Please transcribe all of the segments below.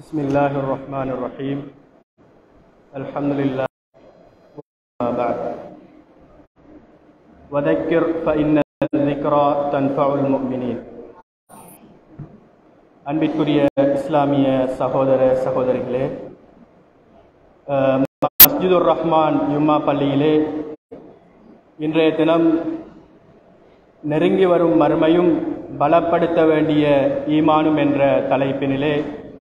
بسم الله الرحمن الرحيم الحمد لله ما بعد وذكر فإن الذكرى تنفع المؤمنين அன்பிற்குரிய இஸ்லாமிய சகோதர சகோதரிகளே அஹ், மஸ்ஜிதுர் ரஹ்மான் யும்மா பள்ளியிலே இன்றைய தினம் நெருங்கி வரும் மறுமையும் பலப்படுத்த வேண்டிய ஈமானும் என்ற தலைப்பினிலே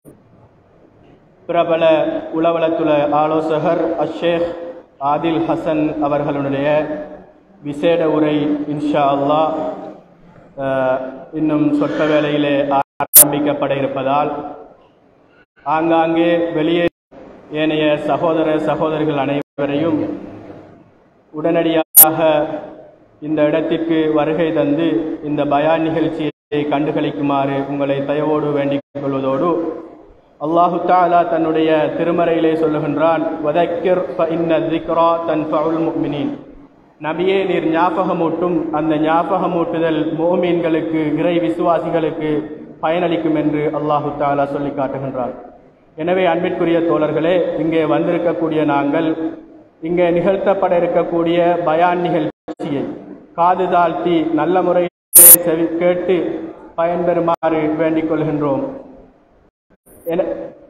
பிரபல உளவலத்துல ஆலோசகர் அஷேக் ஆதில் ஹசன் அவர்களுடைய விசேட உரை இன்ஷா அல்லாஹ் அஹ், இன்னும் சொற்ப வேளையிலே ஆரம்பிக்கப்பட இருப்பதால் ஆங்காங்கே வெளியே ஏனைய சகோதர சகோதரிகள் அனைவரையும் உடனடியாக இந்த இடத்திற்கு வருகை தந்து இந்த பயான் நிகழ்ச்சியை கண்டுகளிக்குமாறு உங்களை தயவோடு வேண்டிக் கொள்வதோடு அல்லாஹு தாலா தன்னுடைய திருமறையிலே சொல்லுகின்றான் வதக்கிர் இன்ன திக்ரா தன்ஃபஉல் முஃமினீன் நபியே நீர் ஞாபகமூட்டும் அந்த ஞாபகமூட்டுதல் மோமீன்களுக்கு இறை விசுவாசிகளுக்கு பயனளிக்கும் என்று அல்லாஹு தாலா சொல்லி காட்டுகின்றான் எனவே அன்பிற்குரிய தோழர்களே இங்கே வந்திருக்கக்கூடிய நாங்கள் இங்கே நிகழ்த்தப்பட இருக்கக்கூடிய பயான் நிகழ்ச்சியை காது தாழ்த்தி நல்ல முறையில் செவி கேட்டு பயன்பெறுமாறு வேண்டிக் கொள்கின்றோம் என-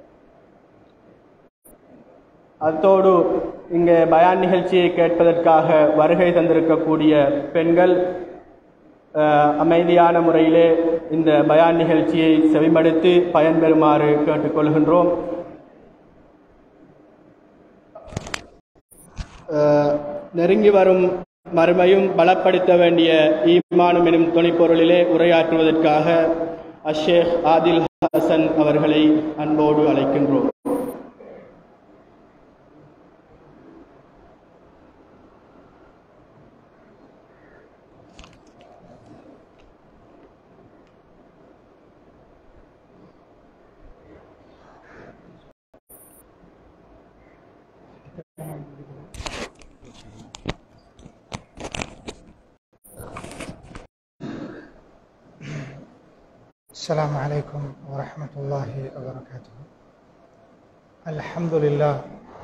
அத்தோடு இங்கே பயான் நிகழ்ச்சியை கேட்பதற்காக வருகை தந்திருக்கக்கூடிய பெண்கள் அஹ், அமைதியான முறையிலே இந்த பயான் நிகழ்ச்சியை செவிமடுத்து பயன்பெறுமாறு கேட்டுக்கொள்கின்றோம் அஹ், நெருங்கி வரும் மறுமையும் பலப்படுத்த வேண்டிய ஈமானும் எனும் துணைப்பொருளிலே உரையாற்றுவதற்காக அஷேக் ஆதில் ஹசன் அவர்களை அன்போடு அழைக்கின்றோம் السلام عليكم ورحمة الله وبركاته الحمد لله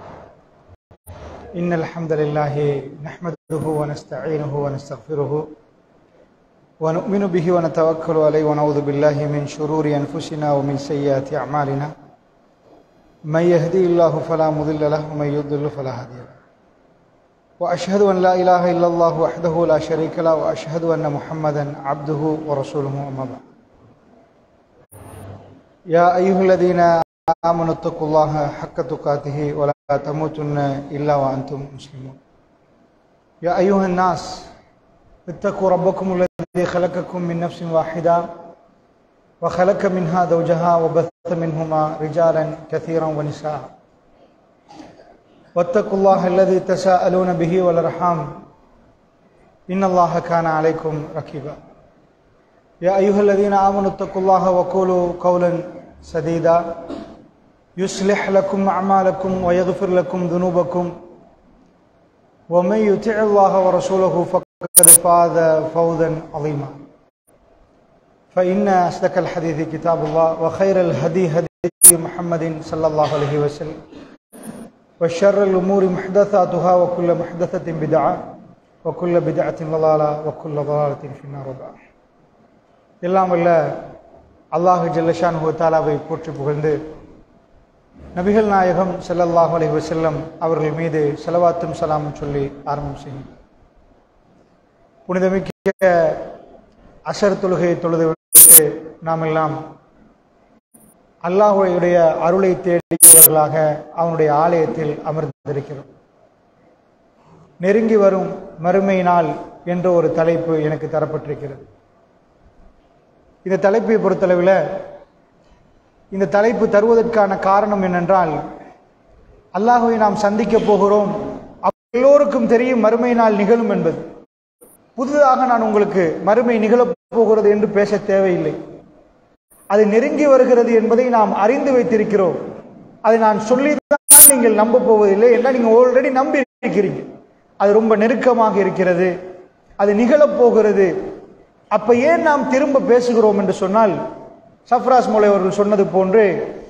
إن الحمد لله نحمده ونستعينه ونستغفره ونؤمن به ونتوكل عليه ونعوذ بالله من شرور أنفسنا ومن سيئات أعمالنا من يهدي الله فلا مضل له ومن يضلل فلا هادي له وأشهد أن لا إله إلا الله وحده لا شريك له وأشهد أن محمدا عبده ورسوله أما بعد يا أيها الذين آمنوا اتقوا الله حق تقاته ولا تموتن إلا وأنتم مسلمون يا أيها الناس اتقوا ربكم الذي خلقكم من نفس واحدة وخلق منها زوجها وبث منهما رجالا كثيرا ونساء واتقوا الله الذي تساءلون به والأرحام إن الله كان عليكم رقيبا يا أيها الذين آمنوا اتقوا الله وقولوا قولا سديدا يصلح لكم أعمالكم ويغفر لكم ذنوبكم ومن يطع الله ورسوله فقد فاز فوزا عظيما فإن أصدق الحديث كتاب الله وخير الهدي هدي محمد صلى الله عليه وسلم وشر الأمور محدثاتها وكل محدثة بدعة وكل بدعة ضلالة وكل ضلالة في النار وبعد எல்லாம் வல்ல அல்லாஹு ஜல்லஷான் தாலாவை போற்றி புகழ்ந்து நபிகள் நாயகம் ஸல்லல்லாஹு அலைஹி வஸல்லம் அவர்கள் மீது செலவாத்தும் சலாமும் சொல்லி ஆரம்பம் செய்யும் புனிதமிக்க அசர் தொழுகை தொழுது விட்டு நாம் எல்லாம் அல்லாஹுடைய அருளை தேடியவர்களாக அவனுடைய ஆலயத்தில் அமர்ந்திருக்கிறோம் நெருங்கி வரும் மறுமை நாள் என்ற ஒரு தலைப்பு எனக்கு தரப்பட்டிருக்கிறது இந்த தலைப்பை பொறுத்தளவில் இந்த தலைப்பு தருவதற்கான காரணம் என்னென்றால் அல்லாஹுவை நாம் சந்திக்க போகிறோம் அப்ப எல்லோருக்கும் தெரியும் மறுமை நாள் நிகழும் என்பது புதிதாக நான் உங்களுக்கு மறுமை நிகழப் போகிறது என்று பேச தேவையில்லை அது நெருங்கி வருகிறது என்பதை நாம் அறிந்து வைத்திருக்கிறோம் அதை நான் சொல்லிதான் நீங்கள் நம்ப போவதில்லை என்றால் நீங்கள் ஆல்ரெடி நம்பி இருக்கிறீங்க அது ரொம்ப நெருக்கமாக இருக்கிறது அது நிகழப் போகிறது அப்ப ஏன் நாம் திரும்ப பேசுகிறோம் என்று சொன்னால் சஃப்ராஸ் மோலை அவர்கள் சொன்னது போன்று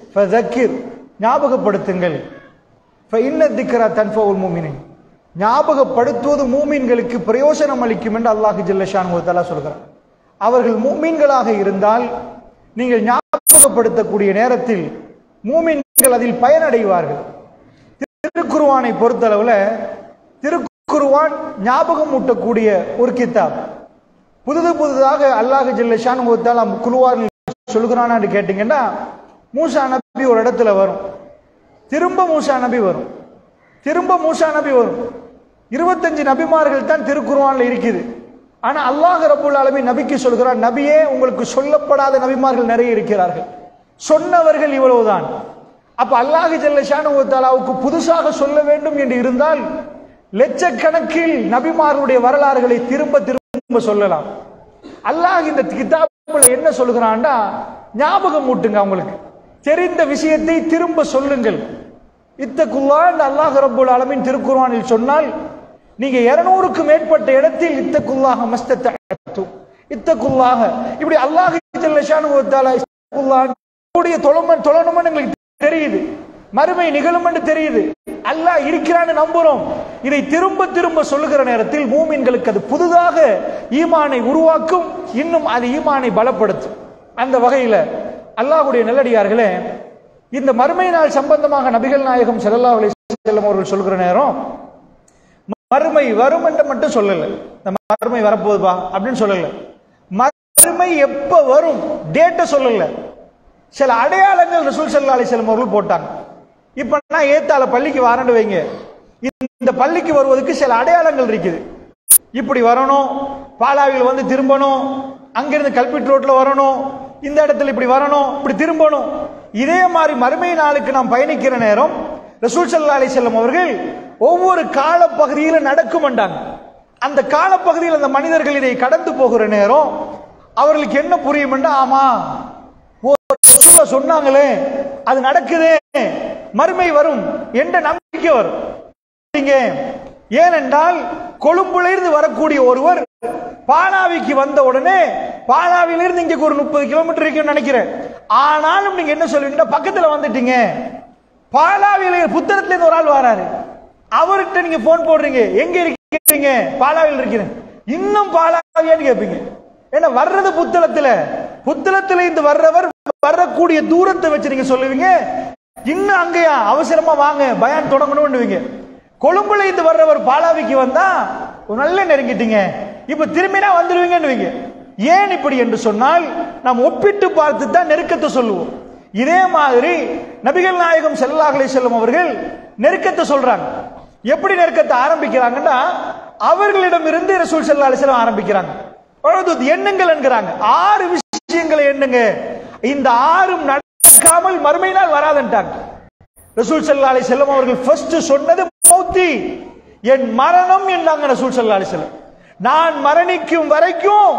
ஃபதக்கிர் ஞாபகப்படுத்துங்கள் இன்ன திக்கரா தன்ஃபவுல் மூமினின் ஞாபகப்படுத்துவது மூமீன்களுக்கு பிரயோஜனம் அளிக்கும் என்று அல்லாஹு ஜல்லஷான் தலா சொல்கிறார் அவர்கள் மூமீன்களாக இருந்தால் நீங்கள் ஞாபகப்படுத்தக்கூடிய நேரத்தில் மூமீன்கள் அதில் பயனடைவார்கள் திருக்குருவானை பொறுத்தளவுல திருக்குருவான் ஞாபகம் ஊட்டக்கூடிய ஒரு கித்தாப் புதுது புதுதாக அல்லாஹ் ஜல்லஷான் தாலா குழுவார் சொல்கிறானான்னு கேட்டீங்கன்னா மூசா நபி ஒரு இடத்துல வரும் திரும்ப மூசா நபி வரும் திரும்ப மூசா நபி வரும் இருபத்தஞ்சு நபிமார்கள் தான் திருக்குர்ஆன்ல இருக்குது ஆனா அல்லாஹ் ரபுல் ஆலமீன் நபிக்கு சொல்கிறார் நபியே உங்களுக்கு சொல்லப்படாத நபிமார்கள் நிறைய இருக்கிறார்கள் சொன்னவர்கள் இவ்வளவுதான் அப்ப அல்லாஹ் ஜல்லஷானு தாலாவுக்கு புதுசாக சொல்ல வேண்டும் என்று இருந்தால் லட்சக்கணக்கில் நபிமார்களுடைய வரலாறுகளை திரும்ப திரும்ப சொல்லலாம் அல்லாஹ் இந்த கிதாபுல என்ன சொல்கிறான்டா ஞாபகம் மூட்டுங்க அவங்களுக்கு தெரிந்த விஷயத்தை திரும்ப சொல்லுங்கள் இத்தகுல்லான் அல்லாஹ் ரப்புல் ஆலமீன் திருக்குர்ஆனில் சொன்னால் நீங்க இருநூறுக்கு மேற்பட்ட இடத்தில் இத்தகுல்லாக மஸ்தத்த இத்தகுல்லாக இப்படி அல்லாஹ் ஜல்லஷானு தஆலா இத்தகுல்லாஹ் கூடிய தொழமன் தொழணும்னு எங்களுக்கு தெரியுது மறுமை நிகழும் என்று தெரியுது அல்லாஹ் இருக்கிறான்னு நம்புறோம் இதை திரும்ப திரும்ப சொல்லுகிற நேரத்தில் மூமின்களுக்கு அது புதுதாக ஈமானை உருவாக்கும் இன்னும் அது ஈமானை பலப்படுத்தும் அந்த வகையில அல்லாஹ்வுடைய நல்லடியார்களே இந்த மறுமை நாள் சம்பந்தமாக நபிகள் நாயகம் ஸல்லல்லாஹு அலைஹி வஸல்லம் அவர்கள் சொல்கிற நேரம் மறுமை வரும் என்று மட்டும் சொல்லல இந்த மறுமை வரப்போகுதுப்பா அப்படின்னு சொல்லல மறுமை எப்ப வரும் டேட்டை சொல்லல சில அடையாளங்கள் ரசூல் சல்லா அலிஸ்லம் அவர்கள் போட்டாங்க இப்ப நான் ஏத்தால பள்ளிக்கு வரேன்னு வைங்க இந்த பள்ளிக்கு வருவதற்கு சில அடையாளங்கள் இருக்குது இப்படி வரணும் பாலாவில் வந்து திரும்பணும் அங்கிருந்து கல்பிட் ரோட்ல வரணும் இந்த இடத்துல இப்படி வரணும் இப்படி திரும்பணும் இதே மாதிரி மறுமை நாளுக்கு நாம் பயணிக்கிற நேரம் ரசூல் சல்லா அலிசல்லம் அவர்கள் ஒவ்வொரு காலப்பகுதியில நடக்கும்ண்டாங்க அந்த காலப்பகுதியில் அந்த மனிதர்கள் இதை கடந்து போகிற நேரம் அவர்களுக்கு என்ன புரியும்னா ஆமா ரசூலா சொன்னாங்களே அது நடக்குதே மறுமை வரும் என்ற நம்பிக்கை வரும் நீங்க ஏனென்றால் கொழும்புல இருந்து வரக்கூடிய ஒருவர் பாலாவிக்கு வந்த உடனே பாலாவிலிருந்து இங்க ஒரு முப்பது கிலோமீட்டர் இருக்குன்னு நினைக்கிறேன் ஆனாலும் நீங்க என்ன சொல்லுவீங்கன்னா பக்கத்துல வந்துட்டீங்க பாலாவில புத்தகத்துல இருந்து ஒரு ஆள் வராரு அவர்கிட்ட நீங்க போன் போடுறீங்க எங்க இருக்கீங்க பாலாவில் இருக்கிறேன் இன்னும் பாலாவியான்னு கேட்பீங்க ஏன்னா வர்றது புத்தளத்துல புத்தளத்துல இருந்து வர்றவர் வரக்கூடிய தூரத்தை வச்சு நீங்க சொல்லுவீங்க இன்னும் அங்கேயா அவசரமா வாங்க பயான் தொடங்கணும்னுவீங்க கொழும்புல இருந்து வர்றவர் பாலாவிக்கு வந்தா நல்ல நெருங்கிட்டீங்க இப்ப திரும்பினா வந்துருவீங்கன்னுவீங்க ஏன் இப்படி என்று சொன்னால் நாம் ஒப்பிட்டு பார்த்து தான் நெருக்கத்தை சொல்லுவோம் இதே மாதிரி நபிகள் நாயகம் செல்லாஹலை செல்லும் அவர்கள் நெருக்கத்தை சொல்றாங்க எப்படி நெருக்கத்தை ஆரம்பிக்கிறாங்கன்னா அவர்களிடமிருந்து ரசூல் செல்லா அலிஸ்லாம் ஆரம்பிக்கிறாங்க அதாவது எண்ணுங்கள் என்கிறாங்க ஆறு விஷயங்களை எண்ணுங்க இந்த ஆறும் நடக்காமல் மறுமை நாள் வராதுன்ட்டாங்க ரசூல் சல்லா அலி செல்லம் அவர்கள் ஃபர்ஸ்ட் சொன்னது மௌத்தி என் மரணம் என்றாங்க ரசூல் சல்லா அலி செல்லம் நான் மரணிக்கும் வரைக்கும்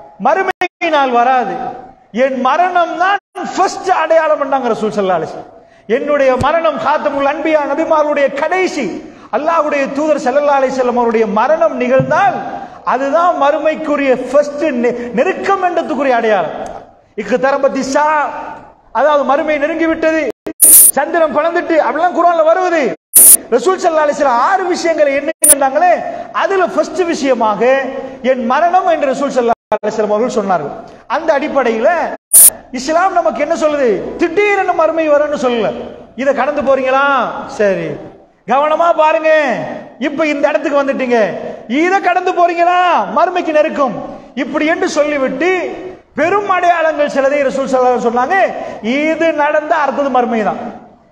மறுமை நாள் வராது என் மரணம் தான் ஃபர்ஸ்ட் அடையாளம் என்றாங்க ரசூல் சல்லா அலி செல்லம் என்னுடைய மரணம் காத்தமுல் அன்பியா நபிமாருடைய கடைசி அல்லாஹ்வுடைய தூதர் ஸல்லல்லாஹு அலைஹி வஸல்லம் அவருடைய மரணம் நிகழ்ந்தால் அதுதான் மறுமைக்குரிய ஃபர்ஸ்ட் நெருக்கம் என்றதுக்குரிய அடையாளம் இக்கு தரபத்தி சா அதாவது மறுமை நெருங்கி விட்டது சந்திரன் பழந்துட்டு அப்படிலாம் குரான்ல வருவது ரசூல் ஸல்லல்லாஹு அலைஹி வஸல்லம் ஆறு விஷயங்களை எண்ணுங்கன்னாங்களே அதுல ஃபர்ஸ்ட் விஷயமாக என் மரணம் என்று ரசூல் ஸல்லல்லாஹு அலைஹி வஸல்லம் அவர்கள் சொன்னார்கள் அந்த அடிப்படையில இஸ்லாம் நமக்கு என்ன சொல்லுது திடீரென மறுமை வரும்னு சொல்லல இத கடந்து போறீங்களா சரி கவனமா பாருங்க இப்ப இந்த இடத்துக்கு வந்துட்டீங்க இத கடந்து போறீங்களா மறுமைக்கு நெருக்கும் இப்படி என்று சொல்லிவிட்டு பெரும் அடையாளங்கள் சிலதை ரசூல் ஸல்லல்லாஹு அலைஹி சொன்னாங்க இது நடந்த அடுத்தது மறுமை தான்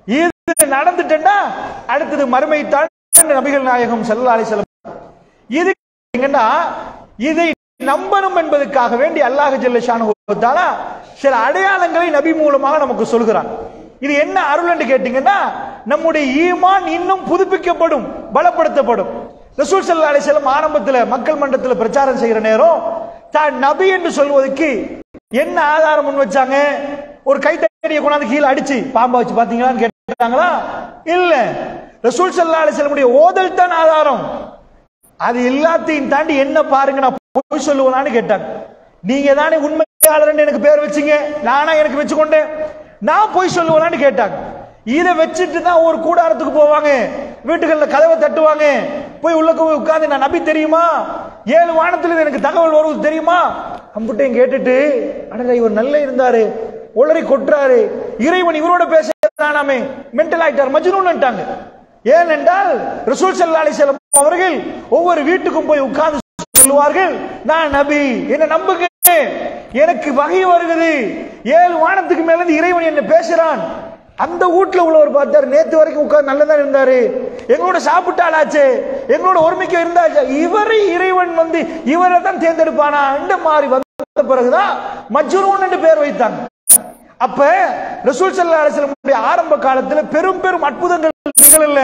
இது நடந்துட்டா அடுத்தது மறுமை தான் நபிகள் நாயகம் ஸல்லல்லாஹு அலைஹி வஸல்லம் இது என்னன்னா இதை நம்பணும் என்பதற்காக வேண்டி அல்லாஹ் ஜல்லஷானு தஆலா சில அடையாளங்களை நபி மூலமாக நமக்கு சொல்கிறான் இது என்ன அருள் என்று கேட்டீங்கன்னா நம்முடைய ஈமான் இன்னும் புதுப்பிக்கப்படும் பலப்படுத்தப்படும் ரசூல் ஸல்லல்லாஹு அலைஹி வஸல்லம் ஆரம்பத்தில் மக்கள் மன்றத்தில் பிரச்சாரம் செய்கிற நேரம் தான் நபி என்று சொல்வதற்கு என்ன ஆதாரம் முன் வச்சாங்க ஒரு கைத்தடியை கொண்டாந்து கீழே அடிச்சு பாம்பை வச்சு பாத்தீங்களான்னு கேட்டாங்களா இல்ல ரசூல் ஸல்லல்லாஹு அலைஹி வஸல்லமுடைய ஓதல் தான் ஆதாரம் அது எல்லாத்தையும் தாண்டி என்ன பாருங்க நான் பொய் சொல்லுவேனான்னு கேட்டாங்க நீங்க தானே உண்மையாளர் எனக்கு பேர் வச்சீங்க நானா எனக்கு வச்சுக்கொண்டேன் நான் போய் சொல்லுவேனான்னு கேட்டாங்க இதை வச்சுட்டு தான் ஒரு கூடாரத்துக்கு போவாங்க வீட்டுகளில் கதவை தட்டுவாங்க போய் உள்ள போய் உட்கார்ந்து நான் நபி தெரியுமா ஏழு வானத்துல எனக்கு தகவல் வருவது தெரியுமா அம்புட்டையும் கேட்டுட்டு அடடா இவர் நல்ல இருந்தாரு உளறி கொட்டுறாரு இறைவன் இவரோட பேசுறானாமே மென்டல் ஆயிட்டார் மஜ்னூன்ட்டாங்க ஏனென்றால் ரசூல் ஸல்லல்லாஹு அலைஹி வஸல்லம் அவர்கள் ஒவ்வொரு வீட்டுக்கும் போய் உட்கார்ந்து சொல்லுவார்கள் நான் நபி என்ன நம்புங்க எனக்கு வகை வருகிறது ஏழு வானத்துக்கு மேல இருந்து இறைவன் என்ன பேசுறான் அந்த வீட்டுல உள்ளவர் பார்த்தாரு நேத்து வரைக்கும் உட்கார்ந்து நல்லதா இருந்தாரு எங்களோட சாப்பிட்டாலாச்சு எங்களோட ஒருமிக்க இருந்தாச்சு இவரை இறைவன் வந்து இவரை தான் தேர்ந்தெடுப்பானா இந்த மாதிரி வந்த பிறகுதான் மஜ்ரூன் என்று பேர் வைத்தாங்க அப்ப ரசூல் ஸல்லல்லாஹு அலைஹி வஸல்லம் ஆரம்ப காலத்துல பெரும் பெரும் அற்புதங்கள் நிகழல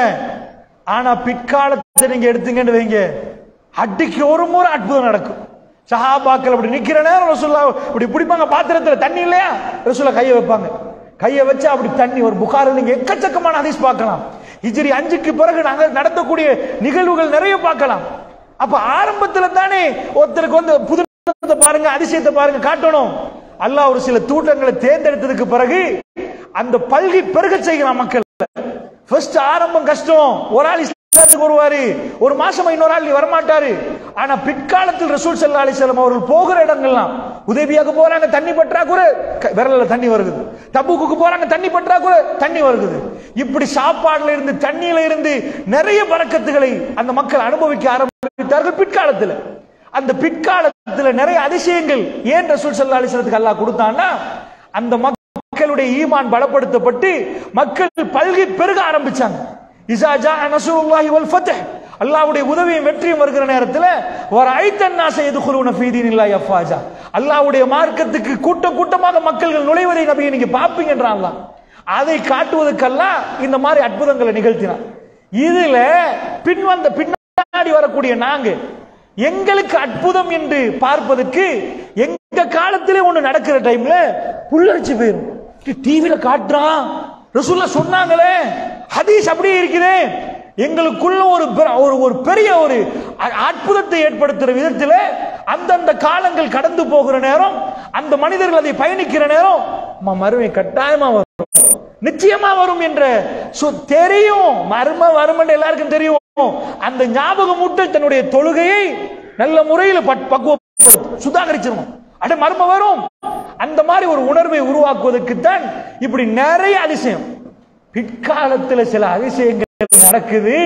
ஆனா பிற்காலத்தை நீங்க எடுத்தீங்கன்னு வைங்க அடிக்கு ஒரு முறை அற்புதம் நடக்கும் சஹாபாக்கள் அப்படி நிக்கிற நேரம் ரசூல்லா இப்படி பிடிப்பாங்க பாத்திரத்துல தண்ணி இல்லையா ரசூல்லா கையை வைப்பாங்க கையை வச்சு அப்படி தண்ணி ஒரு புகாரில் நீங்க எக்கச்சக்கமான ஹதீஸ் பார்க்கலாம் ஹிஜ்ரி அஞ்சுக்கு பிறகு நாங்க நடத்தக்கூடிய நிகழ்வுகள் நிறைய பார்க்கலாம் அப்ப ஆரம்பத்துல தானே ஒருத்தருக்கு வந்து புது பாருங்க அதிசயத்தை பாருங்க காட்டணும் அல்லாஹ் ஒரு சில தூட்டங்களை தேர்ந்தெடுத்ததுக்கு பிறகு அந்த பல்கி பெருக செய்கிறான் மக்கள் ஃபர்ஸ்ட் ஆரம்பம் கஷ்டம் ஒரு ஆள் இஸ்லாத்துக்கு வருவாரு ஒரு மாசமா இன்னொரு ஆள் வரமாட்டாரு ஆனா பிற்காலத்தில் ரசூல் ஸல்லல்லாஹு அலைஹி வஸல்லம் அவர்கள் போகிற இடங்கள்லாம் உதவியாக போறாங்க தண்ணி பற்றாக்குறை க- விரல்ல தண்ணி வருது தபுக்குக்கு போறாங்க தண்ணி பற்றாக்குறை தண்ணி வருகுது இப்படி சாப்பாடுல இருந்து தண்ணியில இருந்து நிறைய பறக்கத்துகளை அந்த மக்கள் அனுபவிக்க ஆரம்பித்தார்கள் பிற்காலத்தில் அந்த பிற்காலத்துல நிறைய அதிசயங்கள் ஏன் ரசூல் ஸல்லல்லாஹு அலைஹி வஸல்லத்துக்கு அல்லாஹ் கொடுத்தான்னா அந்த மக்களுடைய ஈமான் பலப்படுத்தப்பட்டு மக்கள் பல்கி பெருக ஆரம்பிச்சாங்க இஸா ஜா நஸ்ருல்லாஹி வல் ஃபத்ஹ் அல்லாஹ்வுடைய உதவியும் வெற்றியும் வருகிற நேரத்தில் ஒரு ஐத்தன் நாச எதுகுலுன ஃபீ தீனில்லாஹி அஃபாஜா அல்லாஹ்வுடைய மார்க்கத்துக்கு கூட்டம் கூட்டமாக மக்கள்கள் நுழைவதை நபியை நீங்க பாப்பீங்கன்றான் அல்லாஹ் அதை காட்டுவதற்கெல்லாம் இந்த மாதிரி அற்புதங்களை நிகழ்த்தினான் இதுல பின் வந்த பின்னாடி வரக்கூடிய நாங்க எங்களுக்கு அற்புதம் என்று பார்ப்பதற்கு எங்க காலத்திலே ஒண்ணு நடக்கிற டைம்ல புல்லரிச்சு போயிரும் டிவில காட்டுறான் ரசூல்லா சொன்னாங்களே ஹதீஸ் அப்படியே இருக்குதே எங்களுக்குள்ள ஒரு பெ- ஒரு ஒரு பெரிய ஒரு அ- அற்புதத்தை ஏற்படுத்துற விதத்தில் அந்தந்த காலங்கள் கடந்து போகிற நேரம் அந்த மனிதர்கள் அதை பயணிக்கிற நேரம் அம்மா, மறுமை கட்டாயமா வரும் நிச்சயமா வரும் என்ற சு- தெரியும் மர்ம வருமன் எல்லாருக்கும் தெரியும் அந்த ஞாபகம் மூட்டல் தன்னுடைய தொழுகையை நல்ல முறையில் பட்- பக்குவப்படுத்தும் சுதாகரிச்சிரும் அட மர்ம வரும் அந்த மாதிரி ஒரு உணர்வை உருவாக்குவதற்கு தான் இப்படி நிறைய அதிசயம் பிற்காலத்தில் சில அதிசயங்கள் நடக்குது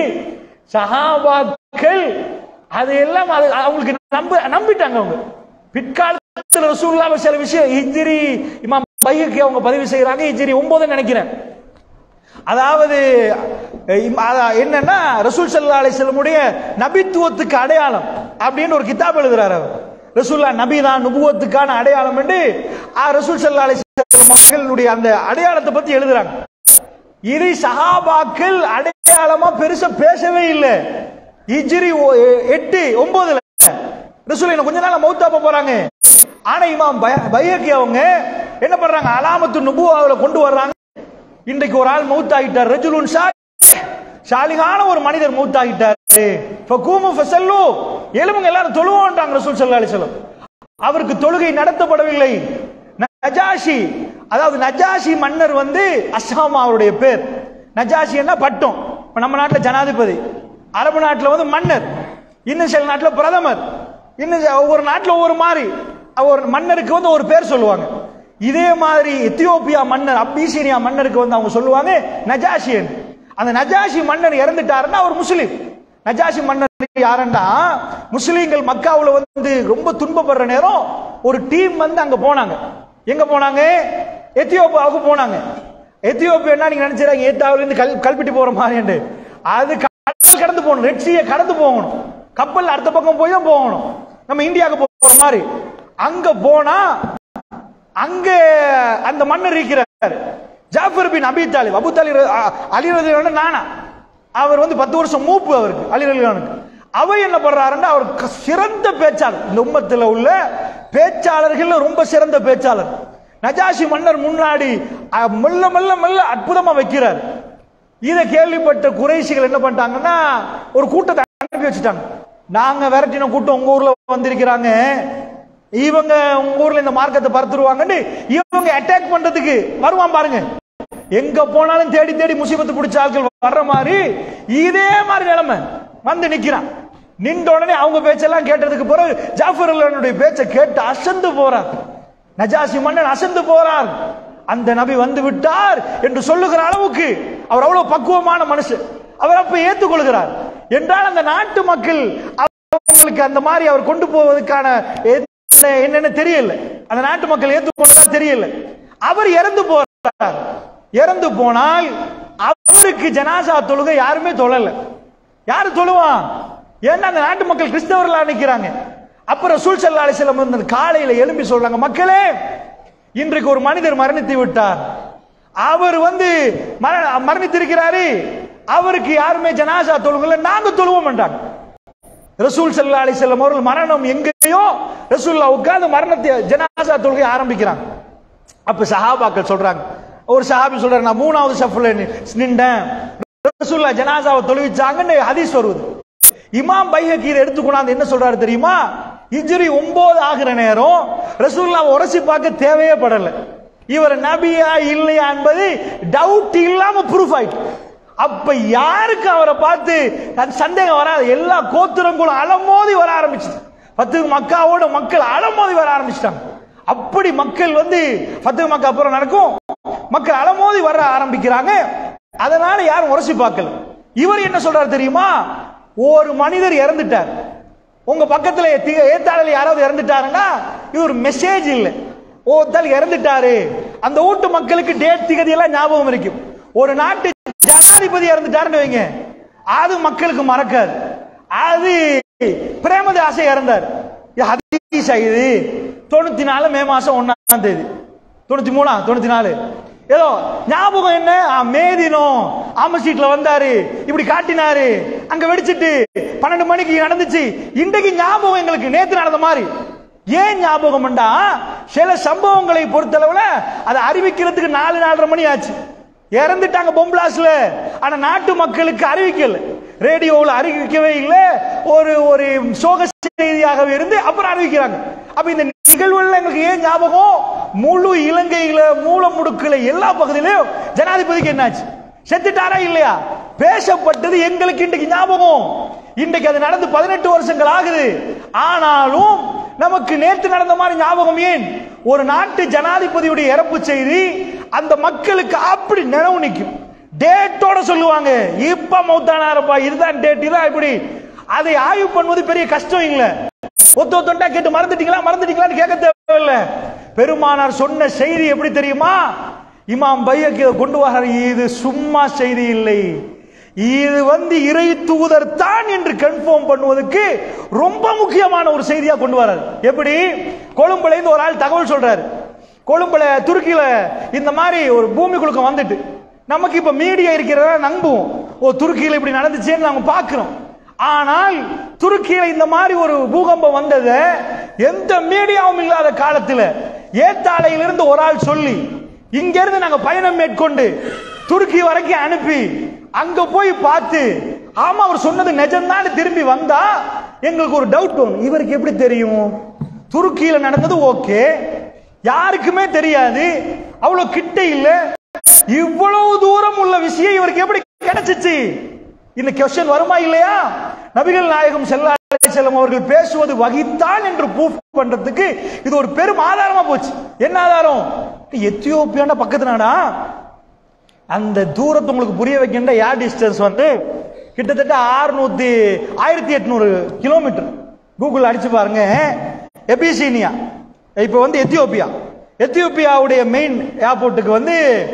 சஹாபாக்கள் அதையெல்லாம் அது அவங்களுக்கு நம்ப நம்பிட்டாங்க அவங்க பிற்காலத்தில் ரசூலுல்லாஹ் சில விஷயம் ஹிஜ்ரி இமாம் பையக்கு அவங்க பதிவு செய்யறாங்க ஹிஜ்ரி ஒன்பது நினைக்கிறேன் அதாவது அஹ், இம்- அதா- என்னன்னா ரசூல் சல்லா அலிஸ்லமுடைய நபித்துவத்துக்கு அடையாளம் அப்படின்னு ஒரு கிதாப் எழுதுறாரு அவர் ரசூல்லா நபி தான் நுபுவத்துக்கான அடையாளம் என்று ஆ, ரசூல் சல்லா அலிஸ்லாம் மக்களுடைய அந்த அடையாளத்தை பத்தி எழுதுறாங்க இது சஹாபாக்கள் அடையாளமா பெருசா பேசவே இல்லை இஜ்ரி ஒ- எ- எட்டு ஒன்பதுல ரசூல் இன்னும் கொஞ்ச நாள் மௌத்தாப்ப போறாங்க ஆனா இமாம் பய- பையக்கி அவங்க என்ன பண்றாங்க அலாமத்து நுபுவாவுல கொண்டு வர்றாங்க இன்றைக்கு ஒரு ஆள் மௌத்தாகிட்டார் ரஜுலுன் ஷா சாலிகான ஒரு மனிதர் மௌத்தாகிட்டாரு ஃபகூமு ஃபஸல்லு எழுமுங்க எல்லாரும் தொழுவோன்றாங்க ரசூல் ஸல்லல்லாஹு அலைஹி வஸல்லம் அவருக்கு தொழுகை நடத்தப்படவில்லை நஜாஷி அதாவது நஜாஷி மன்னர் வந்து அஸ்ஸாமா அவருடைய பேர் நஜாஷி என்ன பட்டம் இப்ப நம்ம நாட்டுல ஜனாதிபதி அரபு நாட்டுல வந்து மன்னர் இன்னும் சில நாட்டுல பிரதமர் இன்னும் சில- ஒவ்வொரு நாட்டுல ஒவ்வொரு மாதிரி ஒரு மன்னருக்கு வந்து ஒரு பேர் சொல்லுவாங்க இதே மாதிரி எத்தியோப்பியா மன்னர் அபிசீனியா மன்னருக்கு வந்து அவங்க சொல்லுவாங்க நஜாஷியன் அந்த நஜாஷி மன்னர் இறந்துட்டாருன்னா அவர் முஸ்லீம் நஜாஷி மன்னர் யாருன்னா முஸ்லீம்கள் மக்காவுல வந்து ரொம்ப துன்பப்படுற நேரம் ஒரு டீம் வந்து அங்க போனாங்க எங்க போனாங்க எத்தியோப்பியாவுக்கு போனாங்க எத்தியோப்பியா நீங்க நினைச்சிருக்காங்க ஏத்தாவுல இருந்து கல் கல்பிட்டு போற மாதிரி அது கடல் கடந்து போகணும் ரெட் சீயை கடந்து போகணும் கப்பல் அடுத்த பக்கம் போய் தான் போகணும் நம்ம இந்தியாவுக்கு போற மாதிரி அங்க போனா அங்க அந்த மன்னர் இருக்கிறார் ஜாஃபர் பின் அபி தாலிப் அபு தாலிப் அலி ரலியல்லாஹு நானா அவர் வந்து பத்து வருஷம் மூப்பு அவருக்கு அலி ரலியல்லாஹுக்கு அவர் என்ன பண்றாருன்னா அவர் க- சிறந்த பேச்சாளர் இந்த உம்மத்துல உள்ள பேச்சாளர்கள் ரொம்ப சிறந்த பேச்சாளர் நஜாஷி மன்னர் முன்னாடி அஹ், மெல்ல மெல்ல மெல்ல அற்புதமா வைக்கிறார் இதை கேள்விப்பட்ட குறைசிகள் என்ன பண்ணிட்டாங்கன்னா ஒரு கூட்டத்தை அனுப்பி வச்சுட்டாங்க நாங்க விரட்டின கூட்டம் உங்க ஊர்ல வந்திருக்கிறாங்க இவங்க உங்க ஊர்ல இந்த மார்க்கத்தை பறத்துருவாங்கன்னு இவங்க அட்டாக் பண்றதுக்கு வருவான் பாருங்க எங்க போனாலும் தேடி தேடி முசீபத்து பிடிச்ச ஆட்கள் வர்ற மாதிரி இதே மாதிரி நிலைமை வந்து நிக்கிறான் நின்ற உடனே அவங்க பேச்செல்லாம் கேட்டதுக்கு பிறகு ஜாஃபர் அல்லானுடைய பேச்சை கேட்டு அசந்து போறார் நஜாசி மன்னன் அசந்து போறார் அந்த நபி வந்து விட்டார் என்று சொல்லுகிற அளவுக்கு அவர் அவ்வளவு பக்குவமான மனுஷன் அவர் அப்ப ஏற்றுக்கொள்கிறார் என்றால் அந்த நாட்டு மக்கள் அவங்களுக்கு அந்த மாதிரி அவர் கொண்டு போவதற்கான என்ன- என்னன்னு தெரியல அந்த நாட்டு மக்கள் ஏற்றுக்கொண்டா தெரியல அவர் இறந்து போறார் இறந்து போனால் அவருக்கு ஜனாசா தொழுகை யாருமே தொழல யாரு தொழுவான் ஏன்னா அந்த நாட்டு மக்கள் கிறிஸ்தவர்களா நிக்கிறாங்க அப்புறம் ரசூல் ஸல்லல்லாஹு அலைஹி வஸல்லம் வந்து காலையில எழும்பி சொல்றாங்க மக்களே இன்றைக்கு ஒரு மனிதர் மரணித்து விட்டார் அவர் வந்து மர- மரணித்திருக்கிறாரு அவருக்கு யாருமே ஜனாசா தொழுகல நாங்க தொழுவோம் மாட்டாங்க ரசூல் ஸல்லல்லாஹு அலைஹி வஸல்லம் அவர்கள் மரணம் எங்கேயோ ரசூல்லா உட்கார்ந்து மரணத்தை ஜனாசா தொழுகை ஆரம்பிக்கிறாங்க அப்ப சஹாபாக்கள் சொல்றாங்க ஒரு சஹாபி சொல்றாரு நான் மூணாவது ஷஃப்ல நின்றேன் ரசூல்லா ஜனாசாவை தொழுவிச்சாங்கன்னு ஹதீஸ் வருவது இமாம் பைஹக்கீர் எடுத்து கொண்டாந்து என்ன சொல்றாரு தெரியுமா இஜ்ரி ஒன்பது ஆகிற நேரம் ரசூல்லாவை உரசி பார்க்க தேவையே படல இவர் நபியா இல்லையா என்பது டவுட் இல்லாம ப்ரூஃப் ஆயிட்டு அப்ப யாருக்கு அவரை பார்த்து அது சந்தேகம் வராது எல்லா கோத்திரங்களும் அலமோதி வர ஆரம்பிச்சு பத்து மக்காவோட மக்கள் அலமோதி வர ஆரம்பிச்சிட்டாங்க அப்படி மக்கள் வந்து பத்து மக்கா அப்புறம் நடக்கும் மக்கள் அலமோதி வர ஆரம்பிக்கிறாங்க அதனால யாரும் உரசி பார்க்கல இவர் என்ன சொல்றாரு தெரியுமா ஒரு மனிதர் இறந்துட்டார் உங்க பக்கத்துல தி- ஏத்தாளர் யாராவது இறந்துட்டாருன்னா இது ஒரு மெசேஜ் இல்லை ஒருத்தர் இறந்துட்டாரு அந்த வீட்டு மக்களுக்கு டேட் திகதி எல்லாம் ஞாபகம் இருக்கும் ஒரு நாட்டு ஜனாதிபதி இறந்துட்டாருன்னு வைங்க அது மக்களுக்கு மறக்காது அது பிரேமதாசை இறந்தார் இது ஹதீஸா இது தொண்ணூத்தி நாலு மே மாசம் ஒன்னாம் தேதி தொண்ணூத்தி மூணா தொண்ணூத்தி நாலு ஏதோ ஞாபகம் என்ன ஆ, மே தினம் ஆம சீட்ல வந்தாரு இப்படி காட்டினாரு அங்க வெடிச்சிட்டு பன்னெண்டு மணிக்கு நடந்துச்சு இன்றைக்கு ஞாபகம் எங்களுக்கு நேத்து நடந்த மாதிரி ஏன் ஞாபகம்டா சில சம்பவங்களை பொறுத்தளவுல அதை அறிவிக்கிறதுக்கு நாலு நாலரை மணி ஆச்சு இறந்துட்டாங்க பொம்பளாஸ்ல ஆனா நாட்டு மக்களுக்கு அறிவிக்கல ரேடியோவில் அறிவிக்கவே இல்லை ஒரு ஒரு சோக செய்தியாகவே இருந்து அப்புறம் அறிவிக்கிறாங்க அப்ப இந்த நிகழ்வுகள் எங்களுக்கு ஏன் ஞாபகம் முழு இலங்கையில மூல முடுக்குல எல்லா பகுதியிலும் ஜனாதிபதிக்கு என்னாச்சு செத்துட்டாரா இல்லையா பேசப்பட்டது எங்களுக்கு இன்றைக்கு ஞாபகம் இன்றைக்கு அது நடந்து பதினெட்டு வருஷங்கள் ஆகுது ஆனாலும் நமக்கு நேற்று நடந்த மாதிரி ஞாபகம் ஏன் ஒரு நாட்டு ஜனாதிபதியுடைய இறப்பு செய்தி அந்த மக்களுக்கு அப்படி நினைவு நிற்கும் டேட்டோட சொல்லுவாங்க இப்ப மௌத்தானாரப்பா இதுதான் டேட் இதான் இப்படி அதை ஆய்வு பண்ணுவது பெரிய கஷ்டம் இல்ல ஒத்து ஒத்தொண்டா கேட்டு மறந்துட்டீங்களா மறந்துட்டீங்களான்னு கேட்க தேவையில்ல பெருமானார் சொன்ன செய்தி எப்படி தெரியுமா இமாம் பையக்கு இதை கொண்டு வர இது சும்மா செய்தி இல்லை இது வந்து இறை தூதர் தான் என்று கன்ஃபார்ம் பண்ணுவதற்கு ரொம்ப முக்கியமான ஒரு செய்தியா கொண்டு வராரு எப்படி கொழும்புல இருந்து ஒரு ஆள் தகவல் சொல்றாரு கொழும்புல துருக்கியில இந்த மாதிரி ஒரு பூமி குலுக்கம் வந்துட்டு நமக்கு இப்ப மீடியா இருக்கிறதா நம்புவோம் ஓ துருக்கியில இப்படி நடந்துச்சேன்னு நாங்க பாக்குறோம் ஆனால் துருக்கியில இந்த மாதிரி ஒரு பூகம்பம் வந்ததை எந்த மீடியாவும் இல்லாத காலத்துல ஏத்தாளையிலிருந்து ஒரு ஆள் சொல்லி இங்க இருந்து நாங்க பயணம் மேற்கொண்டு துருக்கி வரைக்கும் அனுப்பி அங்க போய் பார்த்து ஆமா அவர் சொன்னது நிஜம்தான் திரும்பி வந்தா எங்களுக்கு ஒரு டவுட் வரும் இவருக்கு எப்படி தெரியும் துருக்கியில நடந்தது ஓகே யாருக்குமே தெரியாது அவ்வளவு கிட்ட இல்ல இவ்வளவு தூரம் உள்ள விஷயம் இவருக்கு எப்படி கிடைச்சிச்சு இந்த கொஸ்டின் வருமா இல்லையா நபிகள் நாயகம் செல்லா செல்லம் அவர்கள் பேசுவது வகித்தான் என்று ப்ரூஃப் பண்றதுக்கு இது ஒரு பெரும் ஆதாரமா போச்சு என்ன ஆதாரம் எத்தியோப்பியாண்ட பக்கத்து நாடா அந்த தூரத்தை உங்களுக்கு புரிய வைக்கின்ற ஏர் டிஸ்டன்ஸ் வந்து கிட்டத்தட்ட ஆறுநூத்தி ஆயிரத்தி எட்நூறு கிலோமீட்டர் கூகுள் அடிச்சு பாருங்க எபிசீனியா இப்போ வந்து எத்தியோப்பியா எத்தியோப்பியாவுடைய மெயின் ஏர்போர்ட்டுக்கு வந்து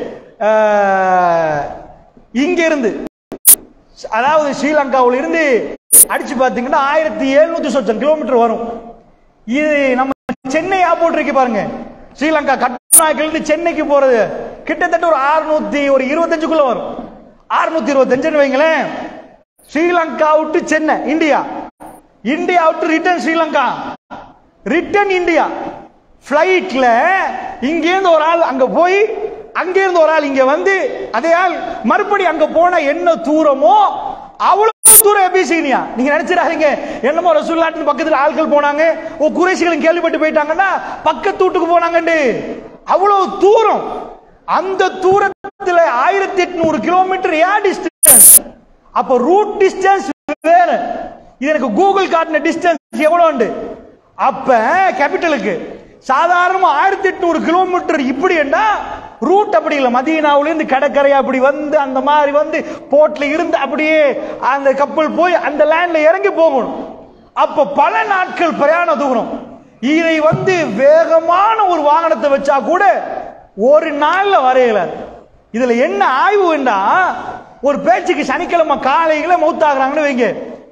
அஹ், இங்க இருந்து அதாவது ஸ்ரீலங்காவில் இருந்து அடிச்சு பார்த்தீங்கன்னா ஆயிரத்தி எழுநூத்தி சொச்சம் கிலோமீட்டர் வரும் இது நம்ம சென்னை ஏர்போர்ட் இருக்கு பாருங்க ஸ்ரீலங்கா கட்டுநாயக்கில் இருந்து சென்னைக்கு போறது கிட்டத்தட்ட ஒரு 600 ஒரு இருபத்தஞ்சுக்குள்ள வரும் 625 இருபத்தஞ்சுன்னு வைங்களேன் ஸ்ரீலங்கா விட்டு சென்னை இந்தியா இந்தியா விட்டு ரிட்டர்ன் ஸ்ரீலங்கா ரிட்டர்ன் இந்தியா பிளைட்ல இங்கேருந்து ஒரு ஆள் அங்க போய் அங்கிருந்து ஒரு ஆள் இங்க வந்து அதே ஆள் மறுபடி அங்க போன என்ன தூரமோ அவ்வளவு அவ்வளவு தூரம் எபிசீனியா நீங்க நினைச்சிடாதீங்க என்னமோ ரசூல்லாட்டின் பக்கத்துல ஆட்கள் போனாங்க ஓ குறைசிகளும் கேள்விப்பட்டு போயிட்டாங்கன்னா பக்கத்து வீட்டுக்கு போனாங்கண்டு அவ்வளவு தூரம் அந்த தூரத்துல ஆயிரத்தி எட்நூறு கிலோமீட்டர் ஏர் டிஸ்டன்ஸ் அப்ப ரூட் டிஸ்டன்ஸ் வேற இது எனக்கு கூகுள் காட்டின டிஸ்டன்ஸ் எவ்வளவு உண்டு அப்ப கேபிட்டலுக்கு சாதாரணமா ஆயிரத்தி எட்நூறு கிலோமீட்டர் இப்படி என்ன ரூட் அப்படி இல்லை மதீனாவுல இருந்து கடற்கரையா அப்படி வந்து அந்த மாதிரி வந்து போட்ல இருந்து அப்படியே அந்த கப்பல் போய் அந்த லேண்ட்ல இறங்கி போகணும் அப்ப பல நாட்கள் பிரயாண தூரம் இதை வந்து வேகமான ஒரு வாகனத்தை வச்சா கூட ஒரு நாள்ல வரையல இதுல என்ன ஆய்வு வேண்டா ஒரு பேச்சுக்கு சனிக்கிழமை காலையில மௌத்தாகிறாங்கன்னு வைங்க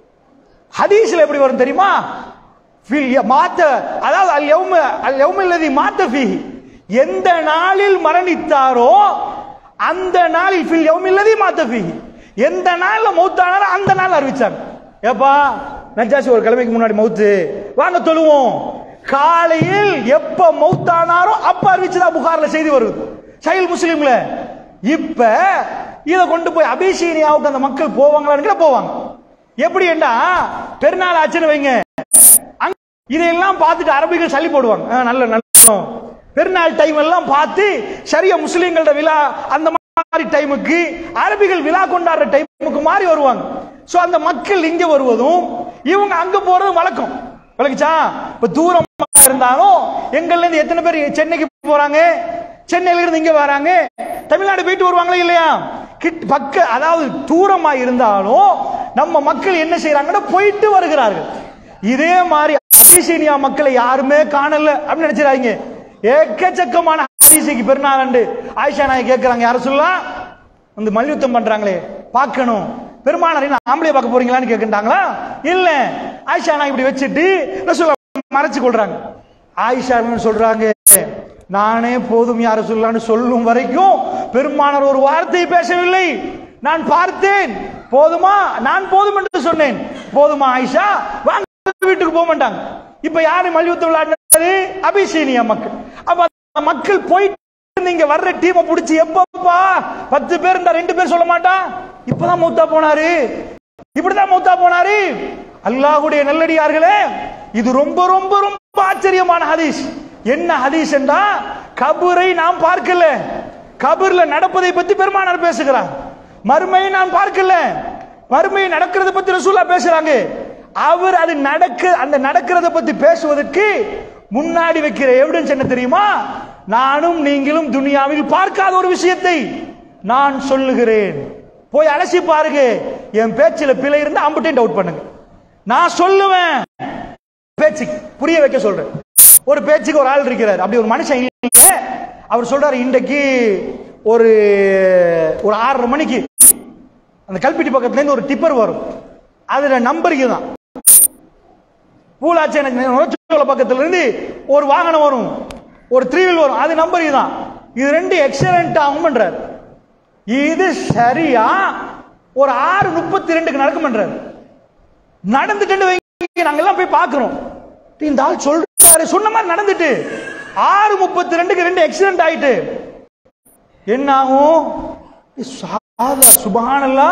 ஹதீஸ்ல எப்படி வரும் தெரியுமா ஃபில் ய- மாத்த அதாவது அல் யௌம அல் யௌமல்லதி மாத்த ஃபீஹி எந்த நாளில் மரணித்தாரோ அந்த நாளில் ஃபில் யௌமில்லதி மாத்த ஃபீஹி எந்த நாள்ல மௌத்தானாரோ அந்த நாள் அறிவிச்சாங்க ஏப்பா நஜாசி ஒரு கிழமைக்கு முன்னாடி மௌத்து வாங்க தொழுவோம் காலையில் எப்ப மௌத்தானாரோ அப்ப அறிவிச்சதா புகார்ல செய்தி வருது சைல் முஸ்லீம்ல இப்ப இத கொண்டு போய் அபிஷேனியாவுக்கு அந்த மக்கள் போவாங்களான்னு கூட போவாங்க எப்படி என்றா பெருநாள் ஆச்சுன்னு வைங்க அங்க இதையெல்லாம் பார்த்துட்டு அரபிகள் சளி போடுவாங்க ஆ, நல்ல நல்ல பெருநாள் டைம் எல்லாம் பார்த்து சரியா முஸ்லீம்களோட விழா அந்த மாதிரி டைமுக்கு அரபிகள் விழா கொண்டாடுற டைமுக்கு மாறி வருவாங்க சோ அந்த மக்கள் இங்க வருவதும் இவங்க அங்க போறதும் வழக்கம் விளக்குச்சா இப்ப தூரமா இருந்தாலும் எங்கள்ல இருந்து எத்தனை பேர் சென்னைக்கு போறாங்க சென்னையில இருந்து இங்க வராங்க தமிழ்நாடு போயிட்டு வருவாங்களா இல்லையா கிட் பக்க அதாவது தூரமா இருந்தாலும் நம்ம மக்கள் என்ன செய்யறாங்கன்னா போயிட்டு வருகிறார்கள் இதே மாதிரி அபிசீனியா மக்களை யாருமே காணல அப்படின்னு நினைச்சிடாதீங்க ஏக்கச்சக்கமான ஹதீஸுக்கு பெருநாளண்டு ஆயிஷா நாய் கேட்கறாங்க யார சொல்லலாம் வந்து மல்யுத்தம் பண்றாங்களே பார்க்கணும் பெருமானாரை நான் ஆம்பளை பார்க்க போறீங்களான்னு கேட்கின்றாங்களா இல்ல ஆயிஷா நாய் இப்படி வச்சுட்டு ரசூலா மறைச்சு கொள்றாங்க ஆயிஷா சொல்றாங்க நானே போதும் யார சொல்லலான்னு சொல்லும் வரைக்கும் பெருமானார் ஒரு வார்த்தை பேசவில்லை நான் பார்த்தேன் போதுமா நான் போதும் என்று சொன்னேன் போதுமா ஆயிஷா வாங்க வீட்டுக்கு போக மாட்டாங்க இப்ப யாரு மல்யுத்தம் விளையாடுறது அபிசீனியா மக்கள் அப்ப அந்த மக்கள் போயிட்டு நீங்க வர்ற டீமை புடிச்சு எப்பப்பா பத்து பேர் இருந்தா ரெண்டு பேர் சொல்ல மாட்டான் இப்பதான் மூத்தா போனாரு இப்படிதான் மூத்தா போனாரு அல்லாஹ்வுடைய நல்லடியார்களே இது ரொம்ப ரொம்ப ரொம்ப ஆச்சரியமான ஹதீஸ் என்ன ஹதீஸ் என்றா கபரை நாம் பார்க்கல கபர்ல நடப்பதை பத்தி பெருமானார் பேசுகிறார் மறுமையை நான் பார்க்கல மறுமை நடக்கிறத பத்தி ரசூலா பேசுறாங்க அவர் அது நடக்க அந்த நடக்கிறத பத்தி பேசுவதற்கு முன்னாடி வைக்கிற எவிடன்ஸ் என்ன தெரியுமா நானும் நீங்களும் துனியாவில் பார்க்காத ஒரு விஷயத்தை நான் சொல்லுகிறேன் போய் அலசி பாருங்க என் பேச்சில் பிழை இருந்தா அம்புட்டையும் டவுட் பண்ணுங்க நான் சொல்லுவேன் பேச்சுக்கு புரிய வைக்க சொல்றேன் ஒரு பேச்சுக்கு ஒரு ஆள் இருக்கிறார் அப்படி ஒரு மனுஷன் இல்ல அவர் சொல்றாரு இன்றைக்கு ஒரு ஒரு ஆறரை மணிக்கு அந்த கல்பிட்டி பக்கத்துல இருந்து ஒரு டிப்பர் வரும் அதுல நம்பர் இதுதான் பூலாச்சி நுழைச்சோல பக்கத்துல இருந்து ஒரு வாகனம் வரும் ஒரு த்ரீ வீல் வரும் அது நம்பர் இதுதான் இது ரெண்டு எக்ஸலண்ட் ஆகும்ன்றார் இது சரியா ஒரு ஆறு முப்பத்தி ரெண்டுக்கு நடக்கும்ன்றார் நடந்துட்டு வைங்க நாங்க எல்லாம் போய் பார்க்கிறோம் இந்த ஆள் சொல்றாரு சொன்ன மாதிரி நடந்துட்டு ஆறு முப்பத்தி ரெண்டுக்கு ரெண்டு எக்ஸிடென்ட் ஆயிட்டு என்ன ஆகும் சாதா சுபஹானல்லா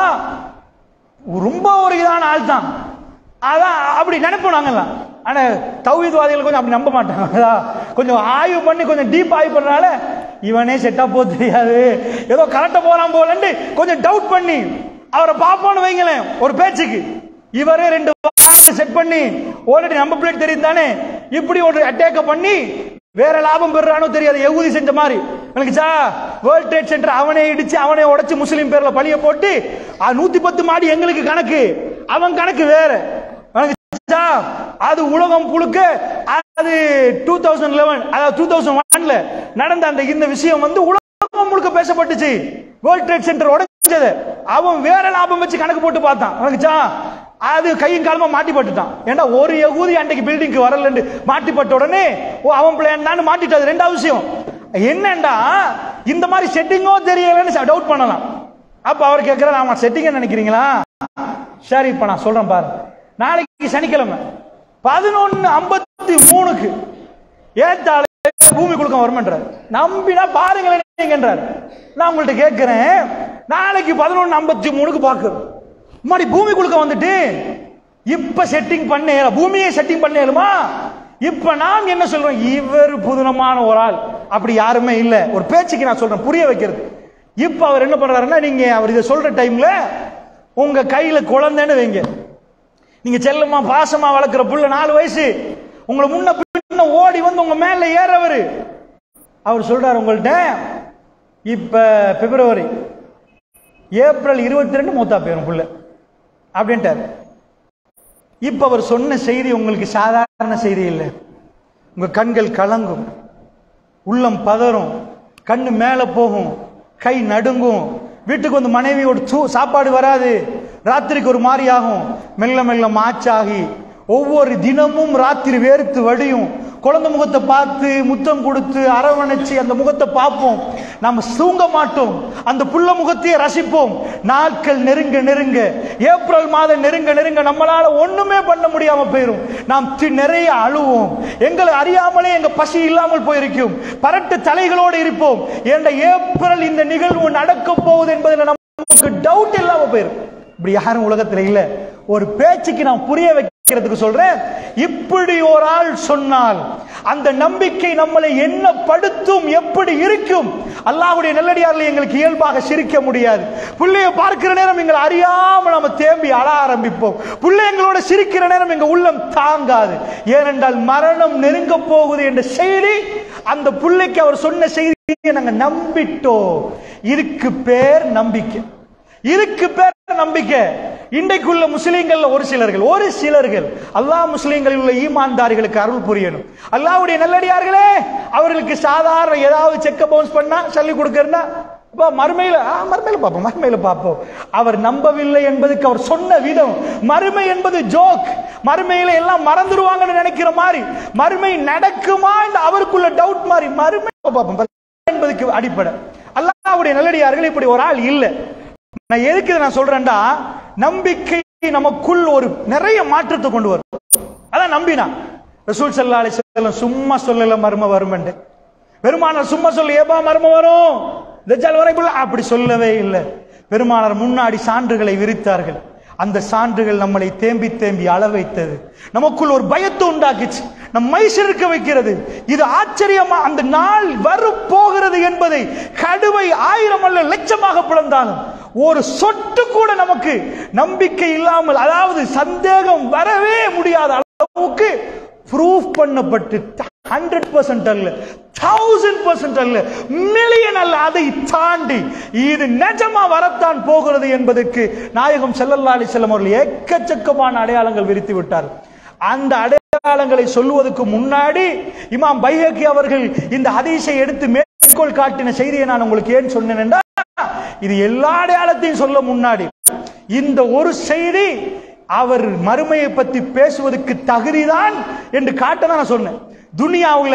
ரொம்ப ஒரு இதான ஆள் தான் அதான் அப்படி நினைப்போம் நாங்கெல்லாம் ஆனா தௌஹீத்வாதிகள் கொஞ்சம் அப்படி நம்ப மாட்டாங்க அதான் கொஞ்சம் ஆய்வு பண்ணி கொஞ்சம் டீப் ஆய்வு பண்ணனால இவனே செட்டா போ தெரியாது ஏதோ கரெக்டா போறான் போலன்னு கொஞ்சம் டவுட் பண்ணி அவரை பார்ப்போம்னு வைங்களேன் ஒரு பேச்சுக்கு இவரே ரெண்டு செட் பண்ணி ஆல்ரெடி நம்ம பிளேட் தெரியும் தானே இப்படி ஒரு அட்டாக்க பண்ணி வேற லாபம் பெறானோ தெரியாது எகுதி செஞ்ச மாதிரி எனக்குச்சா வேர்ல்ட் ட்ரேட் சென்டர் அவனே இடிச்சு அவனே உடைச்சு முஸ்லீம் பேர்ல பழிய போட்டு ஆ, நூத்தி பத்து மாடி எங்களுக்கு கணக்கு அவன் கணக்கு வேற எனக்குச்சா, அது உலகம் முழுக்க அது டூ தௌசண்ட் லெவன் அதாவது டூ தௌசண்ட் ஒன்ல நடந்த அந்த இந்த விஷயம் வந்து உலகம் முழுக்க பேசப்பட்டுச்சு வேர்ல்ட் ட்ரேட் சென்டர் உடைஞ்சது அவன் வேற லாபம் வச்சு கணக்கு போட்டு பார்த்தான் எனக்குச்சா அது கையும் காலமா மாட்டி பட்டுட்டான் ஏன்டா ஒரு யகூதி அன்றைக்கு பில்டிங்க்கு வரலன்னு மாட்டி பட்ட உடனே ஓ அவன் பிளான் தான் மாட்டிட்டது ரெண்டாவது விஷயம் என்னண்டா இந்த மாதிரி செட்டிங்கோ தெரியலன்னு டவுட் பண்ணலாம் அப்ப அவர் கேட்கிறார் ஆமா செட்டிங் நினைக்கிறீங்களா சரி இப்ப நான் சொல்றேன் பாரு நாளைக்கு சனிக்கிழமை பதினொன்னு ஐம்பத்தி மூணுக்கு ஏத்தாள பூமி குலுக்கம் வருமன்றார் நம்பினா பாருங்களேன் நீங்கன்றார் நான் உங்கள்ட்ட கேட்கிறேன் நாளைக்கு பதினொன்னு ஐம்பத்தி மூணுக்கு பார்க்கிறோம் மாடி பூமி குழுக்க வந்துட்டு இப்ப செட்டிங் பண்ண பூமியை செட்டிங் பண்ணேலுமா இப்ப நான் என்ன சொல்றேன் இவர் புதுனமான ஒரு ஆள் அப்படி யாருமே இல்ல ஒரு பேச்சுக்கு நான் சொல்றேன் புரிய வைக்கிறது இப்ப அவர் என்ன பண்றாருன்னா நீங்க அவர் இதை சொல்ற டைம்ல உங்க கையில குழந்தைன்னு வைங்க நீங்க செல்லமா பாசமா வளர்க்குற புள்ள நாலு வயசு உங்களை முன்ன பின்ன ஓடி வந்து உங்க மேல ஏறவரு அவர் சொல்றாரு உங்கள்ட்ட இப்ப பிப்ரவரி ஏப்ரல் இருபத்தி ரெண்டு மூத்தா போயிரும் புள்ள அப்படின்ட்டார் இப்ப அவர் சொன்ன செய்தி உங்களுக்கு சாதாரண செய்தி இல்லை உங்க கண்கள் கலங்கும் உள்ளம் பதறும் கண்ணு மேல போகும் கை நடுங்கும் வீட்டுக்கு வந்து மனைவியோட தூ சாப்பாடு வராது ராத்திரிக்கு ஒரு மாதிரி ஆகும் மெல்ல மெல்ல மாச்சாகி ஒவ்வொரு தினமும் ராத்திரி வேர்த்து வடியும் குழந்தை முகத்தை பார்த்து முத்தம் கொடுத்து அரவணைச்சு அந்த முகத்தை பார்ப்போம் நம்ம தூங்க மாட்டோம் அந்த புள்ள முகத்தையே ரசிப்போம் நாட்கள் நெருங்க நெருங்க ஏப்ரல் மாதம் நெருங்க நெருங்க நம்மளால ஒண்ணுமே பண்ண முடியாம போயிரும் நாம் தி- நிறைய அழுவோம் எங்களை அறியாமலே எங்க பசி இல்லாமல் போயிருக்கும் பரட்டு தலைகளோடு இருப்போம் என்ற ஏப்ரல் இந்த நிகழ்வு நடக்க போகுது என்பதில் நமக்கு டவுட் இல்லாம போயிரும் இப்படி யாரும் உலகத்துல இல்ல ஒரு பேச்சுக்கு நான் புரிய வைக்கிறதுக்கு சொல்றேன் இப்படி ஒரு ஆள் சொன்னால் அந்த நம்பிக்கை நம்மளை என்ன படுத்தும் எப்படி இருக்கும் அல்லாஹ்வுடைய நல்லடியாரில் எங்களுக்கு இயல்பாக சிரிக்க முடியாது பிள்ளைய பார்க்கிற நேரம் எங்களை அறியாம நம்ம தேம்பி அழ ஆரம்பிப்போம் பிள்ளை எங்களோட சிரிக்கிற நேரம் எங்க உள்ளம் தாங்காது ஏனென்றால் மரணம் நெருங்க போகுது என்ற செய்தி அந்த பிள்ளைக்கு அவர் சொன்ன செய்தியை நாங்க நம்பிட்டோம் இதுக்கு பேர் நம்பிக்கை இதுக்கு பேர் நம்பிக்கை இன்றைக்குள்ள முஸ்லீம்கள்ல ஒரு சிலர்கள் ஒரு சிலர்கள் அல்லாஹ் முஸ்லீம்களில் உள்ள ஈமான்தாரிகளுக்கு அருள் புரியணும் அல்லாஹ்வுடைய நல்லடியார்களே அவர்களுக்கு சாதாரண ஏதாவது செக்க பவுன்ஸ் பண்ணா சொல்லி கொடுக்கறனா அப்ப மறுமையில ஆ, மறுமையில பார்ப்போம் மறுமையில பார்ப்போம் அவர் நம்பவில்லை என்பதுக்கு அவர் சொன்ன விதம் மறுமை என்பது ஜோக் மறுமையில எல்லாம் மறந்துடுவாங்கன்னு நினைக்கிற மாதிரி மறுமை நடக்குமா என்று அவருக்குள்ள டவுட் மாதிரி மறுமை பார்ப்போம் என்பதுக்கு அடிப்படை அல்லாஹ்வுடைய நல்லடியார்கள் இப்படி ஒரு ஆள் இல்லை நான் எதுக்கு இதை நான் சொல்றேன்டா நம்பிக்கை நமக்குள் ஒரு நிறைய மாற்றத்தை கொண்டு வரும் அதான் நம்பினா ரசூல் ஸல்லல்லாஹு அலைஹி வஸல்லம் சும்மா சொல்லல மர்ம வருமென்று பெருமானார் சும்மா சொல்லி ஏப்பா மர்மம் வரும் தஜ்ஜால் வரைக்குள்ள அப்படி சொல்லவே இல்லை பெருமானார் முன்னாடி சான்றுகளை விரித்தார்கள் அந்த சான்றுகள் நம்மளை தேம்பி தேம்பி அள வைத்தது நமக்குள் ஒரு பயத்தை உண்டாக்கிச்சு நம் மைசிருக்க வைக்கிறது இது ஆச்சரியமா அந்த நாள் வரும் போகிறது என்பதை கடுவை ஆயிரம் அல்ல லட்சமாக பிளந்தாலும் ஒரு சொட்டு கூட நமக்கு நம்பிக்கை இல்லாமல் அதாவது சந்தேகம் வரவே முடியாத அளவுக்கு ப்ரூஃப் பண்ணப்பட்டு ஹண்ட்ரட் பர்சன்ட் அல்ல தௌசண்ட் பர்சன்ட் அல்ல மில்லியன் அல்ல அதை தாண்டி இது நிஜமா வரத்தான் போகிறது என்பதற்கு நாயகம் ஸல்லல்லாஹு அலைஹி வஸல்லம் அவர்கள் எக்கச்சக்கமான அடையாளங்கள் விரித்து விட்டார் அந்த அடையாளங்களை சொல்லுவதற்கு முன்னாடி இமாம் பைஹக்கி அவர்கள் இந்த ஹதீஸை எடுத்து மேற்கோள் காட்டின செய்தியை நான் உங்களுக்கு ஏன் சொன்னேன் என்றால் இது எல்லா அடையாளத்தையும் சொல்ல முன்னாடி இந்த ஒரு செய்தி அவர் மறுமையை பத்தி பேசுவதற்கு தகுதிதான் என்று காட்ட தான் நான் சொன்னேன் துனியாவுல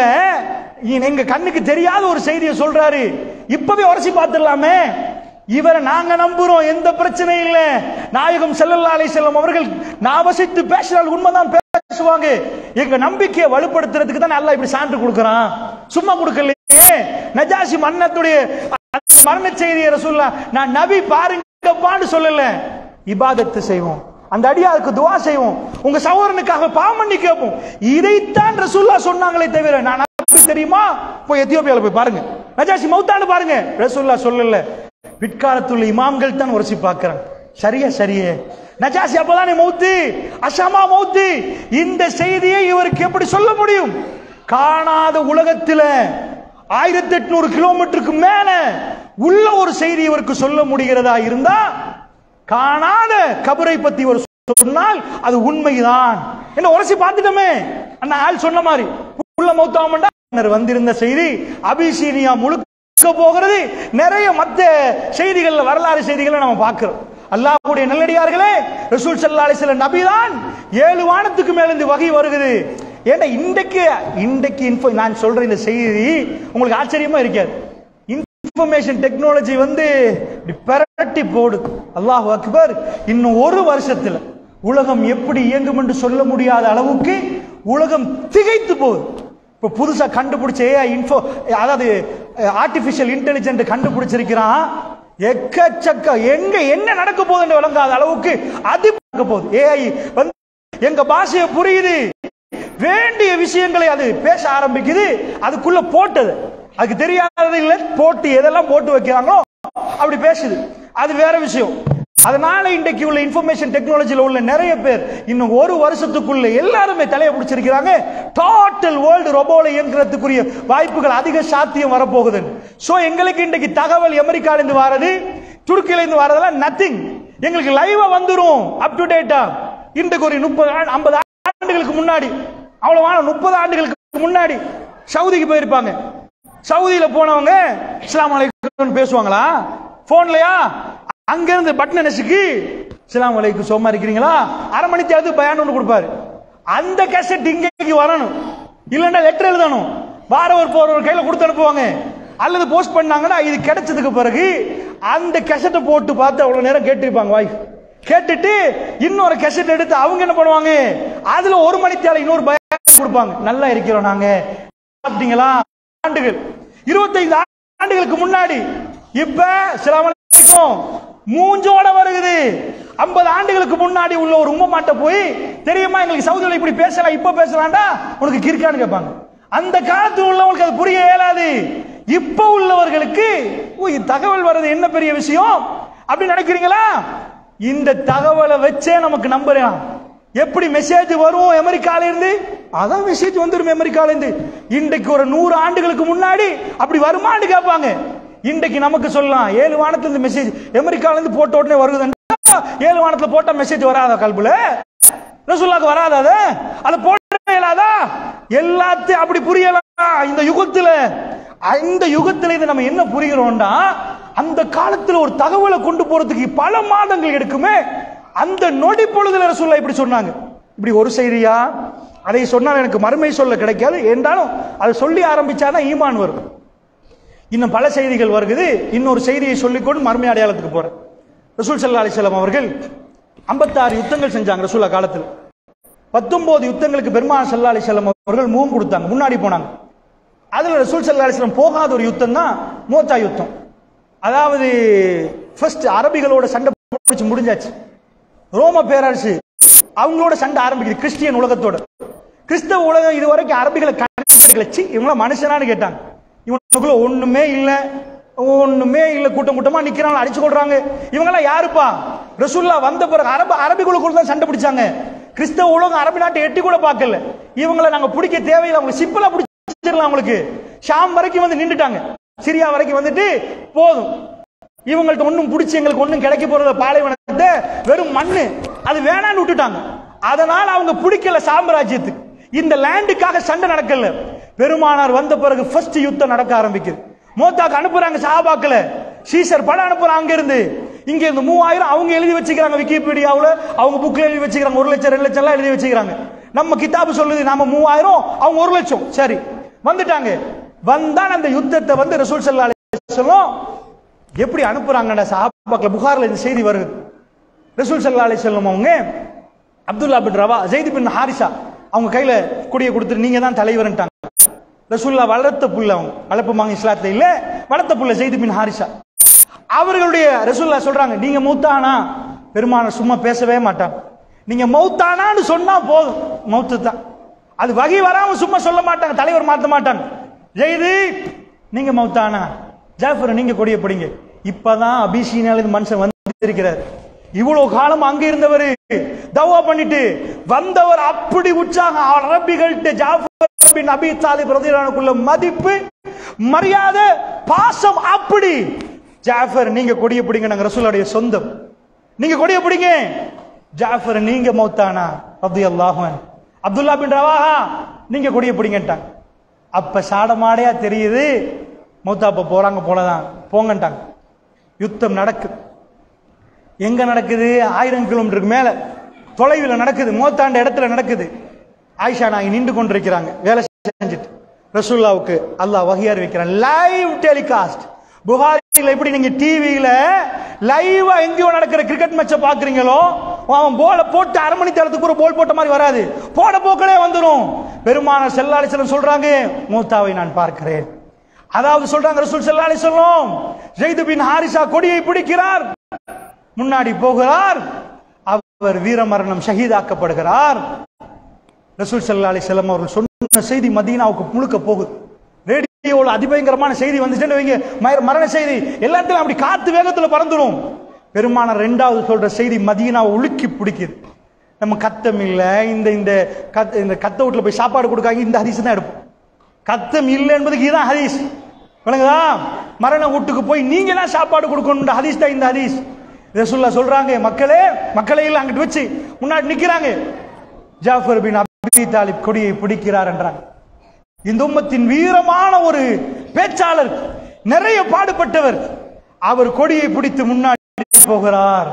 எங்க கண்ணுக்கு தெரியாத ஒரு செய்தியை சொல்றாரு இப்பவே உரசி பார்த்துடலாமே இவரை நாங்க நம்புறோம் எந்த பிரச்சனையும் இல்ல நாயகம் ஸல்லல்லாஹு அலைஹி வஸல்லம் அவர்கள் நான் வசித்து பேசினால் உண்மைதான் பேசுவாங்க எங்க நம்பிக்கையை வலுப்படுத்துறதுக்கு தான் அல்லாஹ் இப்படி சான்று கொடுக்கறான் சும்மா கொடுக்கலையே நஜாசி மன்னத்துடைய அந்த மரண செய்தியை ரசூல்லா நான் நபி பாருங்கப்பான்னு சொல்லல இபாதத்து செய்வோம் அந்த அடியாருக்கு துவா செய்வோம் உங்க சகோதரனுக்காக பாமண்ணி கேட்போம் இதைத்தான் ரசூல்லா சொன்னாங்களே தவிர நான் நபி தெரியுமா போய் எத்தியோப்பியால போய் பாருங்க நஜாசி மௌத்தான்னு பாருங்க ரசூல்லா சொல்லல பிற்காலத்துள்ள இமாம்கள் தான் உரசி பார்க்கறாங்க சரியா சரியே நஜாசி அப்பதானே மௌத்து அஷமா மௌத்து இந்த செய்தியை இவருக்கு எப்படி சொல்ல முடியும் காணாத உலகத்துல ஆயிரத்தி எட்நூறு கிலோமீட்டருக்கு மேல உள்ள ஒரு செய்தி இவருக்கு சொல்ல முடிகிறதா இருந்தா காணாத கபரை பத்தி ஒரு சொன்னால் அது உண்மைதான் என்ன உரசி பார்த்துட்டோமே அந்த ஆள் சொன்ன மாதிரி உள்ள மௌத்தாமண்டா வந்திருந்த செய்தி அபிசீனியா முழுக்க போகிறது நிறைய மத்த செய்திகள்ல வரலாறு செய்திகளை நம்ம பார்க்கிறோம் அல்லாஹ்வுடைய நல்லடியார்களே ரசூல் ஸல்லல்லாஹு அலைஹி வஸல்லம் நபிதான் ஏழு வானத்துக்கு மேல இருந்து வகை வருகிறது ஏன்னா இன்றைக்கு இன்றைக்கு info- நான் சொல்ற இந்த செய்தி உங்களுக்கு ஆச்சரியமா இருக்காது இன்ஃபர்மேஷன் டெக்னாலஜி வந்து இப்படி பிரட்டி போடுது அல்லாஹ் அக்பர் இன்னும் ஒரு வருஷத்துல உலகம் எப்படி இயங்கும் என்று சொல்ல முடியாத அளவுக்கு உலகம் திகைத்து போகுது இப்போ புதுசா கண்டுபிடிச்ச ஏஐ இன்ஃபோ அதாவது ஆர்டிஃபிஷியல் இன்டெலிஜென்ட் கண்டுபிடிச்சிருக்கிறான் எக்கச்சக்க எங்க என்ன நடக்க போகுதுன்னு விளங்காத அளவுக்கு அது நடக்க போகுது ஏஐ வந்து எங்க பாஷையை புரியுது வேண்டிய விஷயங்களை அது பேச ஆரம்பிக்குது அதுக்குள்ள போட்டது அதுக்கு தெரியாதது இல்ல போட்டு எதெல்லாம் போட்டு வைக்கிறாங்களோ அப்படி பேசுது அது வேற விஷயம் அதனால இன்றைக்கு உள்ள இன்ஃபர்மேஷன் டெக்னாலஜில உள்ள நிறைய பேர் இன்னும் ஒரு வருஷத்துக்குள்ள எல்லாருமே தலையை பிடிச்சிருக்கிறாங்க டோட்டல் வேர்ல்டு ரொபோல இயங்குறதுக்குரிய வாய்ப்புகள் அதிக சாத்தியம் வரப்போகுது சோ எங்களுக்கு இன்றைக்கு தகவல் அமெரிக்கால இருந்து வரது துருக்கியில இருந்து வரதெல்லாம் நத்திங் எங்களுக்கு லைவா வந்துரும் அப் டு டேட்டா இன்றைக்கு ஒரு முப்பது ஐம்பது ஆண்டுகளுக்கு முன்னாடி அவ்வளவான முப்பது ஆண்டுகளுக்கு முன்னாடி சவுதிக்கு போயிருப்பாங்க சவுதியில போனவங்க இஸ்லாம் அலைக்கும் பேசுவாங்களா போன்லயா அங்க இருந்து பட்டன் நெசுக்கு இஸ்லாம் அலைக்கும் சோமா இருக்கிறீங்களா அரை மணி தேர்ந்து பயான் ஒன்று கொடுப்பாரு அந்த கேசட் இங்கேக்கு வரணும் இல்லைன்னா லெட்டர் எழுதணும் வாரவர் போறவர் கையில கொடுத்து அனுப்புவாங்க அல்லது போஸ்ட் பண்ணாங்கன்னா இது கிடைச்சதுக்கு பிறகு அந்த கேசட்டை போட்டு பார்த்து அவ்வளவு நேரம் கேட்டிருப்பாங்க வாய்ஸ் கேட்டுட்டு இன்னொரு கெசட் எடுத்து அவங்க என்ன பண்ணுவாங்க அதுல ஒரு மணி தேவை இன்னொரு பயம் கொடுப்பாங்க நல்லா இருக்கிறோம் நாங்க அப்படிங்களா ஆண்டுகள் இருபத்தைந்து ஆண்டுகளுக்கு முன்னாடி இப்ப சில மூஞ்சோட வருகுது ஐம்பது ஆண்டுகளுக்கு முன்னாடி உள்ள ஒரு உம்மமாட்ட போய் தெரியுமா எங்களுக்கு சவுதியில் இப்படி பேசலாம் இப்ப பேசலாம்டா உனக்கு கிறுக்கான்னு கேட்பாங்க அந்த காலத்தில் உள்ளவங்களுக்கு அது புரிய இயலாது இப்ப உள்ளவர்களுக்கு ஓ, இது தகவல் வர்றது என்ன பெரிய விஷயம் அப்படி நினைக்கிறீங்களா இந்த தகவலை வச்சே நமக்கு நம்பலாம் எப்படி மெசேஜ் வரும் அமெரிக்கால இருந்து அதான் மெசேஜ் வந்துடும் அமெரிக்கால இருந்து இன்றைக்கு ஒரு நூறு ஆண்டுகளுக்கு முன்னாடி அப்படி வருமான்னு கேட்பாங்க இன்றைக்கு நமக்கு சொல்லலாம் ஏழு வானத்துல இருந்து மெசேஜ் அமெரிக்கால இருந்து போட்ட உடனே வருது ஏழு வானத்துல போட்டா மெசேஜ் வராத கல்புல ரசூல்லாக்கு வராதா அது அதை போட இயலாதா எல்லாத்தையும் அப்படி புரியலாம் இந்த யுகத்துல இந்த யுகத்துல இது நம்ம என்ன புரிகிறோம்னா அந்த காலத்துல ஒரு தகவலை கொண்டு போறதுக்கு பல மாதங்கள் எடுக்குமே அந்த நொடி பொழுதுல ரசூல்லா இப்படி சொன்னாங்க இப்படி ஒரு செய்தியா அதை சொன்னால் எனக்கு மறுமை சொல்ல கிடைக்காது என்றாலும் அதை சொல்லி ஆரம்பிச்சாதான் ஈமான் வரும் இன்னும் பல செய்திகள் வருகுது இன்னொரு செய்தியை சொல்லிக்கொண்டு மறுமை அடையாளத்துக்கு போறேன் ரசூல் சல்லா அலிஸ்லாம் அவர்கள் ஐம்பத்தாறு யுத்தங்கள் செஞ்சாங்க ரசூல்லா காலத்தில் பத்தொன்பது யுத்தங்களுக்கு பெருமாள் சல்லா அலிஸ்லாம் அவர்கள் மூவ் கொடுத்தாங்க முன்னாடி போனாங்க அதுல ரசூல் சல்லா அலிஸ்லாம் போகாத ஒரு யுத்தம் தான் மோத்தா யுத்தம் அதாவது ஃபர்ஸ்ட் அரபிகளோட சண்டை பிடிச்சு முடிஞ்சாச்சு ரோம பேரரசு அவங்களோட சண்டை ஆரம்பிக்குது கிறிஸ்டியன் உலகத்தோட கிறிஸ்தவ உலகம் இது வரைக்கும் அரபிகளை கணக்கிச்சு இவங்கள மனுஷனான்னு கேட்டாங்க இவனுக்குள்ள ஒண்ணுமே இல்ல ஒண்ணுமே இல்ல கூட்டம் கூட்டமா நிக்கிறாங்க அடிச்சு கொள்றாங்க இவங்கெல்லாம் யாருப்பா ரசூல்லா வந்த பிறகு அரபு அரபிகளுக்குள்ள தான் சண்டை பிடிச்சாங்க கிறிஸ்தவ உலகம் அரபு நாட்டை எட்டி கூட பார்க்கல இவங்களை நாங்க பிடிக்க தேவையில்லை அவங்க சிம்பிளா பிடிச்சிடலாம் அவங்களுக்கு ஷாம் வரைக்கும் வந்து நின்றுட்டாங்க சிரியா வரைக்கும் வந்துட்டு போதும் இவங்கள்ட்ட ஒண்ணும் பிடிச்சி எங்களுக்கு ஒண்ணும் கிடைக்க போறத பாலைவனத்தை வெறும் மண்ணு அது வேணான்னு விட்டுட்டாங்க அதனால அவங்க பிடிக்கல சாம்ராஜ்யத்துக்கு இந்த லேண்டுக்காக சண்டை நடக்கல பெருமானார் வந்த பிறகு ஃபர்ஸ்ட் யுத்தம் நடக்க ஆரம்பிக்குது மோத்தாக்கு அனுப்புறாங்க சஹாபாக்கள சீசர் படம் அனுப்புறாங்க அங்க இருந்து இங்க இருந்து மூவாயிரம் அவங்க எழுதி வச்சுக்கிறாங்க விக்கிபீடியாவுல அவங்க புக்ல எழுதி வச்சுக்கிறாங்க ஒரு லட்சம் ரெண்டு லட்சம் எல்லாம் எழுதி வச்சுக்கிறாங்க நம்ம கிதாபு சொல்லுது நாம மூவாயிரம் அவங்க ஒரு லட்சம் சரி வந்துட்டாங்க வந்தான் அந்த யுத்தத்தை வந்து ரசூல் சல்லா சொல்லும் எப்படி அனுப்புறாங்கடா சஹாபாக்கள் புகார்ல இந்த செய்தி வருது ரசூல் சல்லா அலி செல்லம் அவங்க அப்துல்லா பின் ரவா ஜெயித் பின் ஹாரிசா அவங்க கையில கொடியை கொடுத்துட்டு நீங்க தான் தலைவர்ன்ட்டாங்க ரசூல்லா வளர்த்த புள்ள அவங்க வளர்ப்புமாங்க இஸ்லாத்துல இல்ல வளர்த்த புள்ள ஜெயித் பின் ஹாரிசா அவர்களுடைய ரசூல்லா சொல்றாங்க நீங்க மூத்தானா பெருமான சும்மா பேசவே மாட்டான் நீங்க மௌத்தானான்னு சொன்னா போதும் மௌத்து தான் அது வகை வராம சும்மா சொல்ல மாட்டாங்க தலைவர் மாத்த மாட்டாங்க ஜெயிது நீங்க மௌத்தானா ஜாஃபர் நீங்க கொடிய பிடிங்க இப்பதான் அபிஷீனால இந்த மனுஷன் வந்து இருக்கிறார் இவ்வளவு காலம் அங்க இருந்தவர் தவா பண்ணிட்டு வந்தவர் அப்படி உற்சாகம் அரபிகள்கிட்ட ஜாஃபர் பின் அபி தாலிப் ரதியல்லாஹுக்குள்ள மதிப்பு மரியாதை பாசம் அப்படி ஜாஃபர் நீங்க கொடிய பிடிங்க நாங்க ரசூலுடைய சொந்தம் நீங்க கொடிய பிடிங்க ஜாஃபர் நீங்க மௌத்தானா ரதி அல்லாஹன் அப்துல்லா பின் ரவாஹா நீங்க கொடிய பிடிங்கட்டாங்க அப்ப சாடமாடையா தெரியுது மௌத்தாப்ப போறாங்க போலதான் போங்கட்டாங்க யுத்தம் நடக்குது எங்க நடக்குது ஆயிரம் கிலோமீட்டருக்கு மேல தொலைவில் நடக்குது மோத்தாண்ட இடத்துல நடக்குது ஆயிஷா நாங்க நின்று கொண்டிருக்கிறாங்க வேலை செஞ்சுட்டு ரசூல்லாவுக்கு அல்லாஹ் வகையார் வைக்கிறான் லைவ் டெலிகாஸ்ட் புகாரில எப்படி நீங்க டிவியில லைவா எங்கேயோ நடக்கிற கிரிக்கெட் மேட்சை பாக்குறீங்களோ அவன் போல போட்டு அரை மணி நேரத்துக்கு ஒரு போல் போட்ட மாதிரி வராது போட போக்களே வந்துடும் பெருமான செல்லாலிசலம் சொல்றாங்க மூத்தாவை நான் பார்க்கிறேன் அதாவது சொல்றாங்க ரசூல் ஸல்லல்லாஹு அலைஹி வஸல்லம் ஜெயித் பின் ஹாரிசா கொடியை பிடிக்கிறார் முன்னாடி போகிறார் அவர் வீரமரணம் ஷஹீதாக்கப்படுகிறார் ரசூல் ஸல்லல்லாஹு அலைஹி வஸல்லம் அவர்கள் சொன்ன செய்தி மதீனாவுக்கு முழுக்க போகுது ரேடியோவில் அதிபயங்கரமான செய்தி வந்துச்சுன்னு வைங்க மர- மரண செய்தி எல்லாத்தையும் அப்படி காத்து வேகத்துல பறந்துடும் பெருமானார் ரெண்டாவது சொல்ற செய்தி மதீனாவை உலுக்கி பிடிக்குது நம்ம கத்தம் இல்ல இந்த இந்த கத் இந்த கத்த வீட்டுல போய் சாப்பாடு கொடுக்காங்க இந்த ஹதீஸ் தான் எடுப்போம் கத்தம் இல்லை என்பதுக்கு இதுதான் ஹதீஸ் விளங்குதா மரண வீட்டுக்கு போய் நீங்க தான் சாப்பாடு கொடுக்கணும் ஹதீஸ் தான் இந்த ஹதீஸ் ரசூல்லா சொல்றாங்க மக்களே மக்களை எல்லாம் அங்கிட்டு வச்சு முன்னாடி நிக்கிறாங்க ஜாஃபர் பின் அபி தாலிப் கொடியை பிடிக்கிறார் என்றாங்க இந்த உம்மத்தின் வீரமான ஒரு பேச்சாளர் நிறைய பாடுபட்டவர் அவர் கொடியை பிடித்து முன்னாடி போகிறார்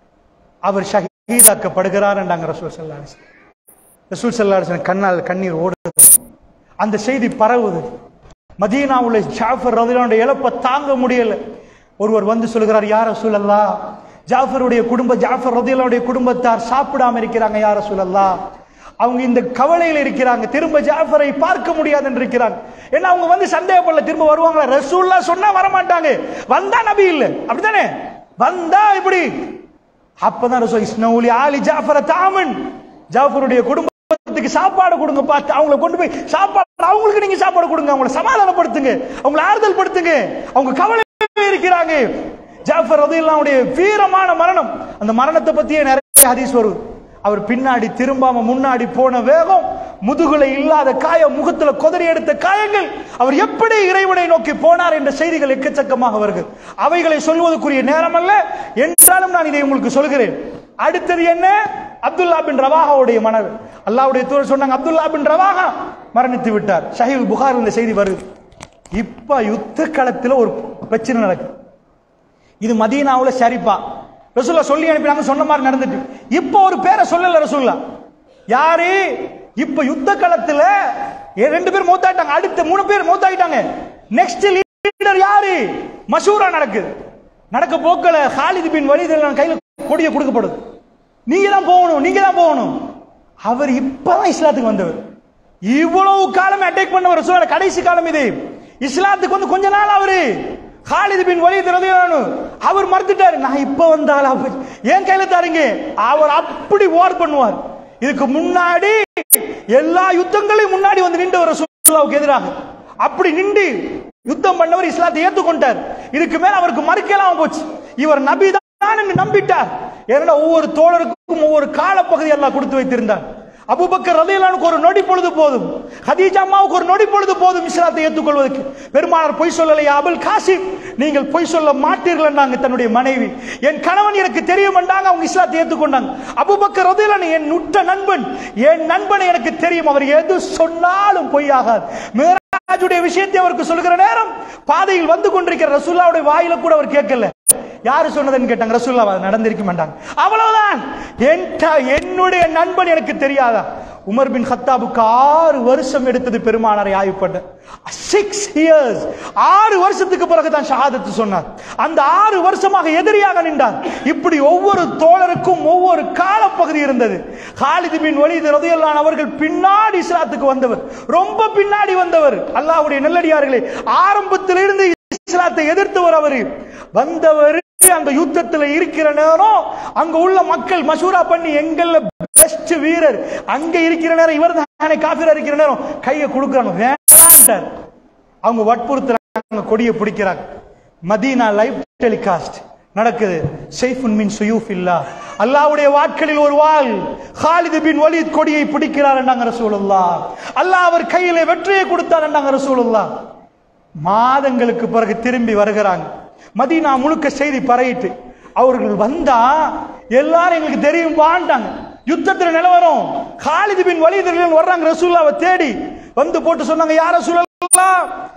அவர் ஷஹீதாக்கப்படுகிறார் என்றாங்க ரசூல் ஸல்லல்லாஹு அலைஹி வஸல்லம். ரசூல் ஸல்லல்லாஹு அலைஹி வஸல்லம் கண்ணால் கண்ணீர் ஓடுது அந்த செய்தி பரவுது மதீனாவுல ஜாஃபர் ரதிலானுடைய இழப்பை தாங்க முடியல ஒருவர் வந்து சொல்கிறார் யார் ரசூலல்லா ஜாஃபருடைய குடும்ப ஜாஃபர் ரதிலானுடைய குடும்பத்தார் சாப்பிடாம இருக்கிறாங்க யார் ரசூலல்லா அவங்க இந்த கவலையில் இருக்கிறாங்க திரும்ப ஜாஃபரை பார்க்க முடியாது என்று இருக்கிறாங்க ஏன்னா அவங்க வந்து சந்தேகப்படல திரும்ப வருவாங்களா ரசூல்லா சொன்னா வர மாட்டாங்க வந்தா நபி இல்ல அப்படித்தானே வந்தா இப்படி அப்பதான் ரசூல் இஸ்னவுலி ஆலி ஜாஃபர தாமன் ஜாஃபருடைய குடும்பத்துக்கு சாப்பாடு கொடுங்க பார்த்து அவங்கள கொண்டு போய் சாப்பாடு அவங்களுக்கு நீங்க சாப்பாடு கொடுங்க அவங்கள சமாதானப்படுத்துங்க அவங்கள ஆறுதல் படுத்துங்க அவங்க கவலை இருக்கிறாங்க ஜாஃபர் ரதியுல்லாவுடைய வீரமான மரணம் அந்த மரணத்தை பத்தியே நிறைய ஹதீஸ் வருது அவர் பின்னாடி திரும்பாம முன்னாடி போன வேகம் முதுகுல இல்லாத காயம் முகத்துல கொதறி எடுத்த காயங்கள் அவர் எப்படி இறைவனை நோக்கி போனார் என்ற செய்திகள் எக்கச்சக்கமாக வருகிறது அவைகளை சொல்வதற்குரிய நேரம் அல்ல என்றாலும் நான் இதை உங்களுக்கு சொல்கிறேன் அடுத்தது என்ன அப்துல்லா பின் ரவாஹாவுடைய மனைவி அல்லாஹ்வுடைய தூதர் சொன்னாங்க அப்துல்லா பின் ரவாஹா மரணித்து விட்டார் ஷஹீல் புகார் இந்த செய்தி வருது இப்ப யுத்த களத்துல ஒரு பிரச்சனை நடக்குது இது மதீனாவுல ஷரிப்பா ரசூல்லா சொல்லி அனுப்பினாங்க சொன்ன மாதிரி நடந்துட்டு இப்போ ஒரு பேரை சொல்லல ரசூல்லா யாரு இப்ப யுத்த களத்துல ஏ- ரெண்டு பேர் மூத்தாயிட்டாங்க அடுத்த மூணு பேர் மூத்தாயிட்டாங்க நெக்ஸ்ட் லீடர் யாரு மஷூரா நடக்குது நடக்க போக்கல ஹாலித் பின் வலித் கையில கொடியை கொடுக்கப்படுது நீங்க தான் போகணும் நீங்க தான் போகணும் அவர் இப்பதான் இஸ்லாத்துக்கு வந்தவர் இவ்வளவு காலம் அட்டாக் பண்ணவர் ரசூலோட கடைசி காலம் இது இஸ்லாத்துக்கு வந்து கொஞ்ச நாள் அவரு ஹாலித் பின் வலித் ரலியல்லாஹு அவர் மறுத்துட்டாரு நான் இப்ப வந்தால் அவர் ஏன் கையில தாருங்க அவர் அப்படி வார் பண்ணுவார் இதுக்கு முன்னாடி எல்லா யுத்தங்களையும் முன்னாடி வந்து நின்றவர் ரசூலுல்லாவுக்கு எதிராக அப்படி நின்று யுத்தம் பண்ணவர் இஸ்லாத்தை ஏத்துக்கொண்டார் இதுக்கு மேல அவருக்கு மறுக்கலாம் போச்சு இவர் நபிதான் என்று நம்பிட்டார் ஏன்னா ஒவ்வொரு தோழருக்கும் ஒவ்வொரு காலப்பகுதி எல்லாம் கொடுத்து வைத்திருந்தார் அபூபக்கர் ரலியல்லாஹுக்கு ஒரு நொடி பொழுது போதும் ஹதீஜா அம்மாவுக்கு ஒரு நொடி பொழுது போதும் இஸ்லாத்தை ஏற்றுக்கொள்வதற்கு பெருமானார் பொய் சொல்லலையா அபுல் காசிம் நீங்கள் பொய் சொல்ல மாட்டீர்கள் என்றாங்க தன்னுடைய மனைவி என் கணவன் எனக்கு தெரியும் என்றாங்க அவங்க இஸ்லாத்தை ஏற்றுக்கொண்டாங்க அபூபக்கர் ரலியல்லாஹு என் உற்ற நண்பன் என் நண்பனை எனக்கு தெரியும் அவர் எது சொன்னாலும் பொய்யாகாது மேராஜுடைய விஷயத்தை அவருக்கு சொல்லுகிற நேரம் பாதையில் வந்து கொண்டிருக்கிற ரசூல்லாவுடைய வாயில கூட அவர் கேட்கல யாரு சொன்னதுன்னு கேட்டாங்க ரசூல்லா அது நடந்திருக்க மாட்டாங்க அவ்வளவுதான் என்ட- என்னுடைய நண்பன் எனக்கு தெரியாதா உமர் பின் ஹத்தாபுக்கு ஆறு வருஷம் எடுத்தது பெருமானாரை ஆய்வு பண்ண சிக்ஸ் இயர்ஸ் ஆறு வருஷத்துக்கு பிறகு தான் ஷஹாதத்து சொன்னார் அந்த ஆறு வருஷமாக எதிரியாக நின்றார் இப்படி ஒவ்வொரு தோழருக்கும் ஒவ்வொரு காலப்பகுதி இருந்தது ஹாலித் பின் வலீத் ரலியல்லாஹு அவர்கள் பின்னாடி இஸ்லாத்துக்கு வந்தவர் ரொம்ப பின்னாடி வந்தவர் அல்லாஹ்வுடைய நல்லடியார்களே ஆரம்பத்திலிருந்து இஸ்லாத்தை எதிர்த்தவர் அவரு வந்தவர் அந்த யுத்தத்துல இருக்கிற நேரம் அங்க உள்ள மக்கள் மசூரா பண்ணி எங்கள்ல பெஸ்ட் வீரர் அங்க இருக்கிற நேரம் இவர் தானே காபிரா இருக்கிற நேரம் கையை கொடுக்கறாங்க வேண்டான்ட்டார் அவங்க வற்புறுத்துறாங்க கொடியை பிடிக்கிறாங்க மதீனா லைவ் டெலிகாஸ்ட் நடக்குது சைஃபுன் மின் சுயூஃப் இல்லா அல்லாஹ்வுடைய வாட்களில் ஒரு வாள் ஹாலித் பின் வலீத் கொடியை பிடிக்கிறார் என்றாங்க ரசூலுல்லாஹ் அல்லாஹ் அவர் கையிலே வெற்றியை கொடுத்தார் என்றாங்க ரசூலுல்லாஹ் மாதங்களுக்கு பிறகு திரும்பி வருகிறாங்க மதீனா முழுக்க செய்தி பரவிட்டு அவர்கள் வந்தா எல்லாரும் எங்களுக்கு தெரியும் வாண்டாங்க யுத்தத்துல நிலவரம் காலிது பின் வலிதர்கள் வர்றாங்க ரசூல்லாவை தேடி வந்து போட்டு சொன்னாங்க யார ரசூலல்லா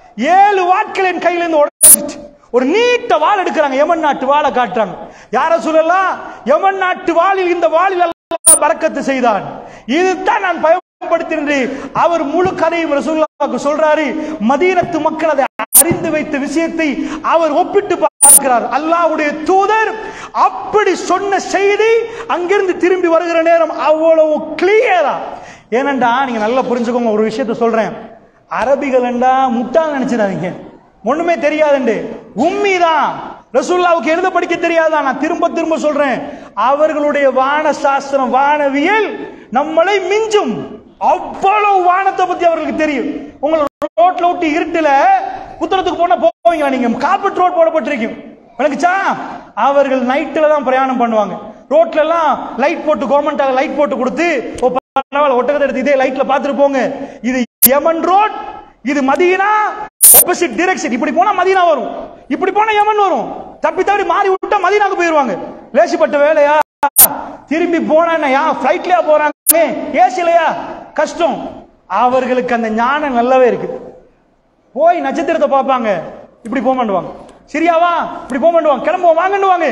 ஏழு வாட்கள் என் கையில இருந்து உடைச்சிட்டு ஒரு நீட்ட வாள் எடுக்கிறாங்க யமன் நாட்டு வாளை காட்டுறாங்க யார சொல்லலாம் யமன் நாட்டு வாளில் இந்த வாளில் அல்லாஹ் பரக்கத்து செய்தான் இதுதான் நான் பயன்படுத்தினேன் அவர் முழு கதையும் ரசூலுல்லாஹ்வுக்கு சொல்றாரு மதீனத்து மக்கள் அதை அறிந்து வைத்த விஷயத்தை அவர் ஒப்பிட்டு பார்க்கிறார் அல்லாஹ்வுடைய தூதர் அப்படி சொன்ன செய்தி அங்கிருந்து திரும்பி வருகிற நேரம் அவ்வளவு கிளியரா ஏனண்டா நீங்க நல்லா புரிஞ்சுக்கோங்க ஒரு விஷயத்த சொல்றேன் அரபிகள் என்றா முட்டாள் நினைச்சிடாதீங்க ஒண்ணுமே தெரியாதுண்டு உம்மி தான் ரசூல்லாவுக்கு எழுத படிக்க தெரியாதான் நான் திரும்ப திரும்ப சொல்றேன் அவர்களுடைய வான சாஸ்திரம் வானவியல் நம்மளை மிஞ்சும் அவ்வளவு வானத்தை பத்தி அவர்களுக்கு தெரியும் உங்களை ரோட்ல விட்டு இருட்டுல புத்தகத்துக்கு போனா போவீங்களா நீங்க காப்பட் ரோட் போடப்பட்டிருக்கும் விளங்குச்சா அவர்கள் நைட்ல தான் பிரயாணம் பண்ணுவாங்க ரோட்ல எல்லாம் லைட் போட்டு கவர்மெண்ட் லைட் போட்டு கொடுத்து ஓ, பரவாயில்ல ஒட்டகத்தை எடுத்து இதே லைட்ல பாத்துட்டு போங்க இது யமன் ரோட் இது மதீனா ஆப்போசிட் டிரெக்ஷன் இப்படி போனா மதீனா வரும் இப்படி போனா யமன் வரும் தப்பி தவறி மாறி விட்டா மதீனாக்கு போயிருவாங்க லேசிப்பட்ட வேலையா திரும்பி போனா யா ஃபிளைட்லயா போறாங்க ஏசிலையா கஷ்டம் அவர்களுக்கு அந்த ஞானம் நல்லாவே இருக்கு போய் நட்சத்திரத்தை பார்ப்பாங்க இப்படி போக மாட்டுவாங்க சரியாவா இப்படி போக மாட்டுவாங்க கிளம்புவோம் வாங்கன்னுவாங்க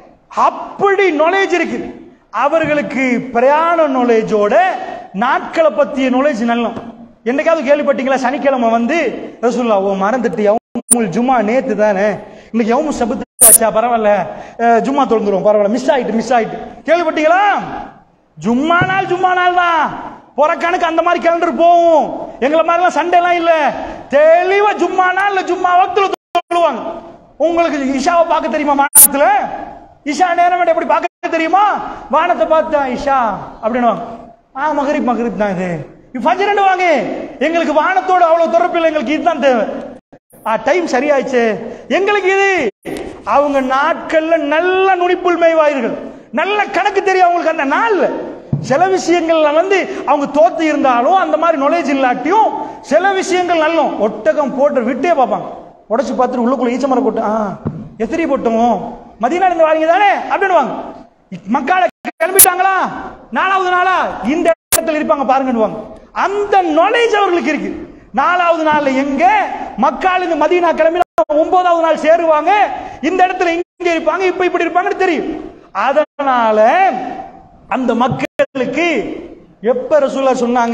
அப்படி நாலேஜ் இருக்கு அவர்களுக்கு பிரயாண நாலேஜோட நாட்களை பத்திய நாலேஜ் நல்லம் என்னைக்காவது கேள்விப்பட்டீங்களா சனிக்கிழமை வந்து ரசூல்லா ஓ மறந்துட்டு யவுமுல் ஜுமா நேத்து தானே இன்னைக்கு யவுமு சபத்து ஆச்சா பரவாயில்ல அஹ், ஜும்மா தொழுந்துரும் பரவாயில்ல மிஸ் ஆயிட்டு மிஸ் ஆயிட்டு கேள்விப்பட்டீங்களா ஜும்மா நாள் ஜும்மா நாள் தான் புறக்கணக்கு அந்த மாதிரி கேலண்டர் போகும் எங்களை மாதிரிலாம் சண்டே எல்லாம் இல்ல தெளிவா ஜும்மா நாள்ல ஜும்மா வக்துல சொல்லுவாங்க உங்களுக்கு இஷாவை பார்க்க தெரியுமா வானத்துல இஷா நேரம் எப்படி பார்க்க தெரியுமா வானத்தை பார்த்தா இஷா அப்படின்னு ஆ மகரிப் மகரிப் தான் இது ஃபஜ்ரன்னு வாங்க எங்களுக்கு வானத்தோட அவ்வளவு தொடர்பு இல்லை எங்களுக்கு இதுதான் தேவை ஆ டைம் சரியாயிடுச்சு எங்களுக்கு இது அவங்க நாட்கள்ல நல்ல நுனிப்புள் மேய்வார்கள் நல்ல கணக்கு தெரியும் அவங்களுக்கு அந்த நாள்ல சில விஷயங்கள்ல வந்து அவங்க தோத்து இருந்தாலும் அந்த மாதிரி நாலேஜ் இல்லாட்டியும் சில விஷயங்கள் நல்லம் ஒட்டகம் போட்டு விட்டே பார்ப்பாங்க உடைச்சு பார்த்துட்டு உள்ளுக்குள்ள ஈச்சமரம் போட்டு ஆ எத்திரி போட்டோம் மதிய இருந்து வாரீங்க தானே அப்படின்னுவாங்க மக்களை கிளம்பிட்டாங்களா நாலாவது நாளா இந்த இடத்துல இருப்பாங்க பாருங்கன்னுவாங்க அந்த நாலேஜ் அவர்களுக்கு இருக்கு நாலாவது நாள்ல எங்க மக்கள் இந்த மதீனா கிளம்பி ஒன்பதாவது நாள் சேருவாங்க இந்த இடத்துல இங்க இருப்பாங்க இப்ப இப்படி இருப்பாங்கன்னு தெரியும் அதனால அந்த மக்களுக்கு எப்ப ரசூல்லா சொன்னாங்க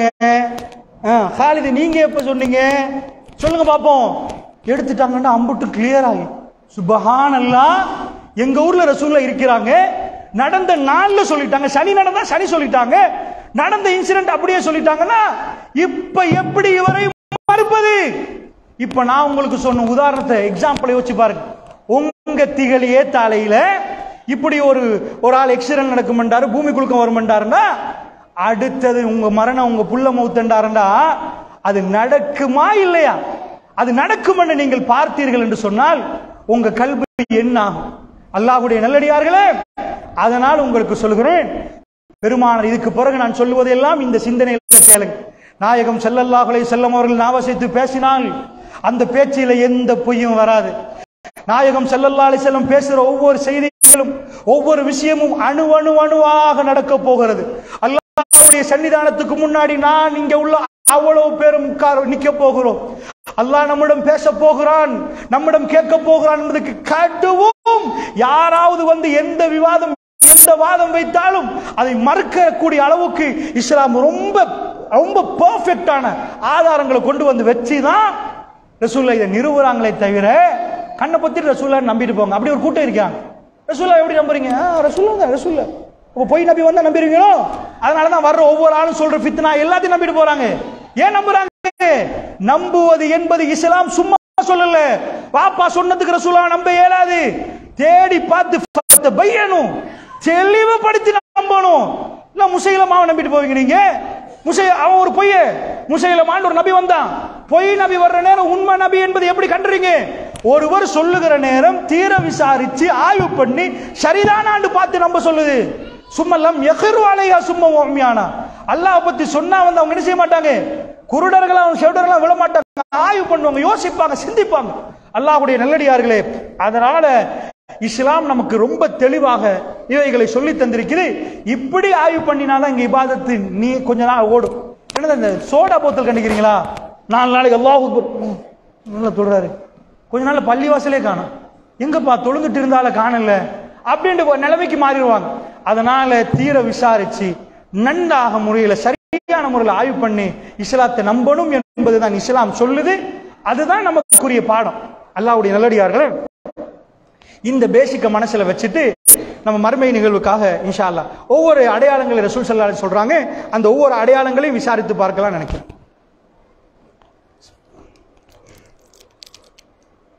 ஆ, ஹாலிது நீங்க எப்ப சொன்னீங்க சொல்லுங்க பாப்போம் எடுத்துட்டாங்கன்னா அம்புட்டு கிளியர் ஆகி சுபஹானல்லா எங்க ஊர்ல ரசூல்லா இருக்கிறாங்க நடந்த நாள்ல சொல்லிட்டாங்க சனி நடந்தா சனி சொல்லிட்டாங்க நடந்த இன்சிடென்ட் அப்படியே சொல்லிட்டாங்கன்னா இப்ப எப்படி இவரை மறுப்பது இப்ப நான் உங்களுக்கு சொன்ன உதாரணத்தை எக்ஸாம்பிளை வச்சு பாருங்க உங்க திகழியே தலையில இப்படி ஒரு ஒரு ஆள் எக்ஸிடென்ட் நடக்குமென்றாரு பூமி குலுக்கம் வருமென்றாருன்னா அடுத்தது உங்க மரணம் உங்க புள்ள மௌத்தண்டாருண்டா அது நடக்குமா இல்லையா அது நடக்கும் என்று நீங்கள் பார்த்தீர்கள் என்று சொன்னால் உங்க கல்வி என்ன ஆகும் அல்லாஹ்வுடைய நல்லடியார்களே அதனால் உங்களுக்கு சொல்கிறேன் பெருமானார் இதுக்கு பிறகு நான் சொல்லுவதெல்லாம் இந்த சிந்தனையில கேளுங்க நாயகம் ஸல்லல்லாஹு அலைஹி செல்லம் அவர்கள் நாவசைத்து பேசினால் அந்த பேச்சில எந்த பொய்யும் வராது நாயகம் ஸல்லல்லாஹு அலைஹி செல்லம் பேசுற ஒவ்வொரு செய்திகளும் ஒவ்வொரு விஷயமும் அணு அணு அணுவாக நடக்க போகிறது அல்லாஹ்வுடைய சன்னிதானத்துக்கு முன்னாடி நான் இங்க உள்ள அவ்வளவு பேரும் உட்கார நிக்க போகிறோம் அல்லாஹ் நம்மிடம் பேச போகிறான் நம்மிடம் கேட்க போகிறான் என்பதற்கு கடுவும் யாராவது வந்து எந்த விவாதம் எந்த வாதம் வைத்தாலும் அதை மறுக்கக்கூடிய அளவுக்கு இஸ்லாம் ரொம்ப ரொம்ப பெர்ஃபெக்டான ஆதாரங்களை கொண்டு வந்து வச்சு தான் ரசூல்லா இதை நிறுவுறாங்களே தவிர கண்ணை பத்தி ரசூல்லா நம்பிட்டு போங்க அப்படி ஒரு கூட்டம் இருக்காங்க ரசூல்லா எப்படி நம்புறீங்க ஆ, ரசூல்லா தான் ரசூல்லா அப்ப பொய் நபி வந்தா நம்பிடுவீங்களோ அதனால தான் வர்ற ஒவ்வொரு ஆளும் சொல்ற ஃபித்னா எல்லாத்தையும் நம்பிட்டு போறாங்க ஏன் நம்புறாங்க நம்புவது என்பது இஸ்லாம் சும்மா சொல்லல பாப்பா சொன்னதுக்கு ரசூலா நம்ப இயலாது தேடி பார்த்து பையனும் தெளிவுபடுத்தி நம்பணும் இல்ல முசைலமாவை நம்பிட்டு போவீங்க நீங்க முசை அவன் ஒரு பொய்ய முசைலமான்னு ஒரு நபி வந்தான் பொய் நபி வர்ற நேரம் உண்மை நபி என்பது எப்படி கண்டுறீங்க ஒருவர் சொல்லுகிற நேரம் தீர விசாரிச்சு ஆய்வு பண்ணி சரிதானான்னு பார்த்து நம்ப சொல்லுது சும்மல்லம் எகரு அலையா சும்மா ஓமியானா அல்லாஹ் பத்தி சொன்னா வந்து அவங்க என்ன செய்ய மாட்டாங்க குருடர்களா செவிடர்களா விழ மாட்டாங்க ஆய்வு பண்ணுவாங்க யோசிப்பாங்க சிந்திப்பாங்க அல்லாஹ்வுடைய நல்லடியார்களே அதனால இஸ்லாம் நமக்கு ரொம்ப தெளிவாக இவைகளை சொல்லி தந்திருக்குது இப்படி ஆய்வு பண்ணினாதான் இங்க இபாதத்து நீ கொஞ்ச நாள் ஓடும் என்னது இந்த சோடா போத்தல் கண்டிக்கிறீங்களா நாலு நாளைக்கு அல்லாஹ் அக்பர். ம், நல்லா சொல்றாரு கொஞ்ச நாள்ல பள்ளிவாசலே காணும் எங்கப்பா தொழுந்துட்டு இருந்தால காணல அப்படின்ட்டு ஒரு நிலைமைக்கு மாறிடுவாங்க அதனால தீர விசாரிச்சு நன்றாக முறையில சரியான முறையில் ஆய்வு பண்ணி இஸ்லாத்தை நம்பணும் என்பதுதான் இஸ்லாம் சொல்லுது அதுதான் நமக்குரிய பாடம் அல்லாஹ்வுடைய நல்லடியார்களே இந்த பேசிக்க மனசுல வச்சுட்டு நம்ம மறுமை நிகழ்வுக்காக இன்ஷா அல்லாஹ் ஒவ்வொரு அடையாளங்களை ரசூல் ஸல்லல்லாஹு அலைஹி சொல்றாங்க அந்த ஒவ்வொரு அடையாளங்களையும் விசாரித்து பார்க்கலாம் நினைக்கிறேன்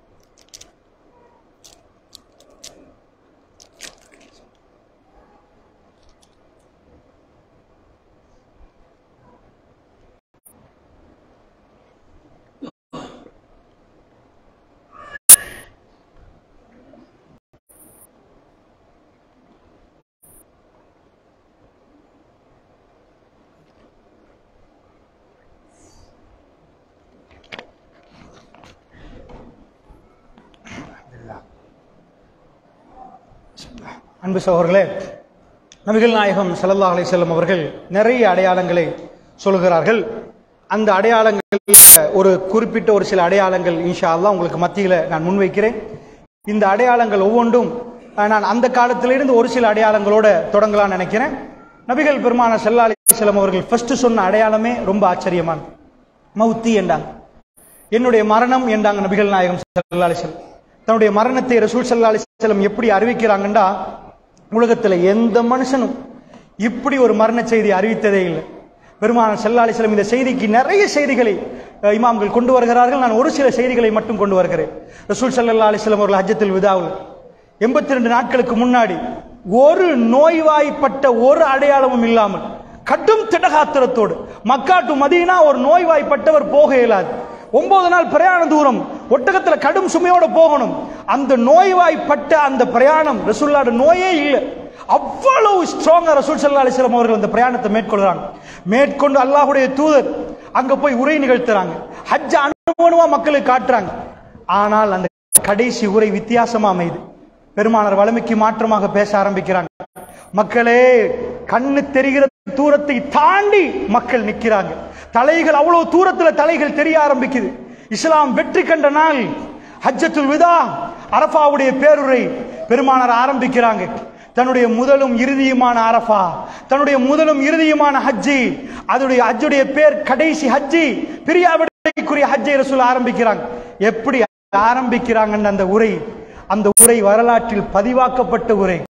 அன்பு சகோதரர்களே நபிகள் நாயகம் ஸல்லல்லாஹு அலைஹி வஸல்லம் அவர்கள் நிறைய அடையாளங்களை சொல்கிறார்கள் அந்த அடையாளங்கள் ஒரு குறிப்பிட்ட ஒரு சில அடையாளங்கள் இன்ஷா அல்லாஹ் உங்களுக்கு மத்தியில் நான் முன்வைக்கிறேன் இந்த அடையாளங்கள் ஒவ்வொன்றும் அஹ், நான் அந்த காலத்திலிருந்து ஒரு சில அடையாளங்களோட தொடங்கலாம்னு நினைக்கிறேன் நபிகள் பெருமான ஸல்லல்லாஹு அலைஹி வஸல்லம் அவர்கள் ஃபர்ஸ்ட் சொன்ன அடையாளமே ரொம்ப ஆச்சரியமானது மௌத்தி என்றாங்க என்னுடைய மரணம் என்றாங்க நபிகள் நாயகம் ஸல்லல்லாஹு அலைஹி வஸல்லம் தன்னுடைய மரணத்தை ரசூல் ஸல்லல்லாஹு அலைஹி வஸல்லம் எப்படி அறிவிக்கிறாங்கண்டா உலகத்துல எந்த மனுஷனும் இப்படி ஒரு மரண செய்தி அறிவித்ததே இல்லை பெருமான ஸல்லல்லாஹு அலைஹி வஸல்லம் இந்த செய்திக்கு நிறைய செய்திகளை அஹ், இமாம்கள் கொண்டு வருகிறார்கள் நான் ஒரு சில செய்திகளை மட்டும் கொண்டு வருகிறேன் ரசூல் ஸல்லல்லாஹு அலைஹி வஸல்லம் அவர்கள் ஹஜ்ஜத்துல் விதாவில் எண்பத்தி ரெண்டு நாட்களுக்கு முன்னாடி ஒரு நோய்வாய்ப்பட்ட ஒரு அடையாளமும் இல்லாமல் கடும் திடகாத்திரத்தோடு மக்கா டு மதீனா ஒரு நோய்வாய்ப்பட்டவர் போக இயலாது ஒன்பது நாள் பிரயாண தூரம் ஒட்டகத்துல கடும் சுமையோட போகணும் அந்த நோய்வாய்ப்பட்ட அந்த பிரயாணம் ரசூல்லாட நோயே இல்லை அவ்வளவு ஸ்ட்ராங்கா ரசூல் சல்லா அலிஸ்லாம் அவர்கள் அந்த பிரயாணத்தை மேற்கொள்றாங்க மேற்கொண்டு அல்லாஹ்வுடைய தூதர் அங்க போய் உரை நிகழ்த்துறாங்க ஹஜ்ஜ அனுபவமா மக்களுக்கு காட்டுறாங்க ஆனால் அந்த கடைசி உரை வித்தியாசமா அமையுது பெருமானார் வளமைக்கு மாற்றமாக பேச ஆரம்பிக்கிறாங்க மக்களே கண்ணு தெரிகிற தூரத்தை தாண்டி மக்கள் நிக்கிறாங்க தலைகள் அவ்வளவு தூரத்துல தலைகள் தெரிய ஆரம்பிக்குது இஸ்லாம் வெற்றி கண்ட நாள் ஹஜ்ஜத்துல் விதா அரஃபாவுடைய பேருரை பெருமானார் ஆரம்பிக்கிறாங்க தன்னுடைய முதலும் இறுதியுமான அரஃபா தன்னுடைய முதலும் இறுதியுமான ஹஜ்ஜி அதனுடைய ஹஜ்ஜுடைய பேர் கடைசி ஹஜ்ஜி பிரியாவிடைக்குரிய ஹஜ்ஜை ரசூல் ஆரம்பிக்கிறாங்க எப்படி ஆரம்பிக்கிறாங்கன்னு அந்த உரை அந்த உரை வரலாற்றில் பதிவாக்கப்பட்ட உரை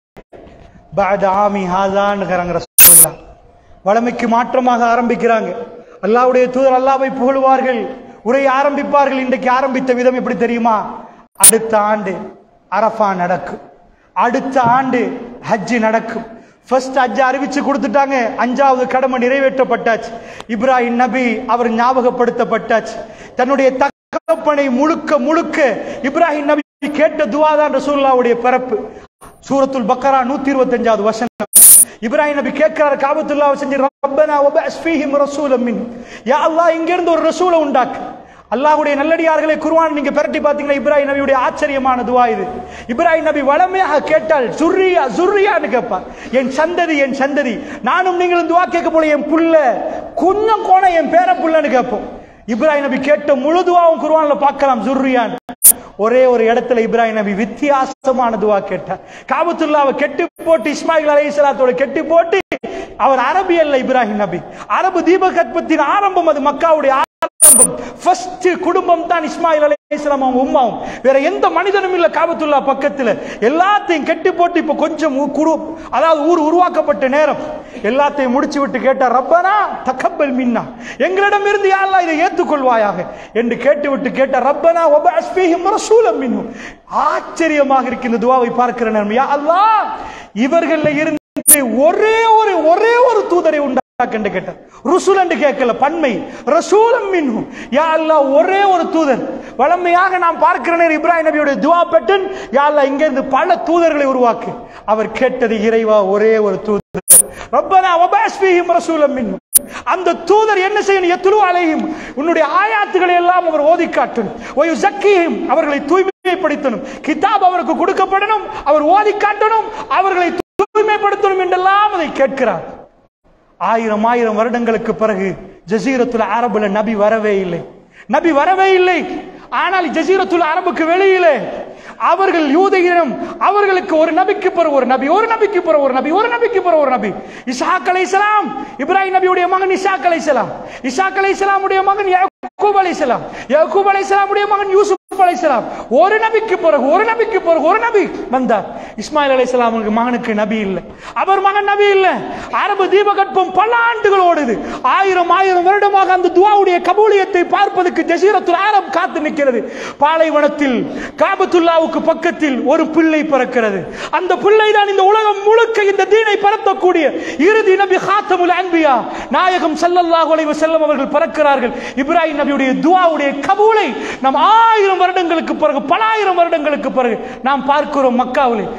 பாத ஆமி ஹாசான்னுங்கிறாங்க ரசூலுல்லாஹ் வளமைக்கு மாற்றமாக ஆரம்பிக்கிறாங்க அல்லாஹ்வுடைய தூதர் அல்லாஹ்வை புகழுவார்கள் உரை ஆரம்பிப்பார்கள் இன்றைக்கு ஆரம்பித்த விதம் எப்படி தெரியுமா அடுத்த ஆண்டு அரஃபா நடக்கும் அடுத்த ஆண்டு ஹஜ்ஜி நடக்கும் ஃபர்ஸ்ட் ஹஜ் அறிவிச்சு கொடுத்துட்டாங்க அஞ்சாவது கடமை நிறைவேற்றப்பட்டாச்சு இப்ராஹிம் நபி அவர் ஞாபகப்படுத்தப்பட்டாச்சு தன்னுடைய தகப்பனை முழுக்க முழுக்க இப்ராஹிம் நபி கேட்ட துவாதான் ரசூலுல்லாஹ்வுடைய பிறப்பு சூரத்துல் பக்கரா நூத்தி இருபத்தஞ்சாவது வசனம் இப்ராஹிம் நபி கேட்கிறார் காபத்துல்லாவை செஞ்சு ரப்பனா வபஅஸ் ஃபீஹிம் ரசூலம் மின் யா அல்லாஹ் இங்க இருந்து ஒரு ரசூலை உண்டாக்கு அல்லாஹ்வுடைய நல்லடியார்களை குர்ஆன் நீங்க பிரட்டி பாத்தீங்கன்னா இப்ராஹிம் நபியுடைய ஆச்சரியமான துவா இது இப்ராஹிம் நபி வளமையாக கேட்டால் சுர்ரியா சுர்ரியான்னு கேட்பார் என் சந்ததி என் சந்ததி நானும் நீங்களும் துவா கேட்க போல என் புள்ள கொஞ்சம் கோணம் என் பேர புள்ளன்னு கேட்போம் இப்ராஹிம் நபி கேட்ட முழு துவாவும் குர்ஆன்ல பார்க்கலாம் சுர்ரியான் ஒரே ஒரு இடத்துல இப்ராஹிம் நபி வித்தியாசமான துவா கேட்டார் காபத்துல்லாவை கெட்டி போட்டு இஸ்மாயில் அலைஹிஸ்ஸலாத்தோட கெட்டி போட்டு அவர் அரபி அல்ல இப்ராஹிம் நபி அரபு தீபகற்பத்தின் ஆரம்பம் அது மக்காவுடைய ஆரம்பம் ஃபர்ஸ்ட் குடும்பம் தான் இஸ்மாயில் அலைஹிஸ்ஸலாம் அவங்க உம்மாவும் வேற எந்த மனிதனும் இல்ல காபத்துல்லா பக்கத்துல எல்லாத்தையும் கெட்டி போட்டு இப்ப கொஞ்சம் ஊ- குடு அதாவது ஊர் உருவாக்கப்பட்ட நேரம் எல்லாத்தையும் முடிச்சு விட்டு கேட்டார் ரப்பனா தக்கபல் மின்னா எங்களிடம் இருந்து யாரெல்லாம் இதை ஏற்றுக்கொள்வாயாக என்று கேட்டு விட்டு கேட்டார் ரப்பனா வபஅஸ் ஃபீஹிம் ரசூலம் மின்ஹும் ஆச்சரியமாக இருக்கு இந்த துவாவை பார்க்கிற நேரம் யா அல்லாஹ் இவர்கள்ல இருந்து ஒரே ஒரு ஒரே ஒரு தூதரை உண்டாக்கு என்று கேட்டார் ருசுல் என்று கேட்கல பன்மை ரசூலம் மின்ஹும் யா அல்லாஹ் ஒரே ஒரு தூதர் வளமையாக நாம் பார்க்கிற நேரம் இப்ராஹிம் நபியுடைய துவா பெட்டன் யா அல்லாஹ் இங்க இருந்து பல தூதர்களை உருவாக்கு அவர் கேட்டது இறைவா ஒரே ஒரு தூதர் ரப்பனா வபஅஸ் ஃபீஹிம் ரசூலம் மின்ஹும் அந்த தூதர் என்ன செய்யணும் எத்துலு அலைஹிம் உன்னுடைய ஆயாத்துகளை எல்லாம் அவர் ஓதி காட்டணும் ஒயு ஜக்கிஹிம் அவர்களை தூய்மைப்படுத்தணும் கிதாப் அவருக்கு கொடுக்கப்படணும் அவர் ஓதி காட்டணும் அவர்களை தூய்மைப்படுத்தணும் என்றெல்லாம் அதை கேட்கிறார் ஆயிரம் ஆயிரம் வருடங்களுக்கு பிறகு ஜசீரத்துல அரபுல நபி வரவே இல்லை நபி வரவே இல்லை ஆனால் ஜசீரத்துல் அரபுக்கு வெளியிலே அவர்கள் யூதையினம் அவர்களுக்கு ஒரு நபிக்கு பிறகு ஒரு நபி ஒரு நபிக்கு பிறகு ஒரு நபி ஒரு நபிக்கு பிறகு ஒரு நபி இசாக் அலைஹிஸ்ஸலாம் இப்ராஹிம் நபியுடைய மகன் இசாக் அலைஹிஸ்ஸலாம் இசாக் அலைஹிஸ்ஸலாமுடைய மகன் யாக்கூப் அலைஹிஸ்ஸலாம் யாக்கூப் அலைஹிஸ்ஸலாமுடைய மகன் யூசுப் அலைஹிஸ்ஸலாம் ஒரு நபிக்கு பிறகு ஒரு நபிக்கு பிறகு ஒரு நபி வந்தார் இஸ்மாயில் அலைஹிஸ்ஸலாமுக்கு மகனுக்கு நபி இல்லை அவர் மகன் நபி இல்லை அரபு தீபகற்பம் பல ஆண்டுகள் ஓடுது ஆயிரம் ஆயிரம் வருடமாக அந்த துவாவுடைய கபூலியத்தை பார்ப்பதற்கு ஜசீரத்துல் அரப் காத்து நிற்கிறது பாலைவனத்தில் காபத்துல்லாவுக்கு பக்கத்தில் ஒரு பிள்ளை பிறக்கிறது அந்த பிள்ளை தான் இந்த உலகம் முழுக்க இந்த தீனை பரப்பக்கூடிய இறுதி நபி ஹாத்தமுல் அன்பியா நாயகம் ஸல்லல்லாஹு அலைஹி வஸல்லம் அவர்கள் பிறக்கிறார்கள் இப்ராஹிம் நபியுடைய துவாவுடைய கபூலை நாம் ஆயிரம் வருடங்களுக்கு பிறகு பல ஆயிரம் வருடங்களுக்கு பிறகு நாம் பார்க்கிறோம் மக்காவிலே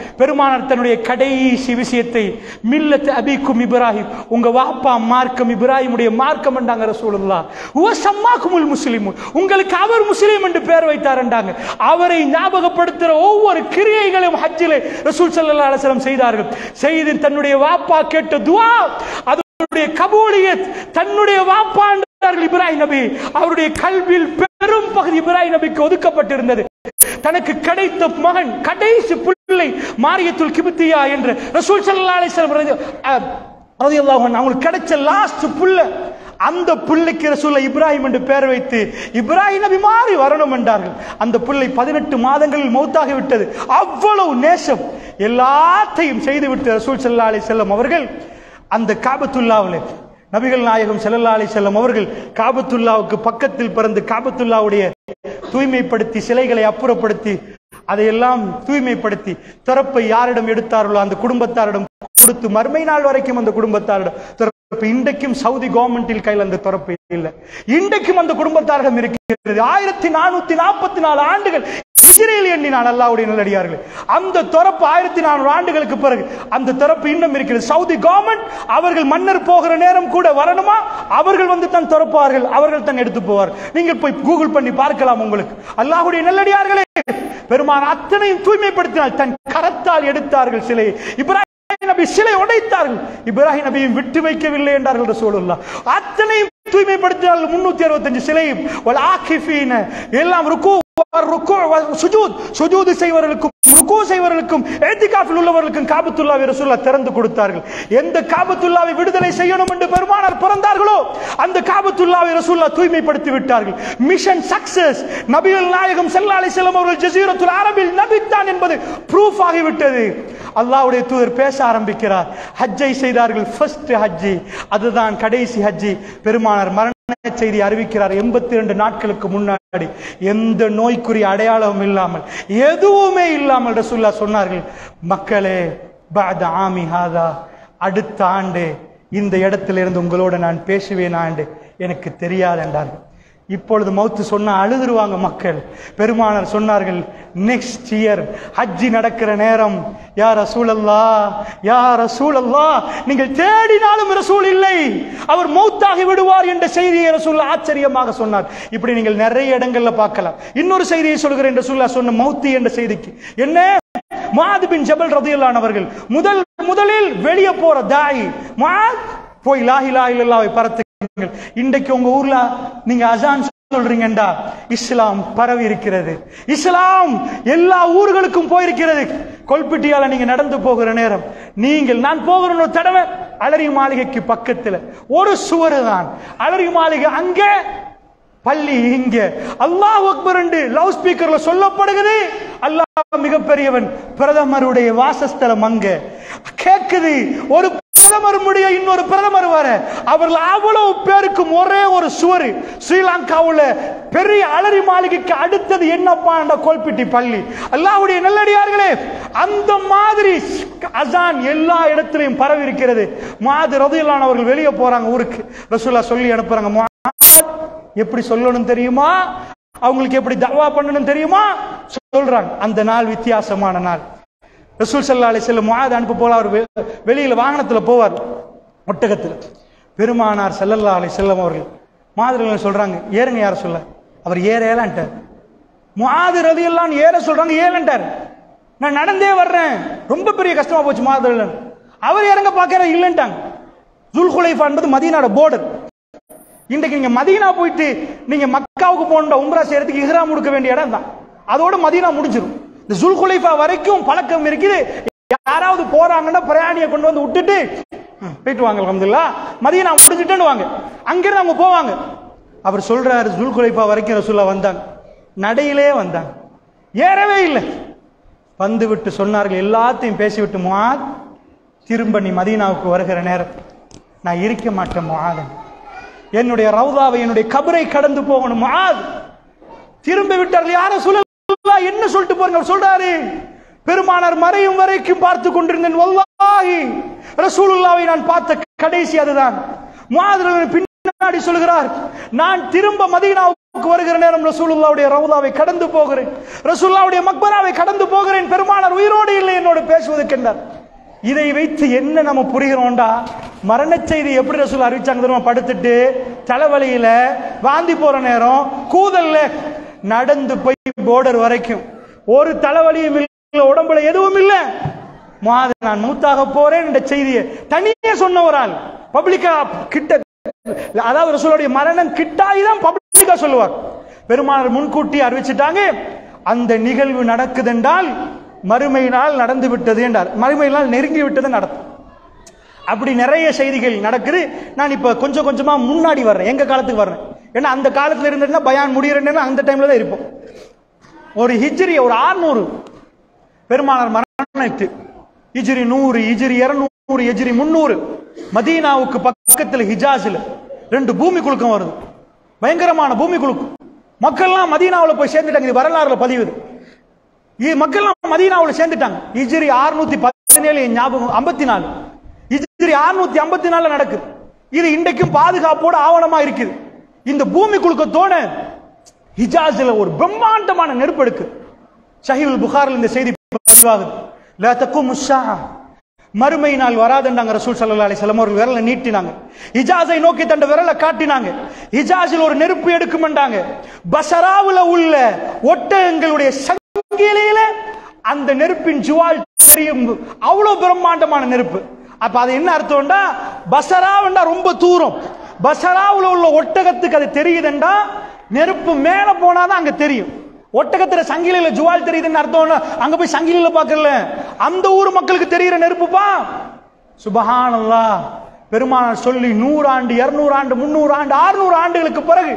பெருமானார் தன்னுடைய கடைசி விஷயத்தை மில்லத் அபிக்கும் இப்ராஹிம் உங்க வாப்பா மார்க்கம் இப்ராஹிமுடைய மார்க்கம் என்றாங்க ரசூலுல்லாஹ் உவ சம்மாக்குமுல் முஸ்லிமுன் உங்களுக்கு அவர் முஸ்லீம் என்று பெயர் வைத்தார்ன்றாங்க அவரை ஞாபகப்படுத்துகிற ஒவ்வொரு கிரியைகளையும் ஹஜ்ஜிலே ரசூல் ஸல்லல்லாஹு அலைஹி வஸல்லம் செய்தார்கள் செய்து தன்னுடைய வாப்பா கேட்ட துஆ அதனுடைய கபூலியத் தன்னுடைய வாப்பா என்றார்கள் இப்ராஹிம் நபி அவருடைய கல்வியில் பெரும் பகுதி இப்ராஹிம் நபிக்கு ஒதுக்கப்பட்டிருந்தது தனக்கு கிடைத்த மகன் கடைசி பிள்ளை மாரியத்துல் கிபித்தியா என்று ரசூல் ஸல்லல்லாஹு அலைஹி வஸல்லம் ரதி- அஹ், ரலியல்லாஹு அன்ஹு அவங்களுக்கு கிடைச்ச லாஸ்ட் புள்ள அந்த புள்ளைக்கு ரசூல இப்ராஹிம் என்று பெயர் வைத்து இப்ராஹிம் நபி மாறி வரணும் என்றார்கள் அந்த புள்ளை பதினெட்டு மாதங்களில் மௌத்தாகி விட்டது அவ்வளவு நேசம் எல்லாத்தையும் செய்துவிட்டு ரசூல் ஸல்லல்லாஹு அலைஹி வஸல்லம் அவர்கள் அந்த காபத்துல்லாவில் நபிகள் நாயகம் ஸல்லல்லாஹு அலைஹி வஸல்லம் அவர்கள் காபத்துல்லாவுக்கு பக்கத்தில் பிறந்து காபத்துல்லாவுடைய தூய்மைப்படுத்தி சிலைகளை அப்புறப்படுத்தி அதையெல்லாம் தூய்மைப்படுத்தி திறப்பை யாரிடம் எடுத்தார்களோ அந்த குடும்பத்தாரிடம் கொடுத்து மறுமை நாள் வரைக்கும் அந்த குடும்பத்தாரிடம் திறப்பு இன்றைக்கும் சவுதி கவர்மெண்டில் கையில் அந்த திறப்பு இல்லை இன்றைக்கும் அந்த குடும்பத்தாரிடம் இருக்கிறது ஆயிரத்தி நானூத்தி நாற்பத்தி நாலு ஆண்டுகள் இஸ்ரேல் எண்ணினான் அல்லாவுடைய நல்லடியார்கள் அந்த திறப்பு ஆயிரத்தி நானூறு ஆண்டுகளுக்கு பிறகு அந்த திறப்பு இன்னும் இருக்கிறது சவுதி கவர்மெண்ட் அவர்கள் மன்னர் போகிற நேரம் கூட வரணுமா அவர்கள் வந்து தான் திறப்பார்கள் அவர்கள் தான் எடுத்து போவார் நீங்கள் போய் கூகுள் பண்ணி பார்க்கலாம் உங்களுக்கு அல்லாஹ்வுடைய நல்லடியார்களே பெருமான் அத்தனையும் தூய்மைப்படுத்தினால் தன் கரத்தால் எடுத்தார்கள் சிலையை இப்ராஹிம் நபி சிலை உடைத்தார்கள் இப்ராஹிம் நபியும் விட்டு வைக்கவில்லை என்றார்கள் ரசூலுல்லாஹ் அத்தனையும் தூய்மைப்படுத்தினார்கள் முன்னூத்தி அறுபத்தஞ்சு சிலையும் வல் ஆகிஃபீன எல்லாம் ருக்கு ருக்கு சுஜூத் சுஜூது செய்வர்களுக்கும் ருக்கு செய்வர்களுக்கும் ஏத்திகாஃபில் உள்ளவர்களுக்கும் காபத்துல்லாவை ரசூலுல்லாஹ் திறந்து கொடுத்தார்கள் எந்த காபத்துல்லாவை விடுதலை செய்யணும் என்று பெருமானார் பிறந்தார்களோ அந்த காபத்துல்லாவை ரசூலுல்லாஹ் தூய்மைப்படுத்தி விட்டார்கள் மிஷன் சக்சஸ் நபிகள் நாயகம் ஸல்லல்லாஹு அலைஹி வஸல்லம் அவர்கள் ஜஸீரத்துல் அரபில் நபித்தான் என்பது ப்ரூஃப் ஆகிவிட்டது அல்லாஹ்வுடைய தூதர் பேச ஆரம்பிக்கிறார் ஹஜ்ஜை செய்தார்கள் ஃபர்ஸ்ட் ஹஜ்ஜி அதுதான் கடைசி ஹஜ்ஜி பெருமானார் மரண செய்தி அறிவிக்கிறார் எண்பத்தி ரெண்டு நாட்களுக்கு முன்னாடி எந்த நோய்க்குரிய அடையாளமும் இல்லாமல் எதுவுமே இல்லாமல் ரசூல்லா சொன்னார்கள் மக்களே பாத ஆமி ஹாதா அடுத்த ஆண்டு இந்த இடத்திலிருந்து உங்களோட நான் பேசுவேன் ஆண்டு எனக்கு தெரியாது என்றார்கள் இப்பொழுது மௌத்து சொன்னா அழுதுருவாங்க மக்கள் பெருமானார் சொன்னார்கள் நெக்ஸ்ட் இயர் ஹஜ்ஜி நடக்கிற நேரம் யா ரசூலல்லா யா ரசூலல்லா நீங்கள் தேடினாலும் ரசூல் இல்லை அவர் மௌத்தாகி விடுவார் என்ற செய்தியை ரசூல் ஆச்சரியமாக சொன்னார் இப்படி நீங்கள் நிறைய இடங்கள்ல பார்க்கலாம் இன்னொரு செய்தியை சொல்கிறேன் என்று சொல்ல சொன்ன மௌத்தி என்ற செய்திக்கு என்ன மாது பின் ஜபல் ரதியல்லானவர்கள் முதல் முதலில் வெளியே போற தாய் மாத் போய் லாஹி லா இல்லல்லாவை பரத்து இன்றைக்கு உங்க ஊர்ல நீங்க அசான் சொல்றீங்கடா இஸ்லாம் பரவி இருக்கிறது இஸ்லாம் எல்லா ஊர்களுக்கும் போயிருக்கிறது கொல்பிட்டியால நீங்க நடந்து போகிற நேரம் நீங்கள் நான் போகிற ஒரு தடவை அலரி மாளிகைக்கு பக்கத்துல ஒரு சுவரு தான் அலரி மாளிகை அங்கே பள்ளி இங்க அல்லாஹ் அக்பர் என்று லவுட் ஸ்பீக்கர்ல சொல்லப்படுகிறது அல்லாஹ் மிகப்பெரியவன் பிரதமருடைய வாசஸ்தலம் அங்க கேக்குது ஒரு பிரதமர் முடிய இன்னொரு பிரதமர் வர அவர்கள் அவ்வளவு பேருக்கும் ஒரே ஒரு சுவர் ஸ்ரீலங்காவுல பெரிய அலரி மாளிகைக்கு அடுத்தது என்னப்பா என்ற கோல்பிட்டி பள்ளி அல்லாஹ்வுடைய நல்லடியார்களே அந்த மாதிரி அசான் எல்லா இடத்திலையும் பரவி இருக்கிறது மாது ரதியல்லான் அவர்கள் வெளியே போறாங்க ஊருக்கு ரசூல்லா சொல்லி அனுப்புறாங்க "முஆத், எப்படி சொல்லணும் தெரியுமா அவங்களுக்கு எப்படி தவா பண்ணணும் தெரியுமா சொல்றாங்க அந்த நாள் வித்தியாசமான நாள் ரசூல் சல்லா அலி செல்லம் முஆத் அனுப்ப போல அவர் வெ- வெளியில வாகனத்துல போவார் ஒட்டகத்தில் பெருமானார் ஸல்லல்லாஹு அலைஹி செல்லம் அவர்கள் மாதிரி சொல்றாங்க ஏறுங்க யார சொல்ல அவர் ஏற ஏலான்ட்டார் முஆது ரலியல்லாஹு ஏற சொல்றாங்க ஏலன்ட்டார் நான் நடந்தே வர்றேன் ரொம்ப பெரிய கஷ்டமா போச்சு முஆது அவர் இறங்க பார்க்கற இல்லன்ட்டாங்க ஜுல்குலைஃபான்றது மதீனாவோட border இன்றைக்கு நீங்க மதீனா போயிட்டு நீங்க மக்காவுக்கு போன உம்ரா செய்யறதுக்கு இஹ்ராம் கொடுக்க வேண்டிய இடம் தான் அதோட மதீனா முடிஞ்சிடும் இந்த ஜுல்குலைஃபா வரைக்கும் பழக்கம் இருக்குது யாராவது போறாங்கன்னா பிரயாணியை கொண்டு வந்து விட்டுட்டு "ம், போயிட்டு வாங்க அல்ஹம்துலில்லாஹ் மதீனா முடிஞ்சிட்டேன்னு வாங்க அங்கிருந்து அவங்க போவாங்க அவர் சொல்றாரு ஜுல்குலைஃபா வரைக்கும் ரசூல்லா வந்தாங்க நடையிலே வந்தாங்க ஏறவே இல்லை வந்து விட்டு சொன்னார்கள் எல்லாத்தையும் பேசிவிட்டு முஆத் திரும்ப நீ மதீனாவுக்கு வருகிற நேரம் நான் இருக்க மாட்டேன் முஆதன் என்னுடைய ரவுதாவை என்னுடைய கபரை கடந்து போகணும் முஆத் திரும்பி விட்டார்கள் யார சொல்லலா என்ன சொல்லிட்டு போறீங்க அவர் சொல்றாரு பெருமானார் மறையும் வரைக்கும் பார்த்து கொண்டிருந்தேன் வல்லாஹி ரசூலுல்லாவை நான் பார்த்த கடைசி அதுதான் முஆத் பின் முன்னாடி சொல்கிறார் நான் திரும்ப மதீனாவுக்கு வருகிற நேரம் ரசூலுல்லாவுடைய ரவுதாவை கடந்து போகிறேன் ரசூலுல்லாவுடைய மக்பராவை கடந்து போகிறேன் பெருமானார் உயிரோடு இல்லை என்னோடு பேசுவதற்கு என்றார் இதை வைத்து என்ன நம்ம புரிகிறோம்டா மரண செய்தி எப்படி ரசூல் அறிவிச்சாங்க தெரியுமா படுத்துட்டு தலைவலியில வாந்தி போற நேரம் கூதல்ல நடந்து போய் போர்டர் வரைக்கும் ஒரு தலைவலியும் இல்ல உடம்புல எதுவும் இல்ல மாது நான் மூத்தாக போறேன் என்ற செய்தியை தனியே சொன்ன ஒரு ஆள் பப்ளிக்கா கிட்ட அதாவது ரசூலுடைய மரணம் கிட்டாயிதான் பப்ளிக்கா சொல்லுவார் பெருமானார் முன்கூட்டி அறிவிச்சிட்டாங்க அந்த நிகழ்வு நடக்குதென்றால் மறுமை நாள் நடந்து விட்டது என்றார் மறுமை நாள் நெருங்கி விட்டது நடக்கும் அப்படி நிறைய செய்திகள் நடக்குது நான் இப்ப கொஞ்சம் கொஞ்சமா முன்னாடி வர்றேன் எங்க காலத்துக்கு வர்றேன் ஏன்னா அந்த காலத்துல இருந்ததுன்னா பயான் முடிகிற நேரம் அந்த டைம்ல தான் இருப்போம் ஒரு ஹிஜ்ரி ஒரு ஆறுநூறு பெருமானார் மரணத்து இஜிரி நூறு இஜிரி இருநூறு எஜிரி முன்னூறு மதீனாவுக்கு பக்கத்துல ஹிஜாஸ்ல ரெண்டு பூமி குலுக்கம் வருது பயங்கரமான பூமி குலுக்கம் மக்கள்லாம் மதீனாவுல போய் சேர்ந்துட்டாங்க இது வரலாறுல பதிவுது இது மக்கள்லாம் மதீனாவுல சேர்ந்துட்டாங்க இஜிரி 617 பதினேழு என் ஞாபகம் ஐம்பத்தி நாலு இஜிரி 654 ஐம்பத்தி நாலுல நடக்குது இது இன்றைக்கும் பாதுகாப்போட ஆவணமா இருக்குது இந்த பூமி குலுக்கத்தோட ஹிஜாஸ்ல ஒரு பிரம்மாண்டமான நெருப்பு எடுக்கு ஷஹீல் புகாரில் இந்த செய்தி பதிவாகுது லா தக்கும் மறுமை நாள் வராதுன்றாங்க ரசூல் சல்லா அலிஸ்லாம் அவர்கள் விரலை நீட்டினாங்க ஹிஜாஸை நோக்கி தண்ட விரலை காட்டினாங்க ஹிஜாஸில் ஒரு நெருப்பு எடுக்குமெண்டாங்க பசராவுல உள்ள ஒட்டகங்களுடைய சங்கிலியில அந்த நெருப்பின் ஜுவால் தெரியும் அவ்வளவு பிரம்மாண்டமான நெருப்பு அப்ப அது என்ன அர்த்தம்டா பசராவுண்டா ரொம்ப தூரம் பசராவுல உள்ள ஒட்டகத்துக்கு அது தெரியுதுண்டா நெருப்பு மேல போனாதான் அங்க தெரியும் ஒட்டகத்துல சங்கிலியில ஜுவால் தெரியுதுன்னு அர்த்தம் அங்க போய் சங்கிலியில பாக்கல அந்த ஊர் மக்களுக்கு தெரிகிற நெருப்புப்பா சுபஹானல்லா பெருமானார் சொல்லி நூறாண்டு இருநூறு ஆண்டு முன்னூறு ஆண்டு ஆறுநூறு ஆண்டுகளுக்கு பிறகு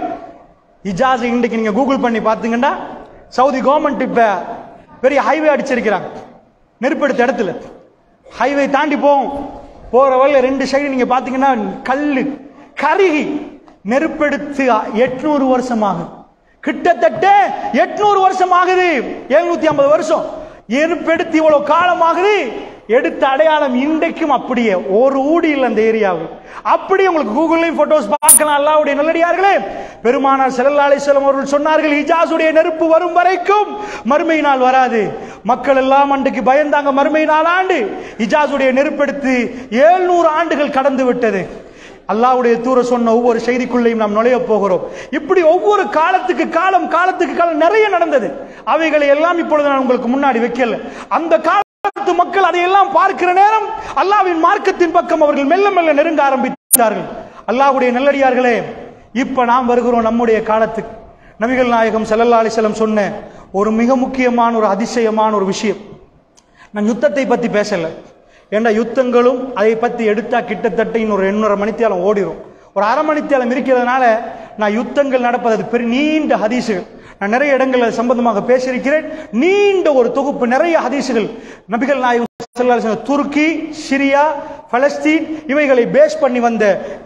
இஜாஸ் இன்றைக்கு நீங்க கூகுள் பண்ணி பார்த்தீங்கன்னா சவுதி கவர்மெண்ட் இப்ப பெரிய ஹைவே அடிச்சிருக்கிறாங்க நெருப்பெடுத்த இடத்துல ஹைவே தாண்டி போகும் போற வழியில ரெண்டு சைடு நீங்க பாத்தீங்கன்னா கல்லு கருகி நெருப்பெடுத்து எட்நூறு வருஷம் ஆகுது கிட்டத்தட்ட எட்நூறு வருஷம் ஆகுது எழுநூத்தி ஐம்பது வருஷம் நெருப்பெடுத்து இவ்வளவு காலம் ஆகுது எடுத்த அடையாளம் இன்றைக்கும் அப்படியே ஒரு ஊடி இல்லை அந்த ஏரியாவில் அப்படி உங்களுக்கு கூகுள்லையும் போட்டோஸ் பார்க்கலாம் அல்லாவுடைய நல்லடியார்களே பெருமானார் செல்லல்லா அலிஸ்லாம் அவர்கள் சொன்னார்கள் ஹிஜாஸுடைய நெருப்பு வரும் வரைக்கும் மறுமை நாள் வராது மக்கள் எல்லாம் அன்றைக்கு பயந்தாங்க மறுமை நாள் ஆண்டு ஹிஜாஸுடைய நெருப்பெடுத்து ஏழ்நூறு ஆண்டுகள் கடந்து விட்டது அல்லாவுடைய தூர சொன்ன ஒவ்வொரு செய்திக்குள்ளையும் நாம் நுழைய போகிறோம் இப்படி ஒவ்வொரு காலத்துக்கு காலம் காலத்துக்கு காலம் நிறைய நடந்தது அவைகளை எல்லாம் இப்பொழுது நான் உங்களுக்கு முன்னாடி வைக்கல அந்த காலத்து மக்கள் அதையெல்லாம் பார்க்கிற நேரம் அல்லாவின் மார்க்கத்தின் பக்கம் அவர்கள் மெல்ல மெல்ல நெருங்க ஆரம்பித்தார்கள் அல்லாஹ்வுடைய நல்லடியார்களே இப்ப நாம் வருகிறோம் நம்முடைய காலத்துக்கு நபிகள் நாயகம் ஸல்லல்லாஹு அலைஹி வஸல்லம் சொன்ன ஒரு மிக முக்கியமான ஒரு அதிசயமான ஒரு விஷயம் நான் யுத்தத்தை பத்தி பேசல ஏன்னா யுத்தங்களும் அதை பத்தி எடுத்தா கிட்டத்தட்ட இன்னொரு எண்ணூறு மணித்தியாலம் ஓடிரும் ஒரு அரை மணித்தியாலம் இருக்கிறதுனால நான் யுத்தங்கள் நடப்பது அது பெரிய நீண்ட ஹதீசுகள் நான் நிறைய இடங்கள் அது சம்பந்தமாக பேசியிருக்கிறேன் நீண்ட ஒரு தொகுப்பு நிறைய ஹதீசுகள் நபிகள் நாயகம் ஸல்லல்லாஹு அலைஹி வஸல்லம் துருக்கி சிரியா பலஸ்தீன் இவைகளை பேஸ் பண்ணி வந்த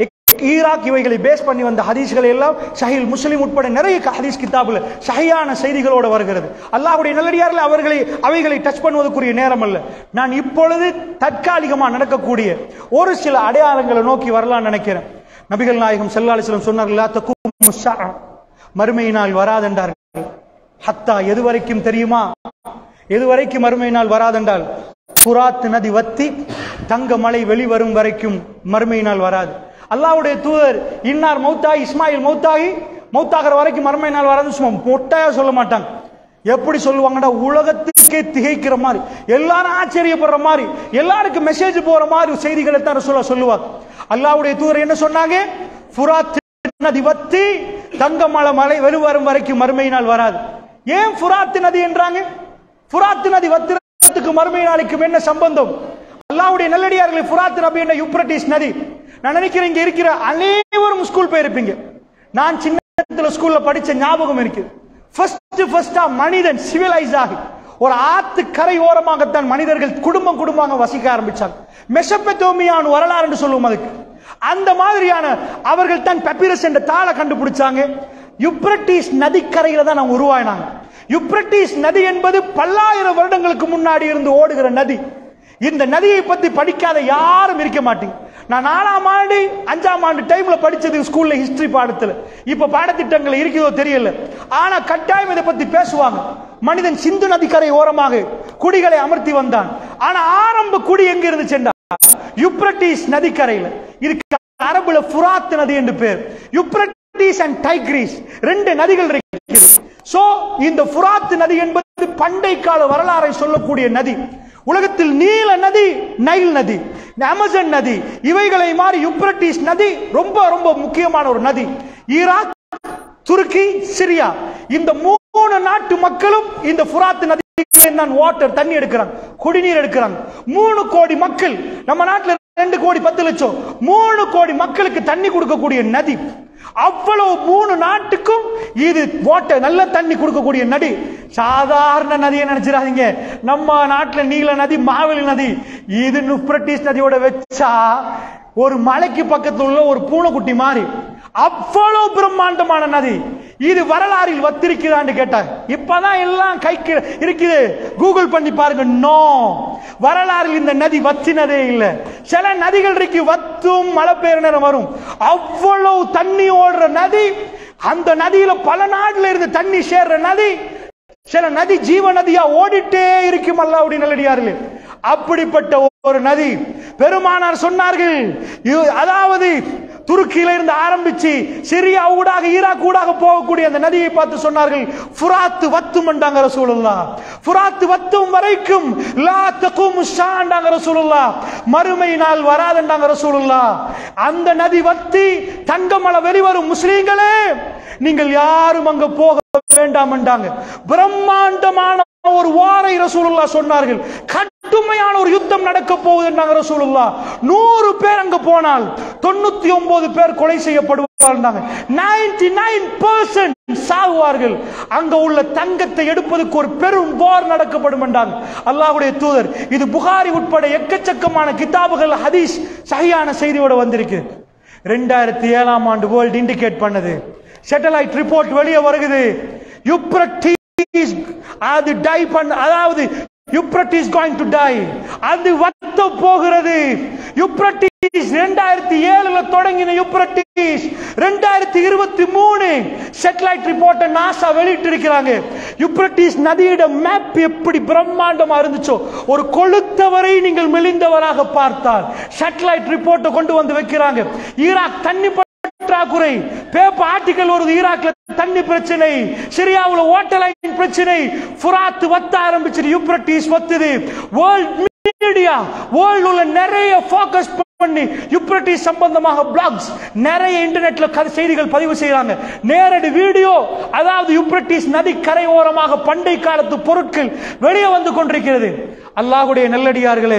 ஈராக் இவைகளை பேஸ் பண்ணி வந்த ஹதீஸ்களை எல்லாம் ஷஹீல் முஸ்லிம் உட்பட நிறைய ஹதீஸ் கிதாபுல ஷஹியான செய்திகளோடு வருகிறது அல்லாஹ்வுடைய நல்லடியார்கள் அவர்களை அவைகளை டச் பண்ணுவதற்குரிய நேரம் அல்ல நான் இப்பொழுது தற்காலிகமாக நடக்கக்கூடிய ஒரு சில அடையாளங்களை நோக்கி வரலாம்னு நினைக்கிறேன் நபிகள் நாயகம் ஸல்லல்லாஹு அலைஹி வஸல்லம் சொன்னார்கள் லா தக்கூமு ஸாஅ. மறுமை நாள் வராதென்றார்கள் ஹத்தா எது வரைக்கும் தெரியுமா எது வரைக்கும் மறுமை நாள் வராதென்றால் புராத் நதி வத்தி தங்க மலை வெளிவரும் வரைக்கும் மறுமை நாள் வராது அல்லாஹ்வுடைய தூதர் இன்னார் மௌத்தாகி இஸ்மாயில் மௌத்தாகி மௌத்தாகிற வரைக்கும் மறுமை நாள் வராது சும்மா மொட்டையா சொல்ல மாட்டாங்க எப்படி சொல்லுவாங்கடா உலகத்துக்கே திகைக்கிற மாதிரி எல்லாரும் ஆச்சரியப்படுற மாதிரி எல்லாருக்கும் மெசேஜ் போற மாதிரி செய்திகளை தான் சொல்ல சொல்லுவாங்க அல்லாஹ்வுடைய தூதர் என்ன சொன்னாங்க புராத் நதி வத்தி தங்கமலை மலை வெளிவரும் வரைக்கும் மறுமை நாள் வராது ஏன் புராத்து நதி என்றாங்க புராத்து நதி வத்திரத்துக்கு மறுமை நாளைக்கும் என்ன சம்பந்தம் அல்லாஹ்வுடைய நல்லடியார்களை புராத்து நபி என்ற யூப்ரட்டிஸ் நதி நான் நினைக்கிறேன் இங்க இருக்கிற அனைவரும் ஸ்கூல் போயிருப்பீங்க நான் சின்னத்துல ஸ்கூல்ல படிச்ச ஞாபகம் இருக்கு ஃபர்ஸ்ட் ஃபர்ஸ்டா மனிதன் சிவிலைஸ் ஆகி ஒரு ஆத்து கரை ஓரமாகத்தான் மனிதர்கள் குடும்பம் குடும்பமாக வசிக்க ஆரம்பிச்சாங்க மெசப்பெத்தோமியான் வரலாறு என்று சொல்லுவோம் அதுக்கு அந்த மாதிரியான அவர்கள் தான் பெப்பிரஸ் என்ற தாளை கண்டுபிடிச்சாங்க யுப்ரட்டிஸ் நதிக்கரையில தான் அவங்க உருவாயினாங்க யுப்ரட்டிஸ் நதி என்பது பல்லாயிரம் வருடங்களுக்கு முன்னாடி இருந்து ஓடுகிற நதி இந்த நதியை பத்தி படிக்காத யாரும் இருக்க மாட்டீங்க நான் நாலாம் ஆண்டு அஞ்சாம் ஆண்டு டைம்ல படிச்சது ஸ்கூல்ல ஹிஸ்டரி பாடத்துல இப்ப பாடத்திட்டங்கள் இருக்குதோ தெரியல ஆனா கட்டாயம் இதை பத்தி பேசுவாங்க மனிதன் சிந்து நதிக்கரை ஓரமாக குடிகளை அமர்த்தி வந்தான் ஆனா ஆரம்ப குடி எங்க இருந்துச்சுண்டா யுப்ரட்டிஸ் நதிக்கரையில இதுக்கு அரபுல ஃபுராத் நதி என்று பேர் யுப்ரட்டிஸ் அண்ட் டைக்ரீஸ் ரெண்டு நதிகள் இருக்குது சோ இந்த ஃபுராத் நதி என்பது பண்டை கால வரலாறை சொல்லக்கூடிய நதி உலகத்தில் நீல நதி நைல் நதி அமேசான் நதி இவைகளை மாறி யுப்ரட்டிஸ் நதி ரொம்ப ரொம்ப முக்கியமான ஒரு நதி ஈராக் துருக்கி சிரியா இந்த மூணு நாட்டு மக்களும் இந்த ஃபுராத் நதி தான் வாட்டர் தண்ணி எடுக்கிறாங்க குடிநீர் எடுக்கிறாங்க மூணு கோடி மக்கள் நம்ம நாட்டுல ரெண்டு கோடி பத்து லட்சம் மூணு கோடி மக்களுக்கு தண்ணி கொடுக்கக்கூடிய நதி அவ்வளவு மூணு நாட்டுக்கும் இது வாட்டர் நல்ல தண்ணி கொடுக்கக்கூடிய நதி சாதாரண நதியை நினைச்சிடாதீங்க நம்ம நாட்டுல நீல நதி மாவெளி நதி இது நுப்ரட்டிஸ் நதியோட வச்சா ஒரு மலைக்கு பக்கத்துல உள்ள ஒரு பூனைக்குட்டி மாதிரி அவ்வளவு பிரம்மாண்டமான நதி இது வரலாறில் வத்திருக்கிறான்னு கேட்டாங்க இப்பதான் எல்லாம் கைக்கு இருக்குது கூகுள் பண்ணி பாருங்க நோ வரலாறில் இந்த நதி வத்தினதே இல்லை சில நதிகள் இருக்கு வத்தும் மழை பெய்யுற நேரம் வரும் அவ்வளவு தண்ணி ஓடுற நதி அந்த நதியில பல நாடுல இருந்து தண்ணி சேர்ற நதி சில நதி ஜீவ நதியா ஓடிட்டே இருக்கும் அல்லாவுடைய நல்லடியார்களே அப்படிப்பட்ட ஒரு நதி பெருமானார் சொன்னார்கள் இது- அதாவது துருக்கியில இருந்து ஆரம்பிச்சு சிரியா ஊடாக ஈராக் ஊடாக போகக்கூடிய அந்த நதியை பார்த்து சொன்னார்கள் ஃபுராத்து வத்தும் என்றாங்க ரசூலுல்லாஹ் ஃபுராத்து வத்தும் வரைக்கும் லா தகும் ஷாண்டாங்க ரசூலுல்லாஹ் மறுமை நாள் வராதண்டாங்க ரசூலுல்லாஹ் அந்த நதி வத்தி தங்கமலை வெளிவரும் முஸ்லீம்களே நீங்கள் யாரும் அங்க போக வேண்டாம் என்றாங்க பிரம்மாண்டமான ஒரு வாரை ரசூலுல்லா சொன்னார்கள் கடுமையான ஒரு யுத்தம் நடக்க போகுது என்றாங்க ரசூலுல்லா நூறு பேர் அங்க போனால் தொண்ணூத்தி ஒன்பது பேர் கொலை செய்யப்படுவார்கள் நைன்டி நைன் சாகுவார்கள் அங்க உள்ள தங்கத்தை எடுப்பதற்கு ஒரு பெரும் போர் நடக்கப்படும் என்றாங்க அல்லாஹ்வுடைய தூதர் இது புகாரி உட்பட எக்கச்சக்கமான கிதாபுகள் ஹதீஸ் சஹியான செய்தியோட வந்திருக்கு ரெண்டாயிரத்தி ஏழாம் ஆண்டு வேர்ல்ட் இண்டிகேட் பண்ணது சேட்டலைட் ரிப்போர்ட் வெளியே வருகிறது யுப்ரட்டிஸ் அது டை பண்ண அதாவது யுப்ரட்டிஸ் கோயிங் டு டை அது வத்த போகிறது யுப்ரட்டிஸ் ரெண்டாயிரத்தி ஏழுல தொடங்கின யுப்ரட்டிஸ் ரெண்டாயிரத்தி இருபத்தி மூணு சேட்டலைட் ரிப்போர்ட்டை நாசா வெளியிட்டு இருக்கிறாங்க யுப்ரட்டிஸ் நதியோட மேப் எப்படி பிரம்மாண்டமா இருந்துச்சோ ஒரு கொளுத்தவரை நீங்கள் மெலிந்தவராக பார்த்தால் சேட்டலைட் ரிப்போர்ட்டை கொண்டு வந்து வைக்கிறாங்க ஈராக் தண்ணி பற்றாக்குறை பேப்பர் ஆர்டிகல் வருது ஈராக்ல தண்ணி பிரச்சனை சிரியாவுல வாட்டர் லைன் பிரச்சனை ஃபுராத் வத்த ஆரம்பிச்சது யூப்ரட்டிஸ் வத்துது வேர்ல்ட் மீடியா வேர்ல்ட் உள்ள நிறைய ஃபோக்கஸ் பண்ணி யூப்ரட்டிஸ் சம்பந்தமாக பிளாக்ஸ் நிறைய இன்டர்நெட்ல கதை செய்திகள் பதிவு செய்யறாங்க நேரடி வீடியோ அதாவது யூப்ரட்டிஸ் நதி கரையோரமாக பண்டை காலத்து பொருட்கள் வெளியே வந்து கொண்டிருக்கிறது அல்லாஹ்வுடைய நல்லடியார்களே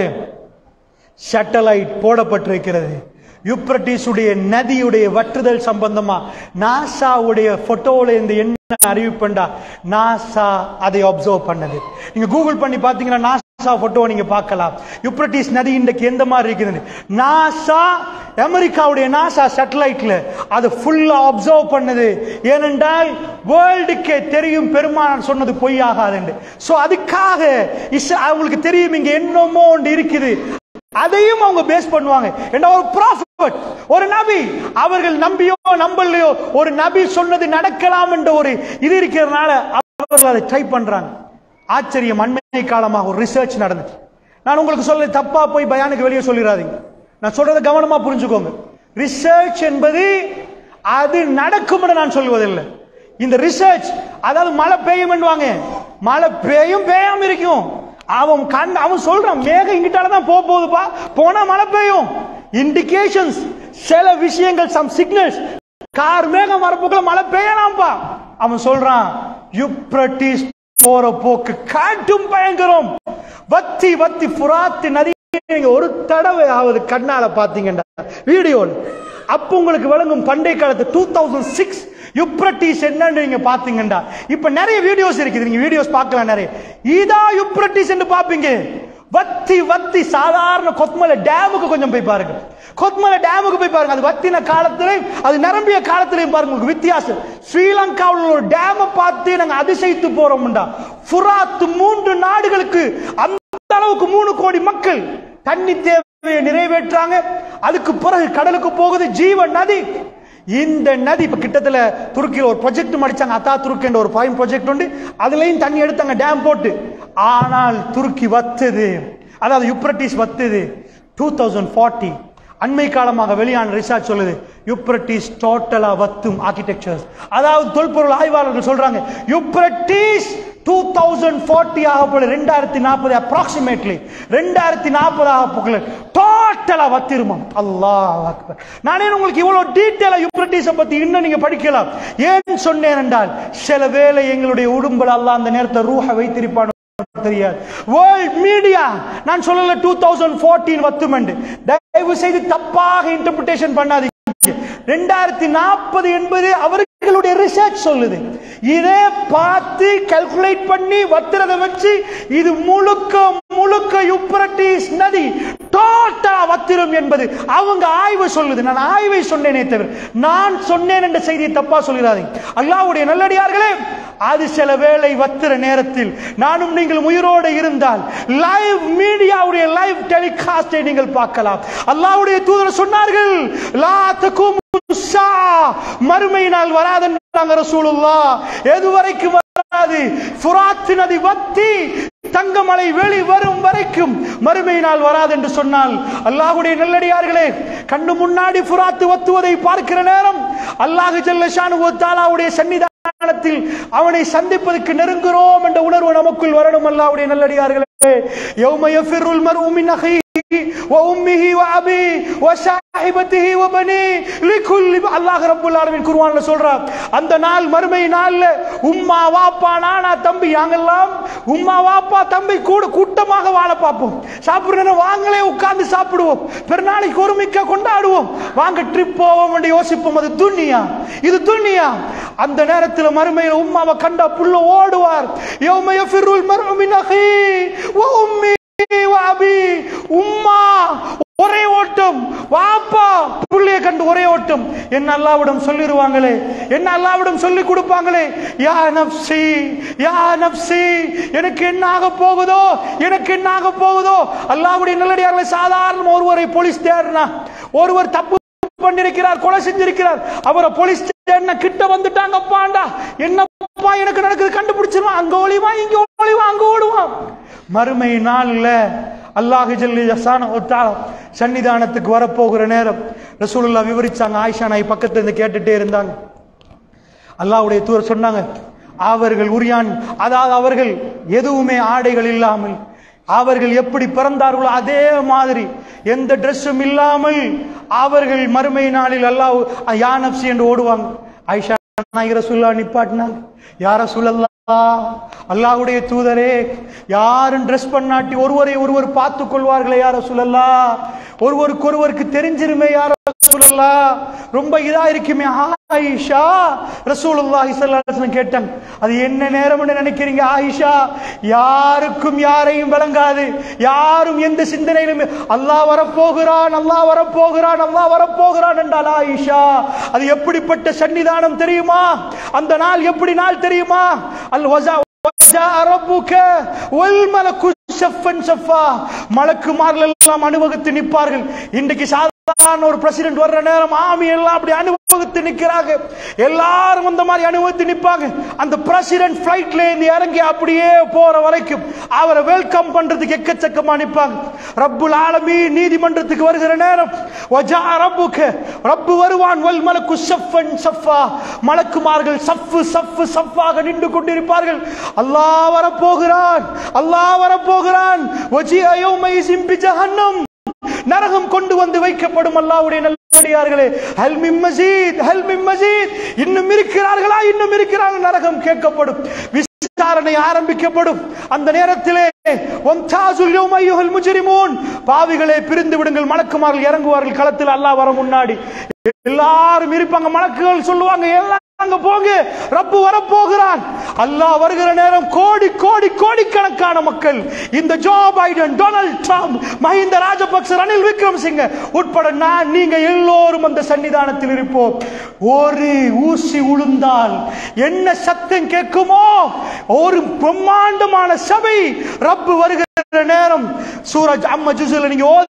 சேட்டலைட் போடப்பட்டிருக்கிறது யூப்ரட்டிஸுடைய நதியுடைய வற்றுதல் சம்பந்தமா நாசாவுடைய போட்டோல இருந்து என்ன அறிவிப்புண்டா நாசா அதை அப்சர்வ் பண்ணது நீங்க கூகுள் பண்ணி பாத்தீங்கன்னா நாசா போட்டோ நீங்க பார்க்கலாம் யூப்ரட்டிஸ் நதி இன்றைக்கு எந்த மாதிரி இருக்குது நாசா அமெரிக்காவுடைய நாசா சேட்டலைட்ல அது ஃபுல்லா அப்சர்வ் பண்ணது ஏனென்றால் வேர்ல்டுக்கே தெரியும் பெருமானார் சொன்னது பொய்யாகாது சோ அதுக்காக இஸ்- அவங்களுக்கு தெரியும் இங்க என்னமோ ஒன்று இருக்குது அதையும் அவங்க பேஸ் பண்ணுவாங்க என்ற ஒரு ப்ராஃபிட் ஒரு நபி அவர்கள் நம்பியோ நம்பலையோ ஒரு நபி சொன்னது நடக்கலாம் என்ற ஒரு இது இருக்கிறதுனால அவர்கள் அதை ட்ரை பண்றாங்க ஆச்சரியம் அண்மை காலமாக ஒரு ரிசர்ச் நடந்துச்சு நான் உங்களுக்கு சொல்ல தப்பா போய் பயானுக்கு வெளியே சொல்லிடாதீங்க நான் சொல்றதை கவனமா புரிஞ்சுக்கோங்க ரிசர்ச் என்பது அது நடக்கும் என்று நான் சொல்வதில்லை இந்த ரிசர்ச் அதாவது மழை பெய்யும்னுவாங்க மழை பெய்யும் பெய்யாம இருக்கும் அவன் கண் அவன் சொல்றான் மேகம் இங்கிட்டால தான் போக போகுதுப்பா போனா மழை பெய்யும் இண்டிகேஷன்ஸ் சில விஷயங்கள் சம் சிக்னல்ஸ் கார் மேகம் வரப்போக்குள்ள மழை பெய்யலாம்ப்பா அவன் சொல்றான் யுப்ரட்டிஸ் போற போக்கு காட்டும் பயங்கரம் வத்தி வத்தி புறாத்து நதி நீங்க ஒரு தடவை ஆவது கண்ணால பாத்தீங்கடா வீடியோல அப்ப உங்களுக்கு விளங்கும் பண்டை காலத்து டூ தௌசண்ட் சிக்ஸ் யுப்ரட்டிஸ் என்னன்னு நீங்க பாத்தீங்கடா இப்ப நிறைய வீடியோஸ் இருக்குது நீங்க வீடியோஸ் பார்க்கலாம் நிறைய இதா யுப்ரட்டிஸ் என்று பாப்பீங்க வத்தி வத்தி சாதாரண கொத்மலை டேமுக்கு கொஞ்சம் போய் பாருங்க கொத்மலை டேமுக்கு போய் பாருங்க அது வத்தின காலத்திலையும் அது நிரம்பிய காலத்திலையும் பாருங்க உங்களுக்கு வித்தியாசம் ஸ்ரீலங்காவில் ஒரு டேமை பார்த்து நாங்க அதிசயித்து போறோம்டா ஃபுராத் மூன்று நாடுகளுக்கு அந்த அளவுக்கு மூணு கோடி மக்கள் தண்ணி தேவையை நிறைவேற்றாங்க அதுக்கு பிறகு கடலுக்கு போகுது ஜீவ நதி இந்த நதி இப்ப கிட்டத்துல துருக்கியில் ஒரு ப்ராஜெக்ட் மடிச்சாங்க அத்தா துருக்கி என்ற ஒரு பாயும் ப்ராஜெக்ட் உண்டு அதுலயும் தண்ணி எடுத்தாங்க டேம் போட்டு ஆனால் துருக்கி வத்துது அதாவது யுப்ரட்டிஸ் வத்துது டூ தௌசண்ட் ஃபார்ட்டி அண்மை காலமாக வெளியான ரிசர்ச் சொல்லுது யுப்ரட்டிஸ் டோட்டலா வத்தும் ஆர்கிடெக்சர்ஸ் அதாவது தொல்பொருள் ஆய்வாளர்கள் சொல்றாங்க யுப்ரட்டிஸ் டூ தௌசண்ட் ஃபார்ட்டி ஆக போல ரெண்டாயிரத்தி நாற்பது அப்ராக்சிமேட்லி ரெண்டாயிரத்தி நாற்பது ஆக போகல டோட்டலா வத்திருமாம் அல்லாஹ் அக்பர் நானே உங்களுக்கு இவ்வளவு டீட்டெயிலா யூப்ரட்டிஸை பத்தி இன்னும் நீங்க படிக்கலாம் ஏன் சொன்னேன் என்றால் சில வேளை எங்களுடைய உடம்புல அல்லாஹ் அந்த நேரத்தை ரூஹ வைத்திருப்பான் தெரியாது வேர்ல்ட் மீடியா நான் சொல்லல டூ தௌசண்ட் ஃபோர்டீன் வத்துமெண்டு தயவு செய்து தப்பாக இன்டர்பிரிட்டேஷன் பண்ணாதீங்க ரெண்டாயிரத்தி நாற்பது என்பது அவர்களுடைய ரிசர்ச் சொல்லுது இதே பார்த்து கால்குலேட் பண்ணி வத்திரத வச்சு இது முழுக்க முழுக்க யுப்ரட்டிஸ் நதி டோட்டலா வத்திரும் என்பது அவங்க ஆய்வு சொல்லுது நான் ஆய்வை சொன்னேனே தவிர நான் சொன்னேன் என்ற செய்தியை தப்பா சொல்லிடாதீங்க அல்லாஹ்வுடைய நல்லடியார்களே அது சில வேளை வத்திர நேரத்தில் நானும் நீங்கள் உயிரோடு இருந்தால் லைவ் மீடியாவுடைய லைவ் டெலிகாஸ்டை நீங்கள் பார்க்கலாம் அல்லாஹ்வுடைய தூதர் சொன்னார்கள் லா தகும் மறுமை நாள் வராதுன்றாங்க ரசூலுல்லாஹ் எது வரைக்கும் வராது ஃபுராத் நதி வத்தி தங்கமலை வெளி வரும் வரைக்கும் மறுமை நாள் வராது என்று சொன்னால் அல்லாஹ்வுடைய நல்லடியார்களே கண்ணு முன்னாடி ஃபுராத்து வத்துவதை பார்க்கிற நேரம் அல்லாஹ் ஜல்லஷானு தாலாவுடைய சன்னிதானத்தில் அவனை சந்திப்பதற்கு நெருங்குகிறோம் என்ற உணர்வு நமக்குள் வரணும் அல்லாஹ்வுடைய நல்லடியார்களே யௌம யஃபிருல் மர்உ மின் அஹீஹி وأمه وأبيه وصاحبته وبنيه لكل அல்லாஹ் ரப்புல் ஆலமீன் குர்ஆன்ல சொல்றார் அந்த நாள் மறுமை நாள்ல உம்மா வாப்பா நானா தம்பி நாங்கெல்லாம் உம்மா வாப்பா தம்பி கூட கூட்டமாக வாழ பார்ப்போம் சாப்பிடுற வாங்களே உட்கார்ந்து சாப்பிடுவோம் பெருநாளைக்கு ஒருமிக்க கொண்டாடுவோம் வாங்க ட்ரிப் போவோம் என்று யோசிப்போம் அது துன்னியா இது துன்னியா அந்த நேரத்தில் மறுமையில் உம்மாவை கண்டா புள்ள ஓடுவார் யௌம யஃபிருல் மர்உ மின் அஹீ வ உம்மி வாபி உம்மா ஒரே ஓட்டம் வாப்பா புள்ளைய கண்டு ஒரே ஓட்டம் என்ன அல்லாவிடம் சொல்லிடுவாங்களே என்ன அல்லாவிடம் சொல்லி கொடுப்பாங்களே யா நப்சி யா நப்சி எனக்கு என்ன ஆக போகுதோ எனக்கு என்ன ஆக போகுதோ அல்லாவுடைய நல்லடியார்களை சாதாரண ஒருவரை போலீஸ் தேடுனா ஒருவர் தப்பு பண்ணிருக்கிறார் கொலை செஞ்சிருக்கிறார் அவரை போலீஸ் ஸ்டேஷன் கிட்ட வந்துட்டாங்க அப்பாண்டா என்னப்பா எனக்கு நடக்குது கண்டுபிடிச்சிருவான் அங்க ஒளிவா இங்க ஒளிவா அங்க ஓடுவான் மறுமை நாள்ல அல்லாஹ் ஜல்லி யசான சன்னிதானத்துக்கு வரப்போகிற நேரம் ரசூலுல்லா விவரிச்சாங்க ஆயிஷா நாய் பக்கத்துல இருந்து கேட்டுட்டே இருந்தாங்க அல்லாஹ்வுடைய தூதர் சொன்னாங்க அவர்கள் உரியான் அதாவது அவர்கள் எதுவுமே ஆடைகள் இல்லாமல் அவர்கள் எப்படி பிறந்தார்களோ அதே மாதிரி எந்த ட்ரெஸ்ஸும் இல்லாமல் அவர்கள் மறுமை நாளில் அல்லாஹ் யா நப்சி என்று ஓடுவாங்க ஆயிஷா நாயகி ரசூல்லா நிப்பாட்டினாங்க யார சொல்லல்லா அல்லாஹ்வுடைய தூதரே யாரும் ட்ரெஸ் பண்ணாட்டி ஒருவரை ஒருவர் பார்த்து கொள்வார்களே யார சொல்லல்லா ஒருவருக்கு ஒருவருக்கு தெரிஞ்சிருமே யார சொல்லல்லா ரொம்ப இதா இருக்குமே ஆயிஷா ரசூலுல்லாஹி ஸல்லல்லாஹு அலைஹி வஸல்லம் கேட்டாங்க அது என்ன நேரம்னு நினைக்கிறீங்க ஆயிஷா யாருக்கும் யாரையும் விளங்காது யாரும் எந்த சிந்தனையிலும் அல்லாஹ் வரப்போகிறான் அல்லாஹ் வரப்போகிறான் அல்லாஹ் வரப்போகிறான் என்றால் ஆயிஷா அது எப்படிப்பட்ட சன்னிதானம் தெரியுமா அந்த நாள் எப்படி நாள் தெரியுமா அல் வஸா وجاء ربك والملك صفا صفا மலக்குமார்கள் எல்லாம் அனுபவித்து நிற்பார்கள் இன்றைக்கு சாதாரண ஒரு பிரசிடென்ட் வர்ற நேரம் ஆமி எல்லாம் அப்படி அனுபவித்து நிற்கிறாங்க எல்லாரும் அந்த மாதிரி அனுபவித்து நிற்பாங்க அந்த பிரசிடென்ட் பிளைட்ல இருந்து இறங்கி அப்படியே போற வரைக்கும் அவரை வெல்கம் பண்றதுக்கு எக்கச்சக்கமா நிற்பாங்க ரப்புல் ஆலமீ நீதிமன்றத்துக்கு வருகிற நேரம் வஜா ரப்புக்கு ரப்பு வருவான் வல் மலக்கு சஃபன் சஃபா மலக்குமார்கள் சஃப்பு சஃப்பு சஃப்பாக நின்று கொண்டிருப்பார்கள் அல்லாஹ் வரப்போகிறான் அல்லாஹ் வரப்போகிறான் வஜி அயோமைசிம் பிஜஹன்னம் நரகம் கொண்டு வந்து வைக்கப்படும் அல்லாஹ்வுடைய நல்லடியார்களே ஹல் மின் மஜீத் ஹல் மின் மஜீத் இன்னும் இருக்கிறார்களா இன்னும் இருக்கிறார்கள் நரகம் கேட்கப்படும் விசாரணை ஆரம்பிக்கப்படும் அந்த நேரத்திலே ஒன்தாசுல் யௌம அய்யுஹல் முஜ்ரிமூன் பாவிகளே பிரிந்து விடுங்கள் மலக்குமார்கள் இறங்குவார்கள் களத்தில் அல்லாஹ் வர முன்னாடி எல்லாரும் இருப்பாங்க மலக்குகள் சொல்லுவாங்க எல்லாம் அங்க போங்க ரப்பு வரப்போகிறான் அல்லாஹ் வருகிற நேரம் கோடி கோடி கோடிக்கணக்கான மக்கள் இந்த Joe Biden Donald Trump Mahinda Rajapaksa Ranil Wickremesinghe உட்பட நான் நீங்க எல்லோரும் அந்த சன்னிதானத்தில் இருப்போம் ஒரு ஊசி உளுந்தால் என்ன சத்தம் கேட்குமோ ஒரு பிரம்மாண்டமான சபை ரப்பு வருகிற நேரம் சூரஜ் அம்ம ஜுசுல நீங்க ஓதி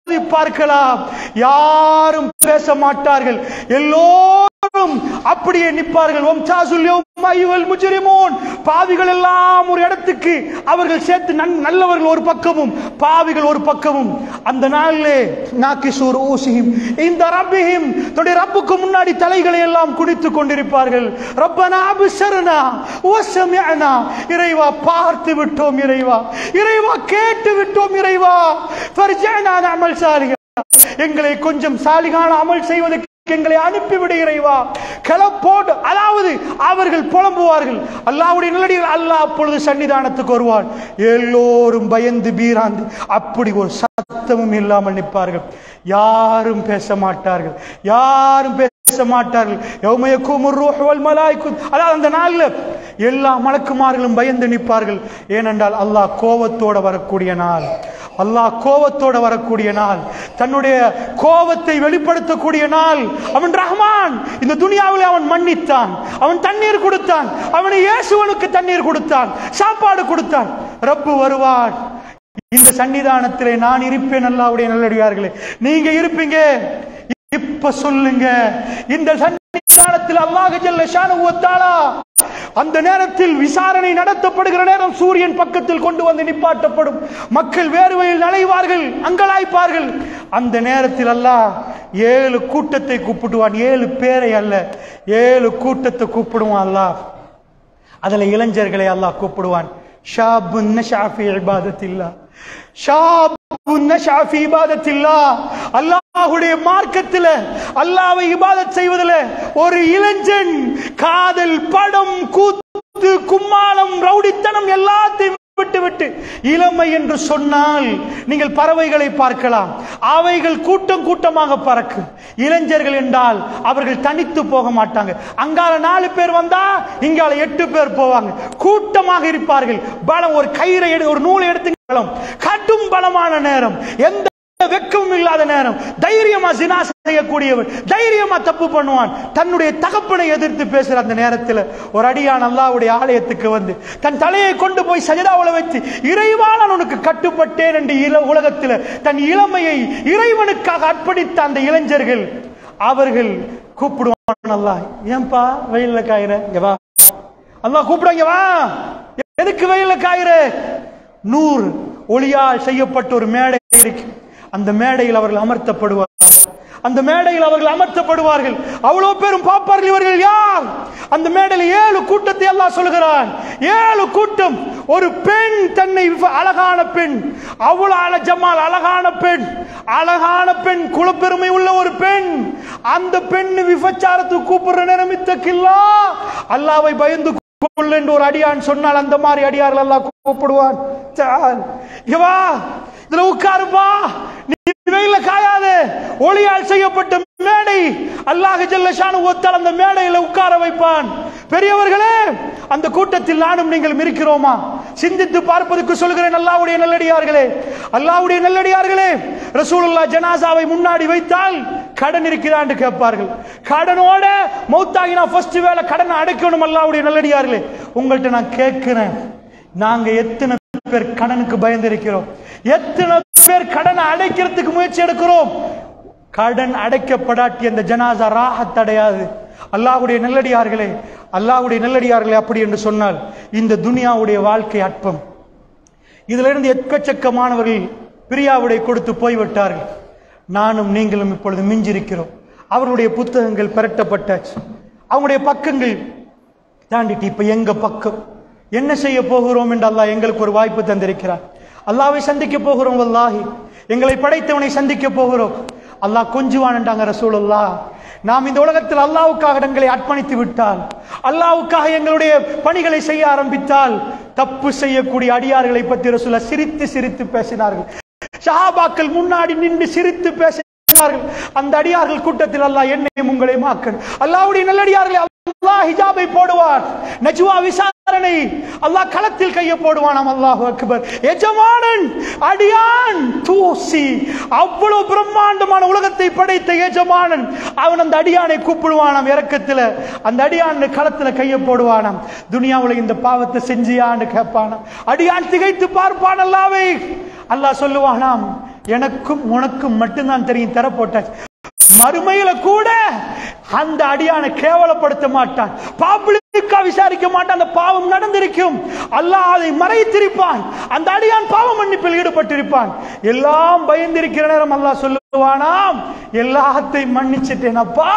பார்க்கலாம் யாரும் பேச மாட்டார்கள் எல்லோரும் அப்படியே நிற்பார்கள் ஒம்சாசுல் யௌம அய்யுஹல் முஜ்ரிமூன் பாவிகள் எல்லாம் ஒரு இடத்துக்கு அவர்கள் சேர்த்து நன்- நல்லவர்கள் ஒரு பக்கமும் பாவிகள் ஒரு பக்கமும் அந்த நாளிலே நாக்கிசூர் ஊசியும் இந்த ரப்பிஹிம் தன்னுடைய ரப்புக்கு முன்னாடி தலைகளை எல்லாம் குடித்துக் கொண்டிருப்பார்கள் ரப்பனா அபிசரனா ஓசமியனா இறைவா பார்த்து விட்டோம் இறைவா இறைவா கேட்டு விட்டோம் இறைவா ஃபர்ஜஅனா நஅமல் சாலிஹா எங்களை கொஞ்சம் சாலிகான அமல் செய்வதற்கு எங்களை அனுப்பிவிடு இறைவா கிளப்போடு அதாவது அவர்கள் புலம்புவார்கள் அல்லாவுடைய நிலடிகள் அல்லாஹ் அப்பொழுது சன்னிதானத்துக்கு வருவான் எல்லோரும் பயந்து பீராந்து அப்படி ஒரு சத்தமும் இல்லாமல் நிற்பார்கள் யாரும் பேச மாட்டார்கள் யாரும் பேச மாட்டார்கள் யௌமயக்கும் ரூஹ் வல் மலாய்க்கு அதாவது அந்த நாள்ல எல்லா மலக்குமார்களும் பயந்து நிற்பார்கள் ஏனென்றால் அல்லாஹ் கோபத்தோட வரக்கூடிய நாள் அல்லாஹ் கோபத்தோட வரக்கூடிய நாள் தன்னுடைய கோபத்தை வெளிப்படுத்தக்கூடிய நாள் அவன் ரஹ்மான் இந்த துனியாவில் அவன் மன்னித்தான் அவன் தண்ணீர் கொடுத்தான் அவனை இயேசுவனுக்கு தண்ணீர் கொடுத்தான் சாப்பாடு கொடுத்தான் ரப்பு வருவான் இந்த சன்னிதானத்திலே நான் இருப்பேன் அல்லாவுடைய நல்லடியார்களே நீங்க இருப்பீங்க இப்ப சொல்லுங்க இந்த சன்னிதானத்தில் அல்லாஹ் ஜல்ல ஷானஹு வ தஆலா அந்த நேரத்தில் விசாரணை நடத்தப்படுகிற நேரம் சூரியன் பக்கத்தில் கொண்டு வந்து நிப்பாட்டப்படும் மக்கள் வேர்வையில் நனைவார்கள் அங்கலாய்ப்பார்கள் அந்த நேரத்தில் அல்லாஹ் ஏழு கூட்டத்தை கூப்பிடுவான் ஏழு பேரை அல்ல ஏழு கூட்டத்தை கூப்பிடுவான் அல்லாஹ் அதுல இளைஞர்களை அல்லாஹ் கூப்பிடுவான் ஷாபுன் நஷா ஃபீ இபாதத்தில்லா ஷாபுன் நஷா ஃபீ இபாதத்தில்லா அல்லாஹ்வுடைய மார்க்கத்துல அல்லாஹ்வை இபாதத் செய்வதில் ஒரு இளைஞன் காதல் படம் கூத்து கும்மாளம் ரவுடித்தனம் எல்லாத்தையும் விட்டு விட்டு இளமை என்று சொன்னால் நீங்கள் பறவைகளை பார்க்கலாம் அவைகள் கூட்டம் கூட்டமாக பறக்கும் இளைஞர்கள் என்றால் அவர்கள் தனித்து போக மாட்டாங்க அங்கால நாலு பேர் வந்தா இங்கால எட்டு பேர் போவாங்க கூட்டமாக இருப்பார்கள் பலம் ஒரு கயிறை எடு ஒரு நூலை எடுத்து பலம் கடும் பலமான நேரம் எந்த வெக்கமும் இல்லாத நேரம் தைரியமா சினா செய்யக்கூடியவன் தைரியமா தப்பு பண்ணுவான் தன்னுடைய தகப்பனை எதிர்த்து பேசுற அந்த நேரத்தில் ஒரு அடியான் அல்லாவுடைய ஆலயத்துக்கு வந்து தன் தலையை கொண்டு போய் சஜதாவுல வச்சு இறைவா நான் உனக்கு கட்டுப்பட்டேன் என்று இல உலகத்தில் தன் இளமையை இறைவனுக்காக அர்ப்பணித்த அந்த இளைஞர்கள் அவர்கள் கூப்பிடுவான் அல்லாஹ் ஏன்பா வெயில்ல காயிற இங்க வா அல்லாஹ் கூப்பிடுவாங்க வா எதுக்கு வெயில்ல காயிற நூறு ஒளியால் செய்யப்பட்ட ஒரு மேடை இருக்கு அந்த மேடையில் அவர்கள் அமர்த்தப்படுவார் அந்த மேடையில் அவர்கள் அமர்த்தப்படுவார்கள் அவ்வளவு பேரும் பார்ப்பார்கள் இவர்கள் யார் அந்த மேடையில் ஏழு கூட்டத்தை எல்லாம் சொல்கிறான் ஏழு கூட்டம் ஒரு பெண் தன்னை விவ- அழகான பெண் அவ்வளவு அழ ஜமால் அழகான பெண் அழகான பெண் குலப்பெருமை உள்ள ஒரு பெண் அந்த பெண் விபச்சாரத்துக்கு கூப்பிடுற நிரமித்தக்கில்லா அல்லாவை பயந்து கொள் என்று ஒரு அடியான் சொன்னால் அந்த மாதிரி அடியார்கள் எல்லாம் கூப்பிடுவான் சால், இங்க வா இதுல உட்காருப்பா நீ வெயில காயாது ஒளியால் செய்யப்பட்ட மேடை அல்லாஹ் ஜல்லஷானு ஒத்தால் அந்த மேடையில உட்கார வைப்பான் பெரியவர்களே அந்த கூட்டத்தில் நானும் நீங்கள் இருக்கிறோமா சிந்தித்து பார்ப்பதற்கு சொல்கிறேன் அல்லாவுடைய நல்லடியார்களே அல்லாவுடைய நல்லடியார்களே ரசூலுல்லா ஜனாசாவை முன்னாடி வைத்தால் கடன் இருக்கிறான்னு கேட்பார்கள் கடனோட மௌத்தாகினா ஃபர்ஸ்ட் வேலை கடனை அடைக்கணும் அல்லாவுடைய நல்லடியார்களே உங்கள்கிட்ட நான் கேட்கிறேன் நாங்க எத்தனை பேர் கடனுக்கு பயந்திருக்கிறோம் எத்தனை பேர் கடனை அடைக்கிறதுக்கு முயற்சி எடுக்கிறோம் கடன் அடைக்கப்படாட்டி அந்த ஜனாசா ராஹத் அடையாது அல்லாஹ்வுடைய நல்லடியார்களே அல்லாஹ்வுடைய நல்லடியார்களே அப்படி என்று சொன்னால் இந்த துனியாவுடைய வாழ்க்கை அற்பம் இதுல இருந்து எக்கச்சக்கமானவர்கள் பிரியாவுடை கொடுத்து போய்விட்டார்கள் நானும் நீங்களும் இப்பொழுது மிஞ்சிருக்கிறோம் அவர்களுடைய புத்தகங்கள் பெரட்டப்பட்டாச்சு அவங்களுடைய பக்கங்கள் தாண்டிட்டு இப்ப எங்க பக்கம் என்ன செய்ய போகிறோம் என்று அல்லாஹ் எங்களுக்கு ஒரு வாய்ப்பு தந்திருக்கிறார் அல்லாவை சந்திக்க போகிறோம் வல்லாஹி எங்களை படைத்தவனை சந்திக்க போகிறோம் அல்லாஹ் கொஞ்சுவான்ட்டாங்க ரசூலுல்லா நாம் இந்த உலகத்தில் அல்லாவுக்காக எங்களை அர்ப்பணித்து விட்டால் அல்லாவுக்காக எங்களுடைய பணிகளை செய்ய ஆரம்பித்தால் தப்பு செய்யக்கூடிய அடியார்களை பற்றி ரசூலா சிரித்து சிரித்து பேசினார்கள் சஹாபாக்கள் முன்னாடி நின்று சிரித்து பேசினார்கள் அந்த அடியார்கள் கூட்டத்தில் அல்லாஹ் என்னையும் உங்களையும் ஆக்கணும் அல்லாஹ்வுடைய நல்லடியார்களை அல்லாஹ் ஹிஜாபை போடுவார் நஜ்வா விசாரணை அல்லாஹ் களத்தில் கையை போடுவானாம் அல்லாஹ் அக்பர் எஜமானன் அடியான் தூசி அவ்வளவு பிரம்மாண்டமான உலகத்தை படைத்த எஜமானன் அவன் அந்த அடியானை கூப்பிடுவானாம் இறக்கத்துல அந்த அடியான் களத்துல கையை போடுவானாம் துனியாவுல இந்த பாவத்தை செஞ்சியான்னு கேட்பானாம் அடியான் திகைத்து பார்ப்பான் அல்லாவை அல்லாஹ் சொல்லுவானாம் எனக்கும் உனக்கும் மட்டும்தான் தெரியும் தர போட்டாச்சு மறுமையில கூட அந்த அடியானை கேவலப்படுத்த மாட்டான் பப்ளிக்கா விசாரிக்க மாட்டான் அந்த பாவம் நடந்திருக்கும் அல்லாஹ் அதை மறைத்திருப்பான் அந்த அடியான் பாவ மன்னிப்பில் ஈடுபட்டிருப்பான் எல்லாம் பயந்திருக்கிற நேரம் அல்லாஹ் சொல்லுவானாம் எல்லாத்தையும் மன்னிச்சிட்டேனப்பா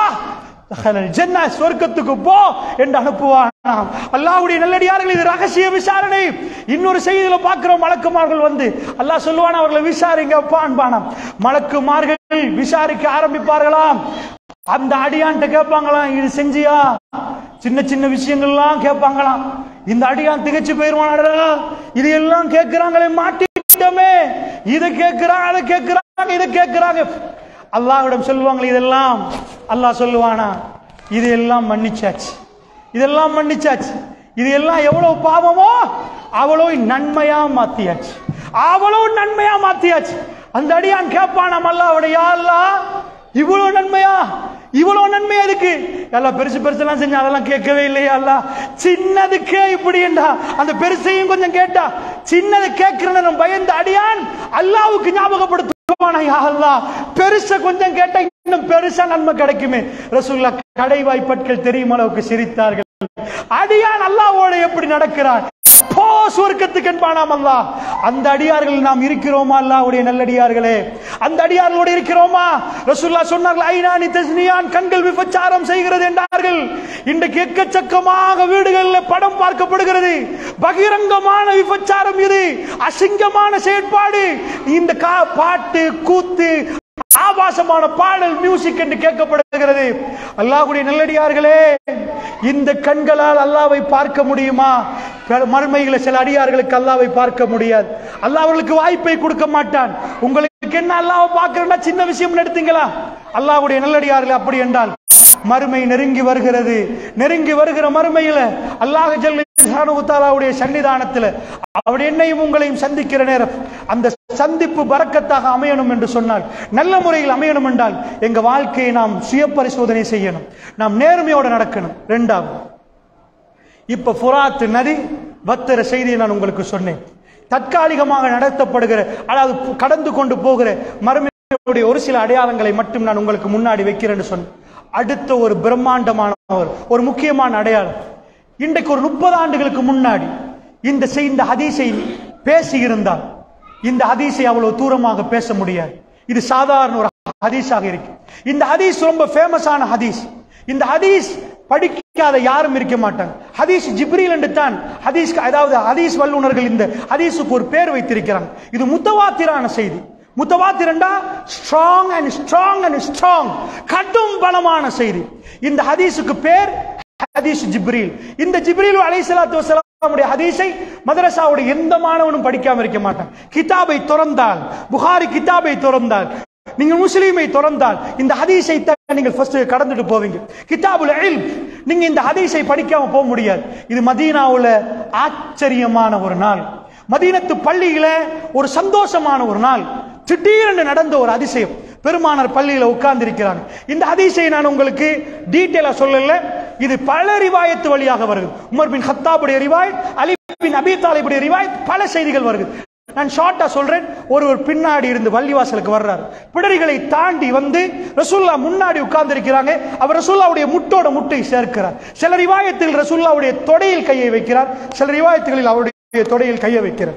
ஜென்னா சொர்க்கத்துக்கு போ என்று அனுப்புவானாம் அல்லாஹ்வுடைய நல்லடியார்கள் இது ரகசிய விசாரணை இன்னொரு செய்தியில பார்க்கிறோம் மலக்குமார்கள் வந்து அல்லாஹ் சொல்லுவான் அவர்களை விசாரிங்க பான்பானாம் மலக்குமார்கள் விசாரிக்க ஆரம்பிப்பார்களாம் அந்த அடியான்ட்ட கேட்பாங்களாம் இது செஞ்சியா சின்ன சின்ன விஷயங்கள்லாம் கேட்பாங்களாம் இந்த அடியான் திகச்சு போயிருவானடா இது எல்லாம் கேட்கிறாங்களே மாட்டிட்டோமே இதை கேட்கிறாங்க அதை கேட்கிறாங்க இதை கேட்கிறாங்க அல்லாஹ்விடம் சொல்லுவாங்க இதெல்லாம் அல்லாஹ் சொல்லுவானா இது எல்லாம் மன்னிச்சாச்சு இதெல்லாம் மன்னிச்சாச்சு இது எல்லாம் எவ்வளவு பாவமோ அவ்வளவு நன்மையா மாத்தியாச்சு அவ்வளவு நன்மையா மாத்தியாச்சு அந்த அடியான் கேட்பானாம் அல்லாஹ்வுடைய யா அல்லாஹ் இவ்வளவு நன்மையா இவ்வளவு நன்மை எதுக்கு எல்லாம் பெருசு பெருசெல்லாம் செஞ்சா அதெல்லாம் கேட்கவே இல்லையா அல்ல சின்னதுக்கே இப்படிண்டா அந்த பெருசையும் கொஞ்சம் கேட்டா சின்னது கேட்கிற நேரம் பயந்த அடியான் அல்லாவுக்கு ஞாபகப்படுத்துவானா யா அல்லாஹ் பெருச கொஞ்சம் கேட்டா இன்னும் பெருசா நன்மை கிடைக்குமே ரசூல்லா கடைவாய் பற்கள் தெரியும் அளவுக்கு சிரித்தார்கள் அடியான் அல்லாவோட எப்படி நடக்கிறான் போ சுவர்க்கத்துக்கு என்பானாம் அல்லாஹ் அந்த அடியார்கள் நாம் இருக்கிறோமா அல்லாஹ்வுடைய நல்லடியார்களே அந்த அடியார்களோடு இருக்கிறோமா ரசூல்லா சொன்னார்கள் ஐநானி தஸ்னியான் கண்கள் விபச்சாரம் செய்கிறது என்றார்கள் இன்றைக்கு எக்கச்சக்கமாக வீடுகளில் படம் பார்க்கப்படுகிறது பகிரங்கமான விபச்சாரம் இது அசிங்கமான செயற்பாடு இந்த கா- பாட்டு கூத்து ஆபாசமான பாடல் மியூசிக் என்று கேட்கப்படுகிறது அல்லாஹ்வுடைய நல்லடியார்களே இந்த கண்களால் அல்லாவை பார்க்க முடியுமா பல மறுமையில சில அடியார்களுக்கு அல்லாவை பார்க்க முடியாது அல்லாஹ் அவர்களுக்கு வாய்ப்பை கொடுக்க மாட்டான் உங்களுக்கு என்ன அல்லாவை பார்க்கறேன்னா சின்ன விஷயம் எடுத்தீங்களா அல்லாஹ்வுடைய நல்லடியார்கள் அப்படி என்றால் மறுமை நெருங்கி வருகிறது நெருங்கி வருகிற மறுமையில அல்லாஹ் ஜல்லுடைய சன்னிதானத்தில் அவர் என்னையும் உங்களையும் சந்திக்கிற நேரம் அந்த சந்திப்பு பறக்கத்தாக அமையணும் என்று சொன்னால் நல்ல முறையில் அமையணும் என்றால் எங்க வாழ்க்கையை நாம் சுய பரிசோதனை செய்யணும் நாம் நேர்மையோடு நடக்கணும் ரெண்டாவது இப்ப ஃபுராத் நதி வத்துற செய்தியை நான் உங்களுக்கு சொன்னேன் தற்காலிகமாக நடத்தப்படுகிற அதாவது கடந்து கொண்டு போகிற மறுமையுடைய ஒரு சில அடையாளங்களை மட்டும் நான் உங்களுக்கு முன்னாடி வைக்கிறேன்னு சொன்னேன் அடுத்த ஒரு பிரம்மாண்டமான ஒரு ஒரு முக்கியமான அடையாளம் இன்றைக்கு ஒரு முப்பது ஆண்டுகளுக்கு முன்னாடி இந்த செய்- இந்த ஹதீஸை பேசி இருந்தால் இந்த ஹதீஸை அவ்வளவு தூரமாக பேச முடியாது இது சாதாரண ஒரு ஹதீஸாக இருக்கு இந்த ஹதீஸ் ரொம்ப ஃபேமஸான ஹதீஸ் இந்த ஹதீஸ் படிக்காத யாரும் இருக்க மாட்டாங்க ஹதீஸ் ஜிப்ரீல் என்று தான் ஹதீஸ் அதாவது ஹதீஸ் வல்லுனர்கள் இந்த ஹதீஸுக்கு ஒரு பேர் வைத்திருக்கிறாங்க இது முத்தவாத்திரான செய்தி முத்தவாத்திரண்டா strong and strong and strong கடும் பலமான செய்தி இந்த ஹதீஸுக்கு பேர் ஹதீஸ் ஜிப்ரீல் இந்த ஜிப்ரீல் அலைஹிஸ்ஸலாத்து வஸலாமுடைய ஹதீஸை மதரசாவுடைய எந்த மாணவனும் படிக்காம இருக்க மாட்டான் கிதாபை திறந்தால் புகாரி கிதாபை திறந்தால் நீங்க முஸ்லீமை திறந்தால் இந்த ஹதீஸை தான் நீங்கள் ஃபர்ஸ்ட் கடந்துட்டு போவீங்க கிதாபுல் இல்ம் நீங்க இந்த ஹதீஸை படிக்காம போக முடியாது இது மதீனாவுல ஆச்சரியமான ஒரு நாள் மதீனத்து பள்ளியில ஒரு சந்தோஷமான ஒரு நாள் திடீரென்று நடந்த ஒரு அதிசயம் பெருமானார் பள்ளியில உட்கார்ந்து இருக்கிறாங்க இந்த அதிசயை நான் உங்களுக்கு டீட்டெயிலா சொல்லல இது பல ரிவாயத்து வழியாக வருது உமர் பின் ஹத்தாபுடைய ரிவாயத் அலி பின் அபி தாலிபுடைய ரிவாயத் பல செய்திகள் வருது நான் ஷார்ட்டா சொல்றேன் ஒருவர் பின்னாடி இருந்து வள்ளிவாசலுக்கு வர்றாரு பிடரிகளை தாண்டி வந்து ரசூல்லா முன்னாடி உட்கார்ந்து இருக்கிறாங்க அவர் ரசூல்லாவுடைய முட்டோட முட்டை சேர்க்கிறார் சில ரிவாயத்தில் ரசூல்லாவுடைய தொடையில் கையை வைக்கிறார் சில ரிவாயத்துகளில் அவருடைய தொடையில் கையை வைக்கிறார்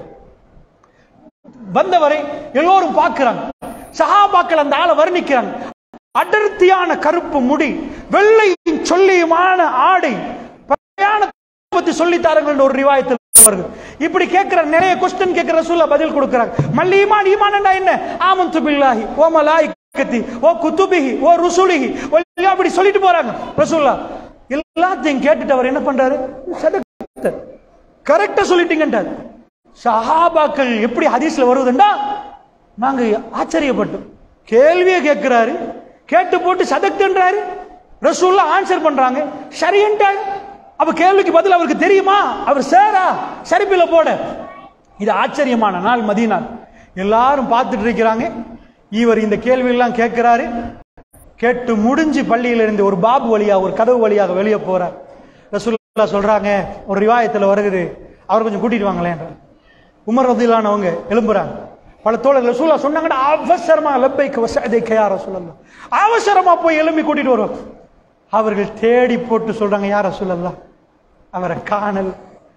வந்தவரை எல்லோரும் பார்க்கிறாங்க சஹாபாக்கள் அந்த ஆளை வர்ணிக்கிறாங்க அடர்த்தியான கருப்பு முடி வெள்ளையும் சொல்லியுமான ஆடை பிரயாணத்தை பத்தி சொல்லி தாருங்கள் ஒரு ரிவாயத்தில் வருது இப்படி கேட்கிற நிறைய கொஸ்டின் கேட்கிற ரசூல்லா பதில் கொடுக்கிறாங்க மல்லி ஈமான் ஈமான்டா என்ன ஆமந்து பில்லாஹி ஓ மலாயிக்கத்தி ஓ குத்துபிஹி ஓ ருசுலிஹி ஓ அப்படி சொல்லிட்டு போறாங்க ரசூல்லா எல்லாத்தையும் கேட்டுட்டு அவர் என்ன பண்றாரு சதகத்தை கரெக்டா சொல்லிட்டீங்கன்றார் சஹாபாக்கள் எப்படி ஹதீஸ்ல வருவதுண்டா நாங்க ஆச்சரியப்பட்டோம் கேள்வியை கேட்கிறாரு கேட்டு போட்டு சதக்குன்றாரு ரசூல்லா ஆன்சர் பண்றாங்க சரின்ட்டாங்க அப்ப கேள்விக்கு பதில் அவருக்கு தெரியுமா அவர் சேரா சரிப்பில போட இது ஆச்சரியமான நாள் மதிய எல்லாரும் பார்த்துட்டு இருக்கிறாங்க இவர் இந்த கேள்வி எல்லாம் கேட்கிறாரு கேட்டு முடிஞ்சு பள்ளியில இருந்து ஒரு பாபு வழியா ஒரு கதவு வழியாக வெளியே போறார் ரசூல்லா சொல்றாங்க ஒரு ரிவாயத்துல வருகுது அவர் கொஞ்சம் கூட்டிட்டு வாங்களேன் உமர் ரதிலானவங்க எழும்புறாங்க பல தோழர்கள் ரசூலா சொன்னாங்கன்னா அவசரமா லப்பைக்கு வசதைக்கு யார சொல்லலாம் அவசரமா போய் எழும்பி கூட்டிட்டு வருவாங்க அவர்கள் தேடி போட்டு சொல்றாங்க யார சொல்லலாம் அவரை காணல்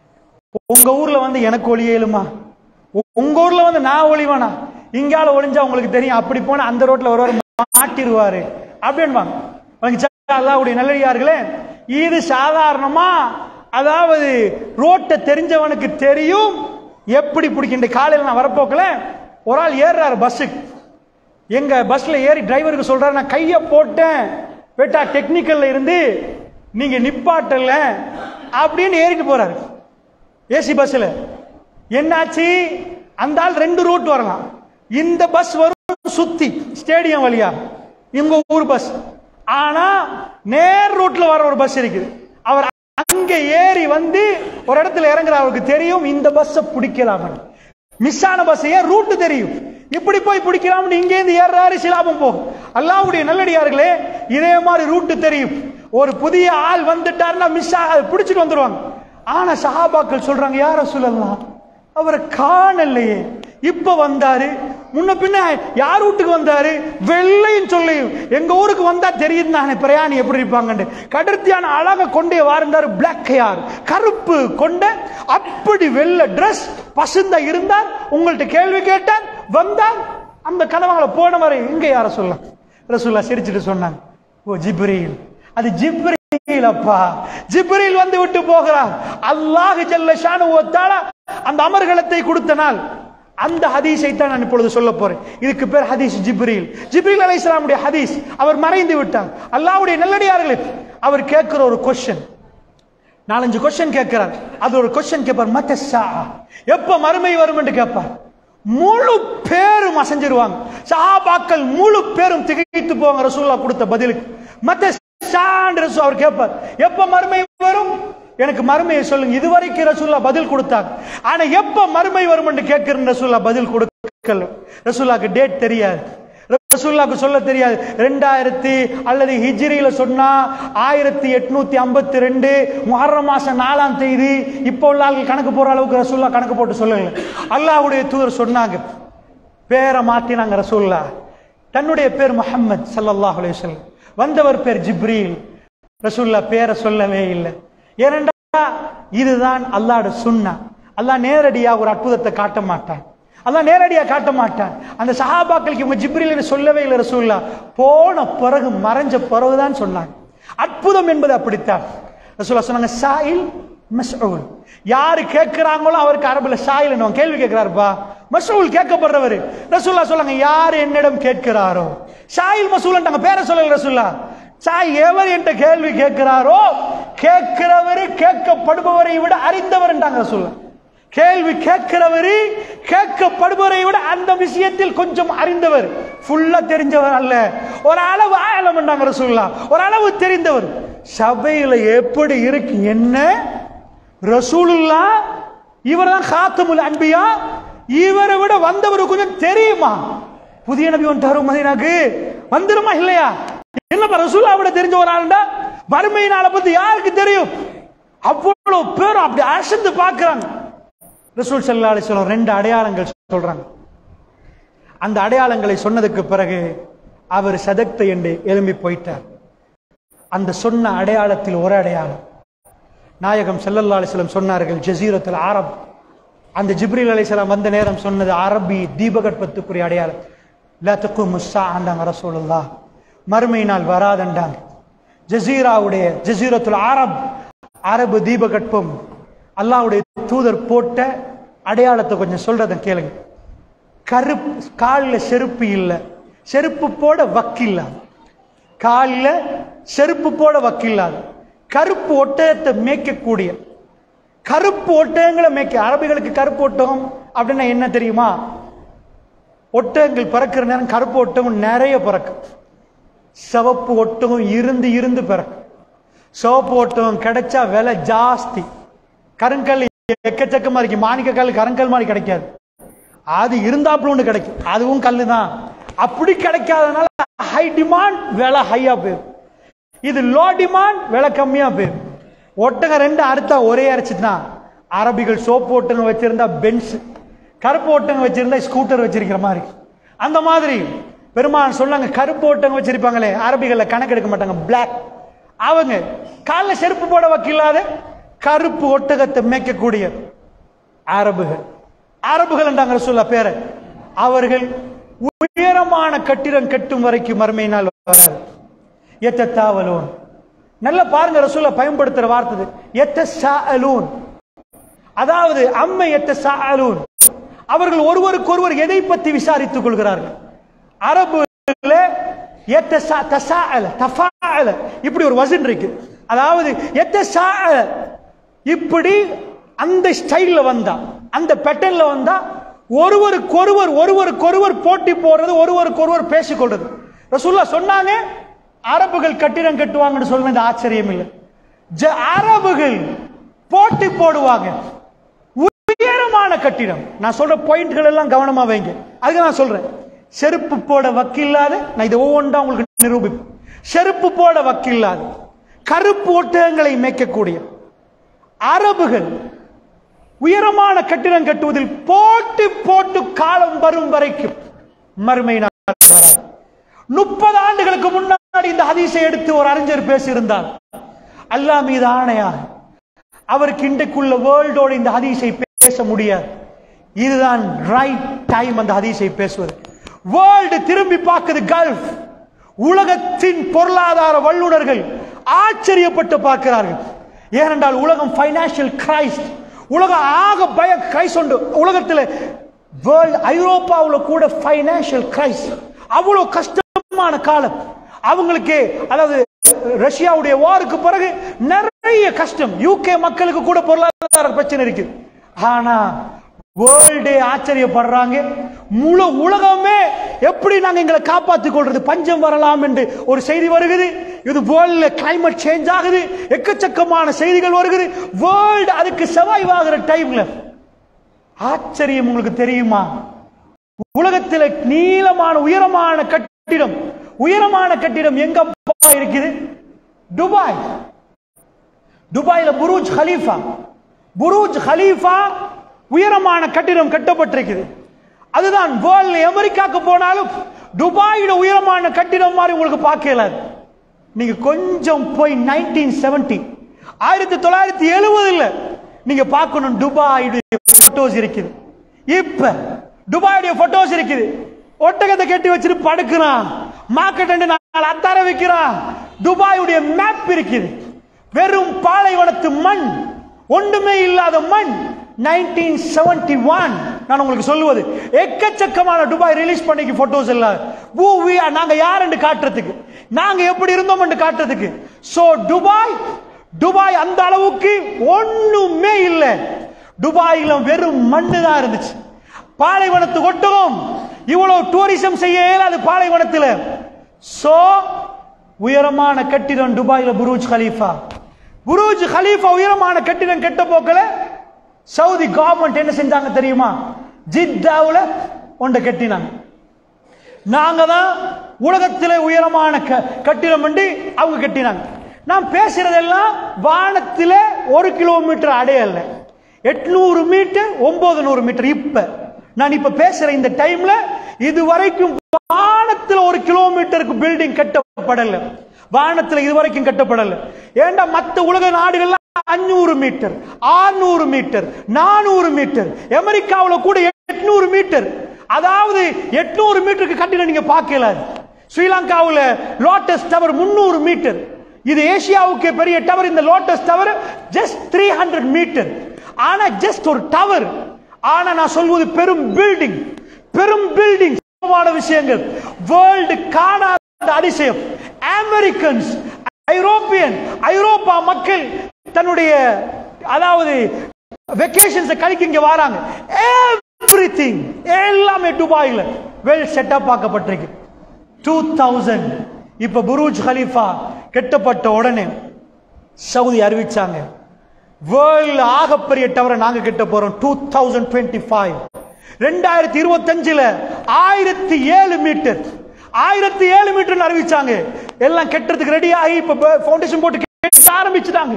உங்க ஊர்ல வந்து எனக்கு ஒளி இயலுமா உ- உங்க ஊர்ல வந்து நான் ஒளிவானா இங்கால ஒளிஞ்சா உங்களுக்கு தெரியும் அப்படி போனா அந்த ரோட்ல ஒருவர் மாட்டிருவாரு அப்படின்பாங்க வணங்கிச்சா, அல்லாஹ்வுடைய நல்லடியார்களே இது சாதாரணமா அதாவது ரோட்டை தெரிஞ்சவனுக்கு தெரியும் எப்படி பிடிக்கின்ற காலையில் நான் வரப்போக்கல ஒரு ஆள் ஏறுறாரு பஸ்ஸுக்கு எங்க பஸ்ல ஏறி டிரைவருக்கு சொல்றாரு நான் கைய போட்டேன் வெட்டா டெக்னிக்கல்ல இருந்து நீங்க நிப்பாட்டல அப்படின்னு ஏறிட்டு போறாரு ஏசி பஸ்ல என்னாச்சு அந்த ஆள் ரெண்டு ரூட் வரலாம் இந்த பஸ் வரும் சுத்தி ஸ்டேடியம் வழியா இவங்க ஊர் பஸ் ஆனா நேர் ரூட்ல வர ஒரு பஸ் இருக்குது அவர் அங்க ஏறி வந்து ஒரு இடத்துல இறங்குற அவருக்கு தெரியும் இந்த பஸ்ஸை பிடிக்கலாம் மிஸ் ஆன பஸ் ஏன் ரூட் தெரியும் இப்படி போய் பிடிக்கலாம்னு இங்கே இருந்து ஏறாரு சிலாபம் போகும் அல்லாஹ்வுடைய நல்லடியார்களே இதே மாதிரி ரூட் தெரியும் ஒரு புதிய ஆள் வந்துட்டாருன்னா மிஸ் ஆக பிடிச்சிட்டு வந்துருவாங்க ஆனா சஹாபாக்கள் சொல்றாங்க யார சொல்லலாம் அவரை காணலையே இப்ப வந்தாரு முன்ன பின்ன யார் வீட்டுக்கு வந்தாரு வெள்ளையும் சொல்லியும் எங்க ஊருக்கு வந்தா தெரியும் தானே பிரயாணி எப்படி இருப்பாங்கன்னு கடற்தியான அழக கொண்டே வாழ்ந்தாரு பிளாக் ஹேர் கருப்பு கொண்ட அப்படி வெள்ளை Dress பசுந்தா இருந்தார் உங்கள்ட்ட கேள்வி கேட்டார் வந்தார் அந்த கதவங்களை போன வரை இங்க யார சொல்லலாம் ரசூல்லா சிரிச்சிட்டு சொன்னாங்க ஓ ஜிப்ரீல் அது ஜிப்ரீல் அப்பா ஜிப்ரீல் வந்து விட்டு போகிறார் அல்லாஹ் ஜல்ல ஷானு தஆலா அந்த அமர்கலத்தை கொடுத்த நாள் அந்த ஹதீஸை தான் நான் இப்பொழுது சொல்ல போறேன் இதுக்கு பேர் ஹதீஸ் ஜிப்ரீல் ஜிப்ரீல் அலைஹிஸ்ஸலாமுடைய ஹதீஸ் அவர் மறைந்து விட்டார் அல்லாஹ்வுடைய நல்லடியார்களே அவர் கேட்கிற ஒரு கொஸ்டின் நாலஞ்சு கொஸ்டின் கேட்கிறார் அது ஒரு கொஸ்டின் கேட்பார் மத்த எப்ப மறுமை வரும் என்று கேட்பார் முழு பேரும் அசைஞ்சிருவாங்க சஹாபாக்கள் முழு பேரும் திகைத்து போவாங்க ரசூல்லா கொடுத்த பதிலுக்கு மத்த ரசூல் அவர் கேட்பார் எப்ப மறுமை வரும் எனக்கு மறுமையை சொல்லுங்க இதுவரைக்கும் ரசூல்லா பதில் கொடுத்தாங்க ஆனா எப்ப மறுமை வரும் என்று கேட்கிற ரசூல்லா பதில் கொடுக்கல ரசூல்லாக்கு டேட் தெரியாது ரசூல்லாக்கு சொல்ல தெரியாது ரெண்டாயிரத்தி அல்லது ஹிஜ்ரியில சொன்னா ஆயிரத்தி எட்நூத்தி ஐம்பத்தி ரெண்டு முஹர்ரம் மாசம் நாலாம் தேதி இப்போ உள்ள ஆட்கள் கணக்கு போற அளவுக்கு ரசூல்லா கணக்கு போட்டு சொல்லல அல்லாஹ்வுடைய தூதர் சொன்னாங்க பேரை மாத்தினாங்க ரசூல்லா தன்னுடைய பேர் முஹம்மது ஸல்லல்லாஹு அலைஹி வஸல்லம் வந்தவர் பேர் ஜிப்ரீல் ரசூல்லா பேரை சொல்லவே இல்லை ஏனென்றா இதுதான் அல்லாஹ்ட சுன்னா அல்லாஹ் நேரடியா ஒரு அற்புதத்தை காட்ட மாட்டான் அல்லாஹ் நேரடியா காட்ட மாட்டான் அந்த சஹாபாக்களுக்கு இவங்க ஜிப்ரீல் சொல்லவே இல்லை ரசூல்லா போன பிறகு மறைஞ்ச பிறகுதான் சொன்னாங்க அற்புதம் என்பது அப்படித்தான் ரசூல்லா சொன்னாங்க சாயில் மஸ்ஊல் யாரு கேட்கிறாங்களோ அவருக்கு அரபுல சாயில் என்னுவாங்க கேள்வி கேட்கிறாருப்பா மஸ்ஊல் கேட்கப்படுறவர் ரசூல்லா சொல்லாங்க யார் என்னிடம் கேட்கிறாரோ சாயில் மசூல் பேரை சொல்லல ரசூல்லா சாய் எவர் என்ற கேள்வி கேட்கிறாரோ கேட்கிறவரு கேட்கப்படுபவரை விட அறிந்தவர் என்றாங்க ரசூல்லா கேள்வி கேட்கிறவரு கேட்கப்படுபவரை விட அந்த விஷயத்தில் கொஞ்சம் அறிந்தவர் ஃபுல்லா தெரிஞ்சவர் அல்ல ஒரு அளவு ஆழம் என்றாங்க ரசூல்லா ஒரு அளவு தெரிந்தவர் சபையில எப்படி இருக்கு என்ன ரசூலுல்லா இவர் தான் காத்தமுல் அன்பியா இவரை விட வந்தவர் கொஞ்சம் தெரியுமா புதிய நபி வந்துட்டாரு மதினாக்கு வந்துருமா இல்லையா என்னப்பா ரசூலா விட தெரிஞ்ச ஒரு ஆளுண்டா வறுமை நாளை பத்தி யாருக்கு தெரியும் அவ்வளவு பேரும் அப்படி அசந்து பார்க்கறாங்க ரசூல் சல்லா அலிஸ்லாம் ரெண்டு அடையாளங்கள் சொல்றாங்க அந்த அடையாளங்களை சொன்னதுக்கு பிறகு அவர் சதக்த என்று எழும்பி போயிட்டார் அந்த சொன்ன அடையாளத்தில் ஒரு அடையாளம் நாயகம் ஸல்லல்லாஹு அலைஹி வஸல்லம் சொன்னார்கள் ஜசீரத்துல் அரப் அந்த ஜிப்ரீல் அலைஹிஸ்ஸலாம் வந்த நேரம் சொன்னது அரபி தீபகற்பத்துக்குரிய அடையாளம் லா தக்குமு ஸாஅந்தாங்க ரசூலுல்லாஹ் மறுமை நாள் வராதண்டாங்க ஜசீராவுடைய ஜசீரத்துல் அரப் அரபு தீபகற்பம் அல்லாஹ்வுடைய தூதர் போட்ட அடையாளத்தை கொஞ்சம் சொல்றத கேளுங்க கருப்பு காலில் செருப்பு இல்லை செருப்பு போட வக்கில்லாது காலில் செருப்பு போட வக்கில்லாது கருப்பு ஒட்டகத்தை மேய்க்கக்கூடிய கருப்பு ஒட்டகங்களை மேய்க்க அரபிகளுக்கு கருப்பு ஒட்டகம் அப்படின்னா என்ன தெரியுமா ஒட்டகங்கள் பறக்கிற நேரம் கருப்பு ஒட்டகம் நிறைய பறக்கும் சிவப்பு ஒட்டகம் இருந்து இருந்து பிறக்கும் சிவப்பு ஒட்டகம் கிடைச்சா விலை ஜாஸ்தி கருங்கல் எக்கச்சக்கமா இருக்கு மாணிக்க கல் கருங்கல் மாதிரி கிடைக்காது அது இருந்தாப்புல ஒன்று கிடைக்கும் அதுவும் கல்லு தான் அப்படி கிடைக்காதனால ஹை டிமாண்ட் விலை ஹையா போயிடும் இது லோ டிமாண்ட் விலை கம்மியா போயிடும் ஒட்டகம் ரெண்டு அறுத்தா ஒரே அரைச்சிட்டுனா அரபிகள் சோப்பு ஒட்டகம் வச்சிருந்தா பென்ஸ் கருப்பு ஒட்டங்க வச்சிருந்தா ஸ்கூட்டர் வச்சிருக்கிற மாதிரி அந்த மாதிரி பெருமான் சொன்னாங்க கருப்பு ஒட்டங்க வச்சிருப்பாங்களே அரபிகள்ல கணக்கு எடுக்க மாட்டாங்க பிளாக் அவங்க கால்ல செருப்பு போட வக்கில்லாத கருப்பு ஒட்டகத்தை மேய்க்கக்கூடிய அரபுகள் அரபுகள் என்றாங்க சொல்ல பேரை அவர்கள் உயரமான கட்டிடம் கட்டும் வரைக்கும் மறுமையினால் வராது எத்தத்தாவலோன் நல்ல பாருங்க ரசூல பயன்படுத்துற வார்த்தை எத்த சாலூன் அதாவது அம்மை எத்த சாலூன் அவர்கள் ஒருவருக்கு ஒருவர் எதை பற்றி விசாரித்துக் கொள்கிறார்கள் அரபுல எத்த சா தசாஅல தஃபாஅல இப்படி ஒரு வசன் இருக்கு அதாவது எத்த சாஅல இப்படி அந்த ஸ்டைல்ல வந்தா அந்த பேட்டர்ன்ல வந்தா ஒருவருக்கொருவர் ஒருவருக்கொருவர் போட்டி போடுறது ஒருவருக்கொருவர் பேசிக்கொள்றது ரசூல்லா சொன்னாங்க அரபுகள் கட்டிடம் கட்டுவாங்கன்னு சொல்றது ஆச்சரியம் இல்லை ஜ- அரபுகள் போட்டி போடுவாங்க உயரமான கட்டிடம் நான் சொல்ற பாயிண்ட்கள் எல்லாம் கவனமா வைங்க அதுக்கு நான் சொல்றேன் செருப்பு போட வக்கில்லாத நான் இதை ஒவ்வொன்றா உங்களுக்கு நிரூபிப்பேன் செருப்பு போட வக்கில்லாத கருப்பு ஒட்டகங்களை மேய்க்கக்கூடிய அரபுகள் உயரமான கட்டிடம் கட்டுவதில் போட்டு போட்டு காலம் வரும் வரைக்கும் மறுமை நாள் வராது முப்பது ஆண்டுகளுக்கு முன்னாடி இந்த ஹதீஸை எடுத்து ஒரு அறிஞர் பேசியிருந்தார் அல்லாஹ் மீது ஆணையாக அவருக்கு இன்றைக்குள்ள வேர்ல்டோட இந்த ஹதீஸை பேச முடியாது இதுதான் ரைட் டைம் அந்த ஹதீஸை பேசுவது வேர்ல்டு திரும்பி பார்க்குது கல்ஃப் உலகத்தின் பொருளாதார வல்லுநர்கள் ஆச்சரியப்பட்டு பார்க்கிறார்கள் ஏனென்றால் உலகம் ஃபைனான்சியல் கிரைஸ்ட் உலகம் ஆக பய கிரைஸ்ட் உண்டு உலகத்தில் வேர்ல்டு ஐரோப்பாவில் கூட ஃபைனான்சியல் கிரைஸ்ட் அவ்வளவு கஷ்டமான காலம் அவங்களுக்கு அதாவது ரஷ்யாவுடைய வாருக்கு பிறகு நிறைய கஷ்டம் யூகே மக்களுக்கு கூட பொருளாதார பிரச்சனை இருக்கு ஆனா வேர்ல்டே ஆச்சரியப்படுறாங்க முழு உலகமே எப்படி நாங்க எங்களை காப்பாத்திக் கொள்றது பஞ்சம் வரலாம் என்று ஒரு செய்தி வருகிறது இது வேர்ல்ட்ல கிளைமேட் சேஞ்ச் ஆகுது எக்கச்சக்கமான செய்திகள் வருகிறது வேர்ல்டு அதுக்கு சர்வைவ் ஆகிற டைம்ல ஆச்சரியம் உங்களுக்கு தெரியுமா உலகத்தில் நீளமான உயரமான கட்டிடம் உயரமான கட்டிடம் எங்க இருக்குது துபாய் துபாயில புரூஜ் ஹலீஃபா புரூஜ் ஹலீஃபா உயரமான கட்டிடம் கட்டப்பட்டிருக்குது அதுதான் வேர்ல்ட் அமெரிக்காக்கு போனாலும் துபாயோட உயரமான கட்டிடம் மாதிரி உங்களுக்கு பார்க்கல நீங்க கொஞ்சம் போய் நைன்டீன் செவன்டி ஆயிரத்தி தொள்ளாயிரத்தி எழுபதுல நீங்க பார்க்கணும் துபாயுடைய போட்டோஸ் இருக்குது இப்ப துபாயுடைய போட்டோஸ் இருக்குது ஒட்டகத்தை கட்டி வச்சுட்டு படுக்கிறான் மார்க்கெட் ரெண்டு நாள் அத்தார வைக்கிறான் துபாயுடைய மேப் இருக்குது வெறும் பாலைவனத்து மண் ஒன்றுமே இல்லாத மண் 1971 நான் உங்களுக்கு சொல்லுவது எக்கச்சக்கமான துபாய் ரிலீஸ் பண்ணிக்கு போட்டோஸ் இல்ல பூவி நாங்க யார் என்று காட்டுறதுக்கு நாங்க எப்படி இருந்தோம் என்று காட்டுறதுக்கு சோ துபாய் துபாய் அந்த அளவுக்கு ஒண்ணுமே இல்லை துபாயில வெறும் மண்ணு தான் இருந்துச்சு பாலைவனத்து ஒட்டகம் இவ்வளவு டூரிசம் செய்ய இயலாது பாலைவனத்தில் சோ உயரமான கட்டிடம் துபாயில புரூஜ் கலீஃபா புரூஜ் கலீஃபா உயரமான கட்டிடம் கெட்ட போக்கல சவுதி கவர்மெண்ட் என்ன செஞ்சாங்க தெரியுமா ஜித்தாவுல ஒன்றை கட்டினாங்க நாங்க தான் உலகத்திலே உயரமான க- கட்டிடம் பண்ணி அவங்க கட்டினாங்க நான் பேசுறதெல்லாம் வானத்தில ஒரு கிலோமீட்டர் அடையல எட்நூறு மீட்டர் ஒன்பது நூறு மீட்டர் இப்ப நான் இப்ப பேசுற இந்த டைம்ல இது வரைக்கும் வானத்துல ஒரு கிலோமீட்டருக்கு பில்டிங் கட்டப்படல வானத்துல இது வரைக்கும் கட்டப்படல ஏண்டா மத்த உலக நாடுகள்ல அஞ்சூறு மீட்டர் ஆறுநூறு மீட்டர் நானூறு மீட்டர் அமெரிக்காவுல கூட எட்நூறு மீட்டர் அதாவது எட்நூறு மீட்டருக்கு கட்டிடம் நீங்க பார்க்கல ஸ்ரீலங்காவுல லோட்டஸ் டவர் முன்னூறு மீட்டர் இது ஏசியாவுக்கு பெரிய டவர் இந்த lotus tower just three hundred metre ஆனா ஜஸ்ட் ஒரு டவர் ஆனா நான் சொல்வது பெரும் பில்டிங் பெரும் பில்டிங் விஷயங்கள் வேர்ல்டு காணாத அதிசயம் அமெரிக்கன்ஸ் ஐரோப்பியன் ஐரோப்பா மக்கள் தன்னுடைய அதாவது வெக்கேஷன்ஸ் கழிக்க இங்க வராங்க எவ்ரிதிங் எல்லாமே துபாயில வெல் செட்டப் ஆக்கப்பட்டிருக்கு டூ தௌசண்ட் இப்ப புரூஜ் ஹலீஃபா கட்டப்பட்ட உடனே சவுதி அறிவிச்சாங்க வேர்ல்ட் ஆகப்பெரிய டவரை நாங்க கட்ட போறோம் டூ தௌசண்ட் டுவெண்ட்டி ஃபைவ் ரெண்டாயிரத்தி இருபத்தஞ்சுல ஆயிரத்தி ஏழு மீட்டர் ஆயிரத்தி ஏழு மீட்டர் அறிவிச்சாங்க எல்லாம் கட்டுறதுக்கு ரெடி ஆகி இப்ப ஃபவுண்டேஷன் போட்டு கட்ட ஆரம்பிச்சுட்டாங்க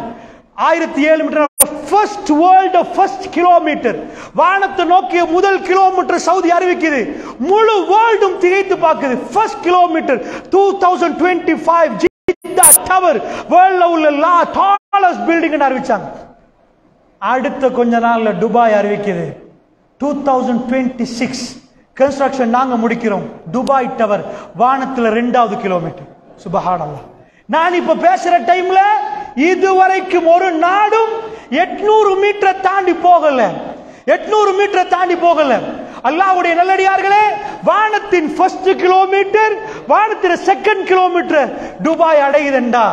ஆயிரத்தி ஏழு metre first world first kilometre வானத்தை நோக்கிய முதல் கிலோமீட்டர் சவுதி அறிவிக்குது முழு வேர்ல்டும் திகைத்து பார்க்குது first kilometre two thousand twenty five Jeddah tower வேர்ல்ட்ல உள்ள லா டாலஸ்ட் பில்டிங் அறிவிச்சாங்க அடுத்த கொஞ்ச நாள்ல துபாய் அறிவிக்குது two thousand twenty six construction நாங்க முடிக்கிறோம் துபாய் டவர் வானத்துல ரெண்டாவது கிலோமீட்டர் சுபஹானல்லாஹ் நான் இப்ப பேசுற டைம்ல இதுவரைக்கும் ஒரு நாடும் எட்நூறு மீட்டரை தாண்டி போகல எட்நூறு மீட்டரை தாண்டி போகல அல்லாஹ்வுடைய நல்லடியார்களே வானத்தின் ஃபர்ஸ்ட் கிலோமீட்டர் வானத்தின் செகண்ட் கிலோமீட்டர் துபாய் அடையுதுண்டா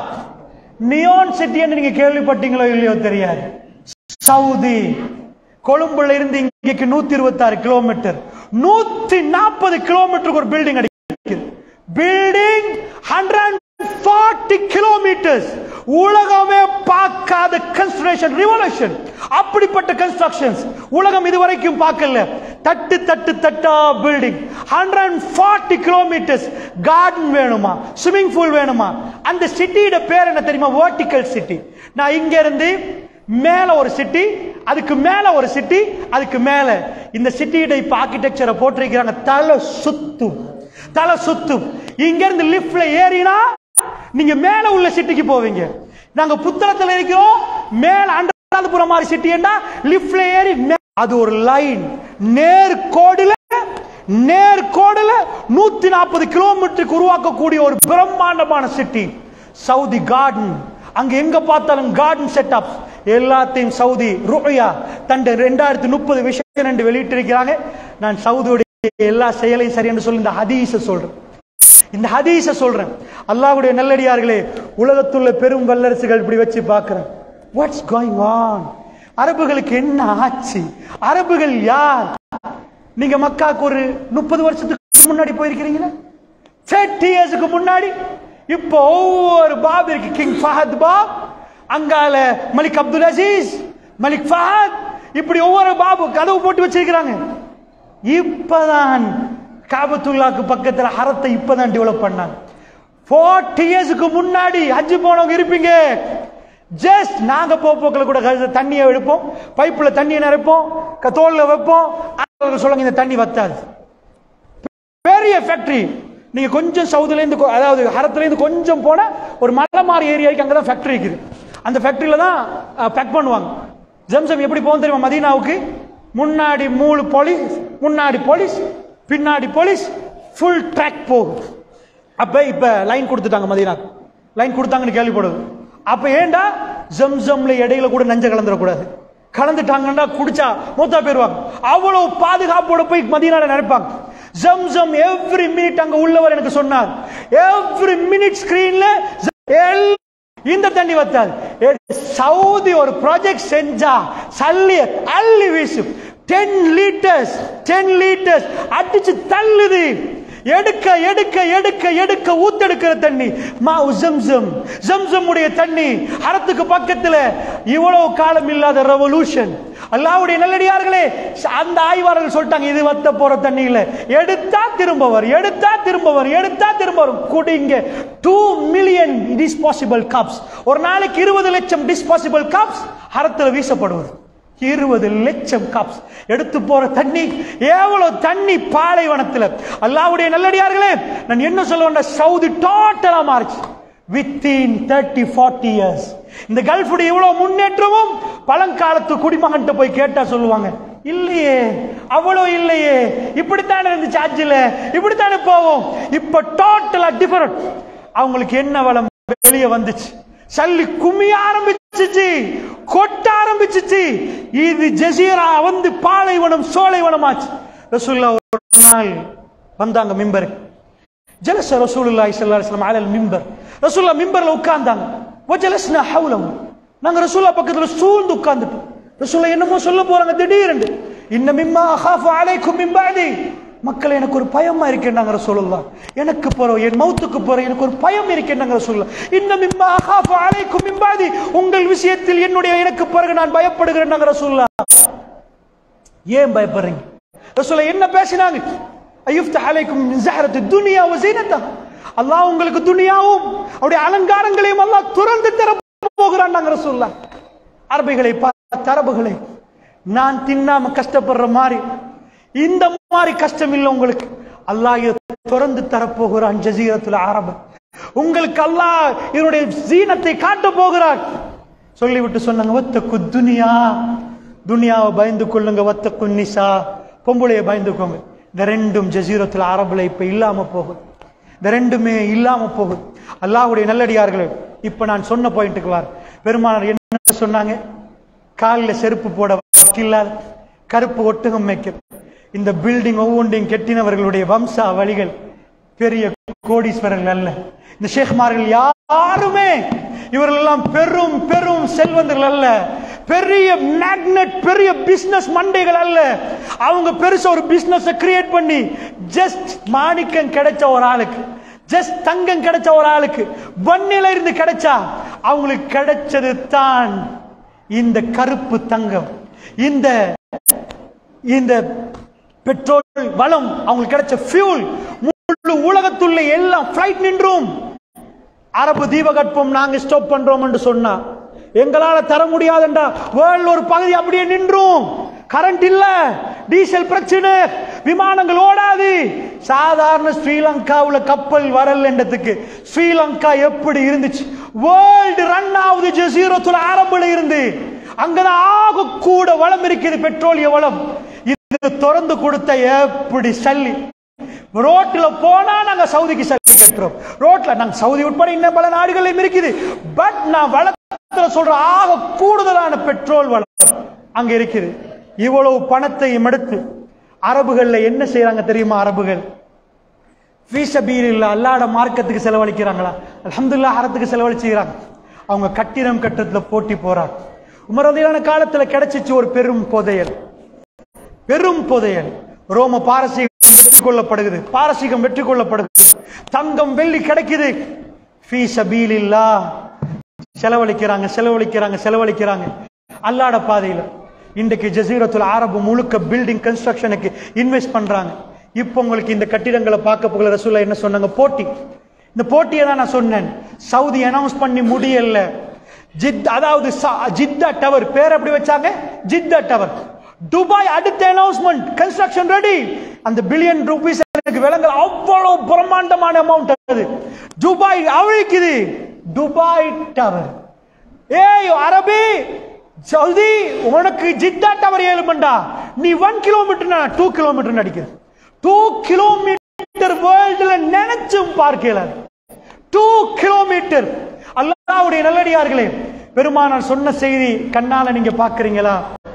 நியோன் சிட்டின்னு நீங்க கேள்விப்பட்டீங்களோ இல்லையோ தெரியாது சவுதி கொழும்புல இருந்து இங்கேக்கு நூத்தி இருபத்தி ஆறு கிலோமீட்டர் நூத்தி நாற்பது கிலோமீட்டருக்கு ஒரு பில்டிங் அடிக்குது பில்டிங் ஹண்ட்ரட் ஃபார்ட்டி கிலோமீட்டர்ஸ் உலகமே பார்க்காத கன்ஸ்ட்ரக்ஷன் ரிவல்யூஷன் அப்படிப்பட்ட கன்ஸ்ட்ரக்ஷன்ஸ் உலகம் இதுவரைக்கும் பார்க்கல தட்டு தட்டு தட்டா building hundred forty kilometres garden வேணுமா ஸ்விமிங் பூல் வேணுமா அந்த சிட்டியோட பேர் என்ன தெரியுமா வேர்டிக்கல் சிட்டி நான் இங்க இருந்து மேல ஒரு சிட்டி அதுக்கு மேல ஒரு சிட்டி அதுக்கு மேல இந்த சிட்டியோட இப்ப ஆர்கிடெக்சரை போட்டிருக்கிறாங்க தலை சுத்தும் தலை சுத்தும் இங்க இருந்து லிஃப்ட்ல ஏறினா நீங்க மேல உள்ள சிட்டிக்கு போவீங்க நாங்க புத்தளத்துல இருக்கிறோம் மேல அண்டராதபுரம் மாதிரி சிட்டின்னா லிஃப்ட்ல ஏறி மே- அது ஒரு லைன் நேர் கோடுல நேர் கோடுல நூத்தி நாற்பது கிலோமீட்டருக்கு உருவாக்கக்கூடிய ஒரு பிரம்மாண்டமான சிட்டி சவுதி கார்டன் அங்க எங்க பார்த்தாலும் கார்டன் செட்டப் எல்லாத்தையும் சவுதி ருயா தண்ட ரெண்டாயிரத்தி முப்பது விஷயம் என்று வெளியிட்டிருக்கிறாங்க நான் சவுதியுடைய எல்லா செயலையும் சரி என்று சொல்லி இந்த ஹதீஸ சொல்றேன் இந்த ஹதீஸ சொல்றேன் அல்லாஹ்வுடைய நல்லடியார்களே உலகத்துள்ள பெரும் வல்லரசுகள் இப்படி வச்சு பார்க்கிறேன் வாட்ஸ் கோயிங் ஆன் அரபுகளுக்கு என்ன ஆச்சு அரபுகள் யார் நீங்க மக்காக்கு ஒரு முப்பது வருஷத்துக்கு முன்னாடி போயிருக்கிறீங்களா தேர்ட்டி இயர்ஸுக்கு முன்னாடி இப்போ ஒவ்வொரு பாப் இருக்கு கிங் ஃபஹத் பாப் அங்கால மலிக் அப்துல் அசீஸ் மலிக் ஃபஹத் இப்படி ஒவ்வொரு பாபு கதவு போட்டு வச்சிருக்கிறாங்க இப்பதான் காபத்துல்லாக்கு பக்கத்துல ஹரத்தை இப்பதான் டெவலப் பண்ணாங்க 40 இயர்ஸ்க்கு முன்னாடி ஹஜ் போனவங்க இருப்பீங்க ஜஸ்ட் நாங்க போக்குல கூட கழுத தண்ணியை எடுப்போம் பைப்புல தண்ணியை நிரப்போம் க- தோல்ல வைப்போம் அவங்க சொல்லுங்க இந்த தண்ணி வத்தாது பெரிய ஃபேக்டரி நீங்க கொஞ்சம் சவுதுல இருந்து கொ- அதாவது ஹரத்துல இருந்து கொஞ்சம் போனா ஒரு மலை மாறி ஏரியா இருக்கு அங்கதான் ஃபேக்டரி இருக்குது அந்த ஃபேக்டரியில தான் பேக் பண்ணுவாங்க ஜம்சம் எப்படி போகும் தெரியுமா மதீனாவுக்கு முன்னாடி மூணு போலீஸ் முன்னாடி போலீஸ் பின்னாடி போலீஸ் ஃபுல் ட்ராக் போகும் அப்ப இப்ப லைன் கொடுத்துட்டாங்க மதீனாக்கு லைன் கொடுத்தாங்கன்னு கேள்விப்படுது அப்ப ஏண்டா ஜம்சம்ல இடையில கூட நஞ்ச கலந்துடக்கூடாது கலந்துட்டாங்கன்னா குடிச்சா மூத்தா போயிருவாங்க அவ்வளவு பாதுகாப்போட போய் மதீனால நினைப்பாங்க ஜம்சம் எவ்ரி மினிட் அங்க உள்ளவர் எனக்கு சொன்னார் எவ்ரி மினிட் ஸ்கிரீன்ல இந்த தண்ணி வத்தாது ஏ, சவுதி ஒரு ப்ராஜெக்ட் செஞ்சா சல்லி அள்ளி வீசும் டென் லிட்டர்ஸ் டென் லிட்டர்ஸ் அடிச்சு தள்ளுது எடுக்க எடுக்க எடுக்க எடுக்க ஊத்தெடுக்கிற தண்ணி மா ஜம்சம் ஜம்சம் உடைய தண்ணி ஹரத்துக்கு பக்கத்துல இவ்வளவு காலம் இல்லாத ரெவல்யூஷன் அல்லாவுடைய நல்லடியார்களே அந்த ஆய்வாளர்கள் சொல்லிட்டாங்க இது வத்த போற தண்ணி இல்ல எடுத்தா திரும்ப வரும் எடுத்தா திரும்ப வரும் எடுத்தா திரும்ப வரும் குடிங்க டூ மில்லியன் டிஸ்பாசிபிள் கப்ஸ் ஒரு நாளைக்கு இருபது லட்சம் டிஸ்பாசிபிள் கப்ஸ் ஹரத்துல வீசப்படுவது இருபது லட்சம் கப்ஸ் எடுத்து போற தண்ணி எவ்வளவு தண்ணி பாலைவனத்துல அல்லாவுடைய நல்லடியார்களே நான் என்ன சொல்ல சவுதி டோட்டலா மாறிச்சு வித்தின் தேர்ட்டி ஃபார்ட்டி இயர்ஸ் இந்த கல்ஃபுடைய இவ்வளவு முன்னேற்றமும் பழங்காலத்து குடிமகன்கிட்ட போய் கேட்டா சொல்லுவாங்க இல்லையே அவ்வளவு இல்லையே இப்படித்தானே இருந்துச்சு ஆட்சியில இப்படித்தானே போவோம் இப்ப டோட்டலா டிஃபரண்ட் அவங்களுக்கு என்ன வளம் வெளியே வந்துச்சு சல்லி கும்மி ஆரம்பிச்சிச்சு கொட்ட ஆரம்பிச்சிச்சு இது ஜசீரா வந்து பாலைவனம் சோலைவனம் ஆச்சு ரசூல்லா ஒரு நாள் வந்தாங்க மிம்பருக்கு ஜலச ரசூலுல்லாஹி ஸல்லல்லாஹு அலைஹி வஸல்லம் அலல் மிம்பர் ரசூலுல்லாஹ் மிம்பர்ல உட்கார்ந்தாங்க வஜலஸ்னா ஹவுலஹு நாங்க ரசூலுல்லாஹ் பக்கத்துல சூழ்ந்து உட்கார்ந்துட்டோம் ரசூலுல்லாஹ் என்னமோ சொல்ல போறாங்க திடீர்னு இன்ன மிம்மா அகாஃபு அலைக்கும் மின் பஅதி மக்கள் எனக்கு ஒரு பயமா இருக்கேன்னாங்க ரசூலுல்லாஹ் எனக்கு போற என் மௌத்துக்கு போற எனக்கு ஒரு பயம் இருக்கேன்னாங்க ரசூலுல்லாஹ் இன்ன மிம்மா அகாஃபு அலைக்கும் மின் பஅதி உங்கள் விஷயத்தில் என்னுடைய எனக்கு பிறகு நான் பயப்படுகிறேன்னாங்க ரசூலுல்லாஹ் ஏன் பயப்படுறீங்க ரசூல என்ன பேசினாங்க ஐயுஃப்தஹ் அலைக்கும் மின் ஸஹரத்து துனியா வ ஸீனத்தஹா அல்லாஹ் உங்களுக்கு துனியாவும் அவருடைய அலங்காரங்களையும் அல்லாஹ் துறந்து தர போகிறான் ரசூலுல்லாஹ் அரபிகளை பார்த்து அரபுகளை நான் தின்னாம கஷ்டப்படுற மாதிரி இந்த மாதிரி கஷ்டம் இல்லை உங்களுக்கு அல்லாஹ் இதை திறந்து தரப்போகிறான் ஜசீரத்துல அரபு உங்களுக்கு அல்லாஹ் இதனுடைய சீனத்தை காட்ட போகிறான் சொல்லிவிட்டு சொன்னாங்க வத்தக்கு துனியா துனியாவை பயந்து கொள்ளுங்க வத்தக்கு நிசா பொம்பளைய பயந்துக்கோங்க இந்த ரெண்டும் ஜசீரத்துல அரபுல இப்ப இல்லாம போகுது இந்த ரெண்டுமே இல்லாம போகுது அல்லாஹ்வுடைய நல்லடியார்களே இப்ப நான் சொன்ன பாயிண்ட்டுக்கு வார் பெருமானார் என்ன சொன்னாங்க காலில் செருப்பு போட வக்கில்லாத கருப்பு ஒட்டகம் மேய்க்க இந்த பில்டிங் ஒவ்வொன்றையும் கெட்டினவர்களுடைய வம்சா வழிகள் பெரிய கோடீஸ்வரர்கள் அல்ல இந்த ஷேக்மார்கள் யாருமே இவர்கள் எல்லாம் பெரும் பெரும் செல்வந்தர்கள் அல்ல பெரிய மேக்னெட் பெரிய பிசினஸ் மண்டைகள் அல்ல அவங்க பெருசா ஒரு பிசினஸ் கிரியேட் பண்ணி ஜஸ்ட் மாணிக்கம் கிடைச்ச ஒரு ஆளுக்கு ஜஸ்ட் தங்கம் கிடைச்ச ஒரு ஆளுக்கு வன்னில இருந்து கிடைச்சா அவங்களுக்கு கிடைச்சது தான் இந்த கருப்பு தங்கம் இந்த இந்த பெட்ரோல் வளம் அவங்களுக்கு கிடைச்ச ஃபியூல் முழு உலகத்துள்ள எல்லாம் ஃபிளைட் நின்றும் அரபு தீபகற்பம் நாங்க ஸ்டாப் பண்றோம் என்று சொன்னா எங்களால தர முடியாதுண்டா வேர்ல்ட் ஒரு பகுதி அப்படியே நின்றும் கரண்ட் இல்ல டீசல் பிரச்சனை விமானங்கள் ஓடாது சாதாரண ஸ்ரீலங்காவுல கப்பல் வரல என்றதுக்கு ஸ்ரீலங்கா எப்படி இருந்துச்சு வேர்ல்டு ரன் ஆகுது ஜசீரத்துல அரபுல இருந்து அங்கதான் ஆக கூட வளம் இருக்குது பெட்ரோலிய வளம் இது திறந்து கொடுத்த எப்படி சல்லி ரோட்ல போனா நாங்க சவுதிக்கு சல்லி கட்டுறோம் ரோட்ல நாங்க சவுதி உட்பட இன்னும் பல நாடுகளையும் இருக்குது பட் நான் வளத்துல சொல்ற ஆக கூடுதலான பெட்ரோல் வளம் அங்க இருக்குது இவ்வளவு பணத்தையும் எடுத்து அரபுகள்ல என்ன செய்யறாங்க தெரியுமா அரபுகள் ஃபீஸபீர் இல்ல அல்லாட மார்க்கத்துக்கு செலவழிக்கிறாங்களா அல்ஹம்துலில்லாஹ் ஹரத்துக்கு செலவழிச்சுக்கிறாங்க அவங்க கட்டிடம் கட்டத்துல போட்டி போறாங்க உமரதியான காலத்துல கிடைச்சிச்சு ஒரு பெரும் புதையல் பெரும் புதையல் ரோம பாரசீகம் வெற்றி கொள்ளப்படுகிறது பாரசீகம் வெற்றி கொள்ளப்படுகிறது தங்கம் வெள்ளி கிடைக்குது ஃபீ சபீலில்லா செலவழிக்கிறாங்க செலவழிக்கிறாங்க செலவழிக்கிறாங்க அல்லாட பாதையில இன்றைக்கு ஜசீரத்துல அரபு முழுக்க பில்டிங் கன்ஸ்ட்ரக்ஷனுக்கு இன்வெஸ்ட் பண்றாங்க இப்போ உங்களுக்கு இந்த கட்டிடங்களை பார்க்க போகிற ரசூலா என்ன சொன்னாங்க போட்டி இந்த போட்டியை தான் நான் சொன்னேன் சவுதி அனௌன்ஸ் பண்ணி முடியல ஜித் அதாவது ச- ஜித்தா டவர் பேர் எப்படி வச்சாங்க ஜித்தா டவர் துபாய் அடுத்த அனௌன்ஸ்மெண்ட் கன்ஸ்ட்ரக்ஷன் ரெடி அந்த பில்லியன் ரூபீஸ் எனக்கு விலங்கல் அவ்வளவு பிரம்மாண்டமான அமௌண்ட் அது துபாய் அழிக்குது துபாய் டவர் ஏய் அரபி சவுதி உனக்கு ஜித்தா டவர் ஏழுமண்டா நீ ஒன் கிலோமீட்டர் நான் டூ கிலோமீட்டர் நடிக்கிறேன் டூ கிலோமீட்டர் வேர்ல்டுல நினைச்சும் பார்க்கல டூ கிலோமீட்டர் அல்லாவுடைய நல்லடியார்களே பெருமானார் சொன்ன செய்தி கண்ணால நீங்க பாக்குறீங்களா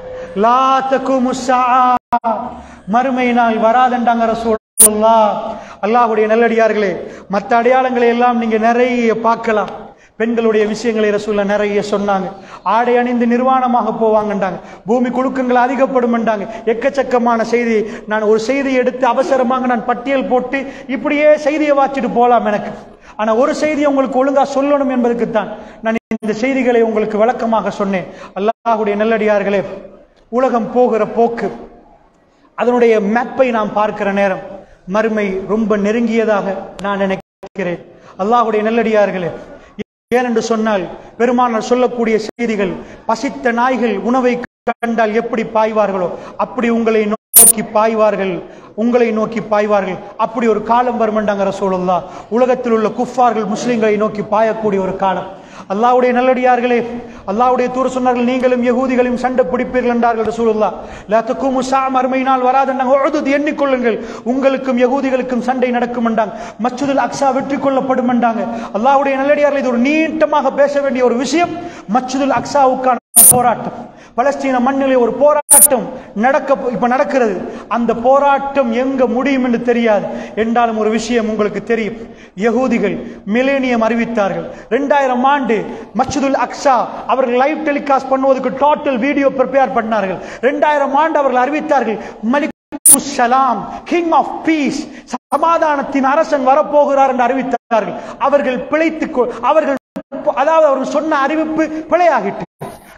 லா தகுமு ஸாஆ. மறுமை நாள் வராதண்டாங்க ரசூலுல்லாஹ் அல்லாஹ்வுடைய நல்லடியார்களே மற்ற அடையாளங்களை எல்லாம் நீங்க நிறைய பார்க்கலாம் பெண்களுடைய விஷயங்களை ரசூல்ல நிறைய சொன்னாங்க ஆடை அணிந்து நிர்வாணமாக போவாங்கன்றாங்க பூமி குலுக்கங்கள் அதிகப்படும்ன்றாங்க எக்கச்சக்கமான செய்தி நான் ஒரு செய்தி எடுத்து அவசரமாக நான் பட்டியல் போட்டு இப்படியே செய்தியை வாச்சிட்டு போலாம் எனக்கு ஆனா ஒரு செய்தியை உங்களுக்கு ஒழுங்கா சொல்லணும் என்பதற்குத்தான் நான் இந்த செய்திகளை உங்களுக்கு விளக்கமாக சொன்னேன் அல்லாஹ்வுடைய நல்லடியார்களே உலகம் போகிற போக்கு அதனுடைய மேப்பை நாம் பார்க்கிற நேரம் மறுமை ரொம்ப நெருங்கியதாக நான் நினைக்கிறேன் அல்லாஹ்வுடைய நல்லடியார்களே ஏனென்று சொன்னால் பெருமானார் சொல்லக்கூடிய செய்திகள் பசித்த நாய்கள் உணவை கண்டால் எப்படி பாய்வார்களோ அப்படி உங்களை நோக்கி பாய்வார்கள் உங்களை நோக்கி பாய்வார்கள் அப்படி ஒரு காலம் வருமெண்டாங்க ரசூலுல்லா உலகத்தில் உள்ள குஃபார்கள் முஸ்லிம்களை நோக்கி பாயக்கூடிய ஒரு காலம் அல்லாஹ்வுடைய நல்லடியார்களே அல்லாஹ்வுடைய தூர சொன்னார்கள் நீங்களும் யகூதிகளையும் சண்டை பிடிப்பீர்கள் என்றார்கள் ரசூலுல்லா லா தக்குமு சாம் அருமையினால் வராதண்டாங்க உழுது எண்ணிக்கொள்ளுங்கள் உங்களுக்கும் யகூதிகளுக்கும் சண்டை நடக்கும் என்றாங்க மச்சுதுல் அக்ஸா வெற்றி கொள்ளப்படும் என்றாங்க அல்லாஹ்வுடைய நல்லடியார்கள் இது ஒரு நீட்டமாக பேச வேண்டிய ஒரு விஷயம் மச்சுதுல் அக்ஸாவுக்கான போராட்டம் பலஸ்தீன மண்ணிலே ஒரு போராட்டம் நடக்க இப்ப நடக்கிறது அந்த போராட்டம் எங்க முடியும் என்று தெரியாது என்றாலும் ஒரு விஷயம் உங்களுக்கு தெரியும் யகூதிகள் மிலேனியம் அறிவித்தார்கள் ரெண்டாயிரம் ஆண்டு மஸ்ஜிதுல் அக்ஸா அவர்கள் லைவ் டெலிகாஸ்ட் பண்ணுவதற்கு டோட்டல் வீடியோ ப்ரிப்பேர் பண்ணார்கள் ரெண்டாயிரம் ஆண்டு அவர்கள் அறிவித்தார்கள் மலிக் சலாம் கிங் ஆஃப் பீஸ் சமாதானத்தின் அரசன் வரப்போகிறார் என்று அறிவித்தார்கள் அவர்கள் பிழைத்துக் கொ- அவர்கள் அதாவது அவர்கள் சொன்ன அறிவிப்பு பிழையாகிட்டு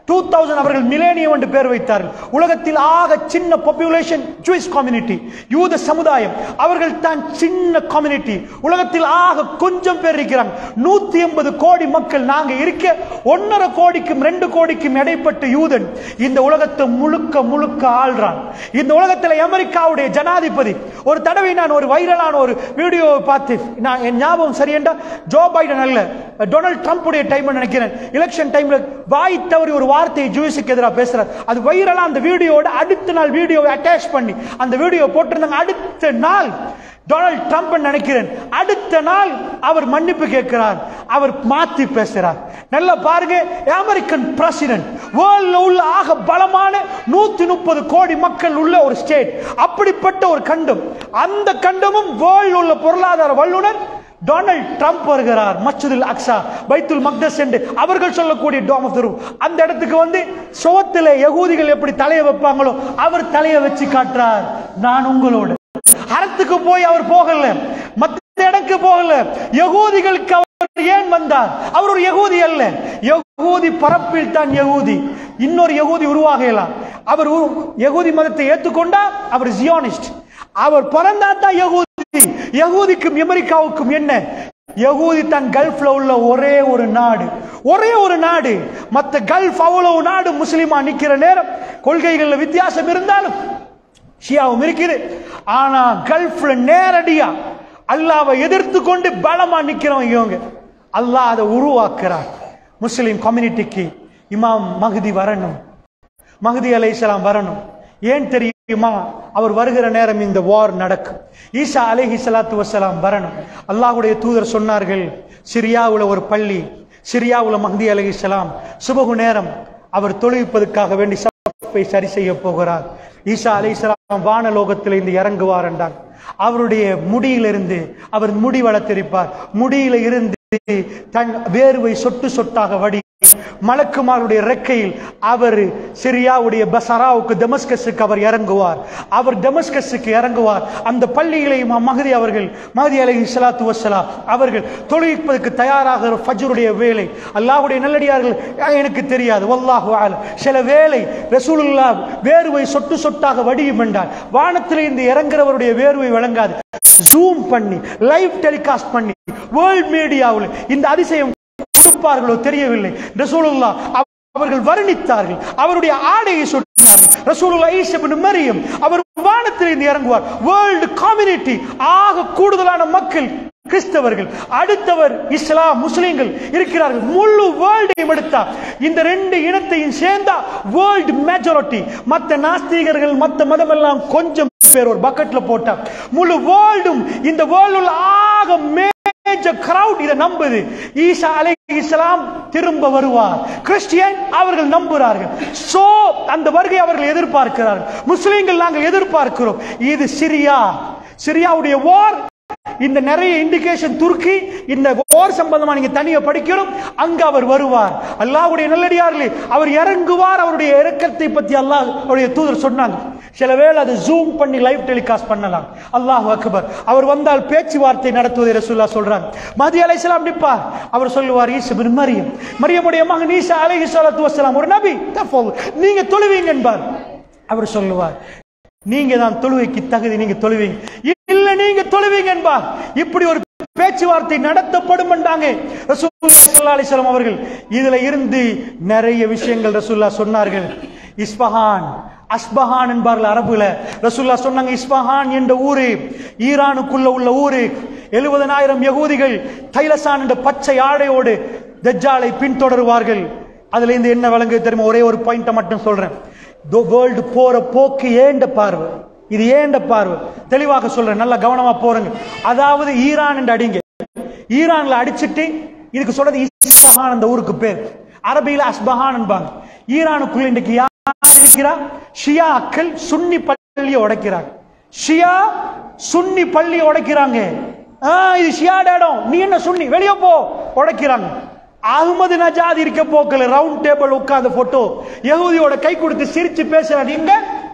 டூ தௌசண்ட் அவர்கள் மிலேனியம் என்று பேர் வைத்தார்கள் உலகத்தில் ஆக சின்ன பாப்புலேஷன் ஜூயிஸ் கம்யூனிட்டி யூத சமுதாயம் அவர்கள் தான் சின்ன கம்யூனிட்டி உலகத்தில் ஆக கொஞ்சம் பேர் இருக்கிறாங்க நூத்தி எண்பது கோடி மக்கள் நாங்க இருக்க ஒன்னரை கோடிக்கும் ரெண்டு கோடிக்கும் இடைப்பட்ட யூதன் இந்த உலகத்தை முழுக்க முழுக்க ஆள்றான் இந்த உலகத்தில் அமெரிக்காவுடைய ஜனாதிபதி ஒரு தடவை நான் ஒரு வைரலான ஒரு வீடியோவை பார்த்து நான் என் ஞாபகம் சரியென்றா ஜோ பைடன் அல்ல டொனால்ட் ட்ரம்ப் உடைய டைம் நினைக்கிறேன் எலெக்ஷன் டைம்ல வாய் தவறி ஒரு வார்த்தையை ஜூஸுக்கு எதிராக பேசுறார் அது வைரலா அந்த வீடியோட அடுத்த நாள் வீடியோவை அட்டாச் பண்ணி அந்த வீடியோ போட்டிருந்தாங்க அடுத்த நாள் டொனால்ட் ட்ரம்ப் நினைக்கிறேன் அடுத்த நாள் அவர் மன்னிப்பு கேட்கிறார் அவர் மாத்தி பேசுறார் நல்லா பாருங்க அமெரிக்கன் பிரசிடென்ட் வேர்ல்ட்ல உள்ள ஆக பலமான நூத்தி முப்பது கோடி மக்கள் உள்ள ஒரு ஸ்டேட் அப்படிப்பட்ட ஒரு கண்டம் அந்த கண்டமும் வேர்ல்ட் உள்ள பொருளாதார வல்லுனர் டொனால்ட் ட்ரம்ப் வருகிறார் மஸ்ஜிதுல் அக்ஸா பைத்துல் மக்தஸ் என்று அவர்கள் சொல்லக்கூடிய டோம் ஆஃப் த ரூம் அந்த இடத்துக்கு வந்து சுவத்திலே யகூதிகள் எப்படி தலையை வைப்பாங்களோ அவர் தலையை வச்சு காட்டுறார் நான் உங்களோட அறத்துக்கு போய் அவர் போகல மத்த இடத்துக்கு போகல யகூதிகளுக்கு அவர் ஏன் வந்தார் அவர் ஒரு யகூதி அல்ல யகூதி பரப்பில் தான் யகூதி இன்னொரு யகூதி உருவாகலாம் அவர் உரு- யகூதி மதத்தை ஏற்றுக்கொண்டா அவர் ஜியோனிஸ்ட் அவர் பிறந்தா தான் யகூதி யகூதிக்கும் அமெரிக்காவுக்கும் என்ன யகூதி தன் கல்ஃப்ல உள்ள ஒரே ஒரு நாடு ஒரே ஒரு நாடு மத்த கல்ஃப் அவ்வளவு நாடு முஸ்லிமா நிக்கிற நேரம் கொள்கைகள்ல வித்தியாசம் இருந்தாலும் ஷியாவும் இருக்குது ஆனா கல்ஃப்ல நேரடியா அல்லாவை எதிர்த்து கொண்டு பலமா நிக்கிறவங்க இவங்க அல்லாஹ் அதை உருவாக்குறார் முஸ்லிம் கம்யூனிட்டிக்கு இமாம் மஹதி வரணும் மஹதி அலைஹிஸ்ஸலாம் வரணும் ஏன் தெரியுமா அவர் வருகிற நேரம் இந்த வார் நடக்கும் ஈசா அலைஹி ஸலாத்து வஸலாம் வரணும் அல்லாஹ்வுடைய தூதர் சொன்னார்கள் சிரியாவுல ஒரு பள்ளி சிரியாவுல மஹதி அலைஹிஸ்ஸலாம் சுபகு நேரம் அவர் தொழுவிப்பதற்காக வேண்டி சப்பை சரி செய்ய போகிறார் ஈசா அலைஹிஸ்ஸலாம் வானலோகத்தில் இருந்து இறங்குவார் என்றார் அவருடைய முடியிலிருந்து அவர் முடி வளர்த்திருப்பார் முடியில இருந்து தன் வேர்வை சொட்டு சொட்டாக வடி மலக்குமாருடைய ரெக்கையில் அவர் சிரியாவுடைய பசராவுக்கு டெமஸ்கஸுக்கு அவர் இறங்குவார் அவர் டெமஸ்கஸுக்கு இறங்குவார் அந்த பள்ளியிலே இமாம் மஹதி அவர்கள் மஹதி அலைஹி ஸலாத்து வஸ்ஸலாம் அவர்கள் தொழுவிப்பதற்கு தயாராகிற ஃபஜ்ருடைய வேலை அல்லாஹ்வுடைய நல்லடியார்கள் "அஹ், எனக்கு தெரியாது வல்லாஹு அலம் சில வேளை ரசூலுல்லாஹ் வேர்வை சொட்டு சொட்டாக வடியும் என்றால் வானத்திலிருந்து இறங்குறவருடைய வேர்வை விளங்காது ஜூம் பண்ணி லைவ் டெலிகாஸ்ட் பண்ணி வேர்ல்ட் மீடியாவில் இந்த அதிசயம் கொடுப்பார்களோ தெரியவில்லை ரசூலுல்லாஹ் அவ- அவர்கள் வர்ணித்தார்கள் அவருடைய ஆடையை சொன்னார்கள் ரசூலுல்லாஹ் ஈசா இப்னு மரியம் அவர் வானத்திலிருந்து இறங்குவார் வேர்ல்ட் கம்யூனிட்டி ஆக கூடுதலான மக்கள் கிறிஸ்தவர்கள் அடுத்தவர் இஸ்லாம் முஸ்லிம்கள் இருக்கிறார்கள் முழு வேர்ல்டையும் எடுத்தா இந்த ரெண்டு இனத்தையும் சேர்ந்தா வேர்ல்ட் மெஜாரிட்டி மத்த நாஸ்திகர்கள் மத்த மதம் எல்லாம் கொஞ்சம் பேர் ஒரு பக்கெட்ல போட்டா முழு வேர்ல்டும் இந்த வேர்ல்டு ஆக மேஜர் கிரவுட் இதை நம்புது ஈசா அலைஹிஸ்ஸலாம் திரும்ப வருவார் கிறிஸ்டியன் அவர்கள் நம்புகிறார்கள் சோ அந்த வருகை அவர்கள் எதிர்பார்க்கிறார்கள் முஸ்லிம்கள் நாங்கள் எதிர்பார்க்கிறோம் இது சிரியா சிரியாவுடைய வார் இந்த நிறைய இண்டிகேஷன் துருக்கி இந்த போர் சம்பந்தமா நீங்க தனியா படிக்கணும் அங்க அவர் வருவார் அல்லாஹ்வுடைய நல்லடியார்களே அவர் இறங்குவார் அவருடைய இறக்கத்தை பத்தி அல்லாஹ் அவருடைய தூதர் சொன்னாங்க சில வேளை அது ஜூம் பண்ணி லைவ் டெலிகாஸ்ட் பண்ணலாம் அல்லாஹ் அக்பர் அவர் வந்தால் பேச்சுவார்த்தை நடத்துவதை ரசூல்லா சொல்றாங்க மதி அலைஹிஸ்ஸலாம் நிப்பார் அவர் சொல்லுவார் ஈசா பின் மரியம் மரியமுடைய மகன் ஈசா அலைஹி ஸலாத்து வஸலாம் ஒரு நபி தஃபல் நீங்க தொழுவீங்க என்பார் அவர் சொல்லுவார் நீங்க தான் தொழுவைக்கு தகுதி நீங்க தொழுவீங்க இல்ல நீங்க தொழுவீங்க என்பார் இப்படி ஒரு பேச்சுவார்த்தை நடத்தப்படும் என்றாங்க ரசூலுல்லாஹி ஸல்லல்லாஹு அலைஹி வஸல்லம் அவர்கள் இதுல இருந்து நிறைய விஷயங்கள் ரசூல்லா சொன்னார்கள் இஸ்பஹான் அஸ்பஹான் என்பார்கள் அரபுல ரசூல்லா சொன்னாங்க இஸ்பஹான் என்ற ஊரு ஈரானுக்குள்ள உள்ள ஊரு எழுபதனாயிரம் யகூதிகள் தைலசான் என்ற பச்சை ஆடையோடு தஜ்ஜாலை பின்தொடருவார்கள் அதுல இருந்து என்ன விளங்கு தெரியுமா ஒரே ஒரு பாயிண்ட மட்டும் சொல்றேன் வேர்ல்டு போற போக்கு ஏண்ட பார்வை இது ஏண்ட பார்வை தெளிவாக சொல்றேன் நல்லா கவனமா போறேங்க அதாவது ஈரான் என்று அடிங்க ஈரான்ல அடிச்சிட்டு இதுக்கு சொல்றது இஸ்பஹான் அந்த ஊருக்கு பேர் அரபியில அஸ்பஹான் என்பாங்க ஈரானுக்குள்ள இன்றைக்கு யார் இருக்கிறா ஷியாக்கள் சுன்னி பள்ளியை உடைக்கிறாங்க ஷியா சுன்னி பள்ளியை உடைக்கிறாங்க ஆ, இது ஷியாட இடம் நீ என்ன சுன்னி வெளியே போ உடைக்கிறாங்க அகமது நஜாத் இருக்க போக்கல ரவுண்ட் டேபிள் உட்கார்ந்த போட்டோ யகூதியோட கை கொடுத்து சிரிச்சு பேசுறாங்க இங்க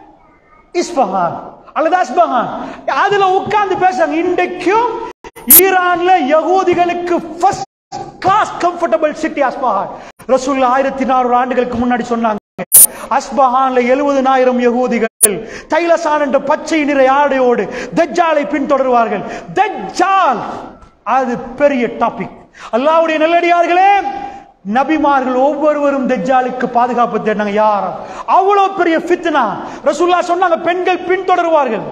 இஸ்பஹான் அல்லது அஸ்பஹான் அதுல உட்கார்ந்து பேசுறாங்க இன்றைக்கும் ஈரான்ல யகூதிகளுக்கு first class comfortable city Isfahan ரசூல் ஆயிரத்தி நானூறு ஆண்டுகளுக்கு முன்னாடி சொன்னாங்க அஸ்பஹான்ல எழுபதுனாயிரம் யகூதிகள் தைலசான் என்ற பச்சை நிற ஆடையோடு தஜ்ஜாலை பின்தொடர்வார்கள் தஜ்ஜால் அது பெரிய டாபிக் அல்லாஹ்வுடைய நல்லடியார்களே நபிமார்கள் ஒவ்வொருவரும் தஜ்ஜாலுக்கு பாதுகாப்பு தேடினாங்க யார் அவ்வளவு பெரிய ஃபித்னா ரசூல்லா சொன்னாங்க பெண்கள் பின்தொடருவார்கள்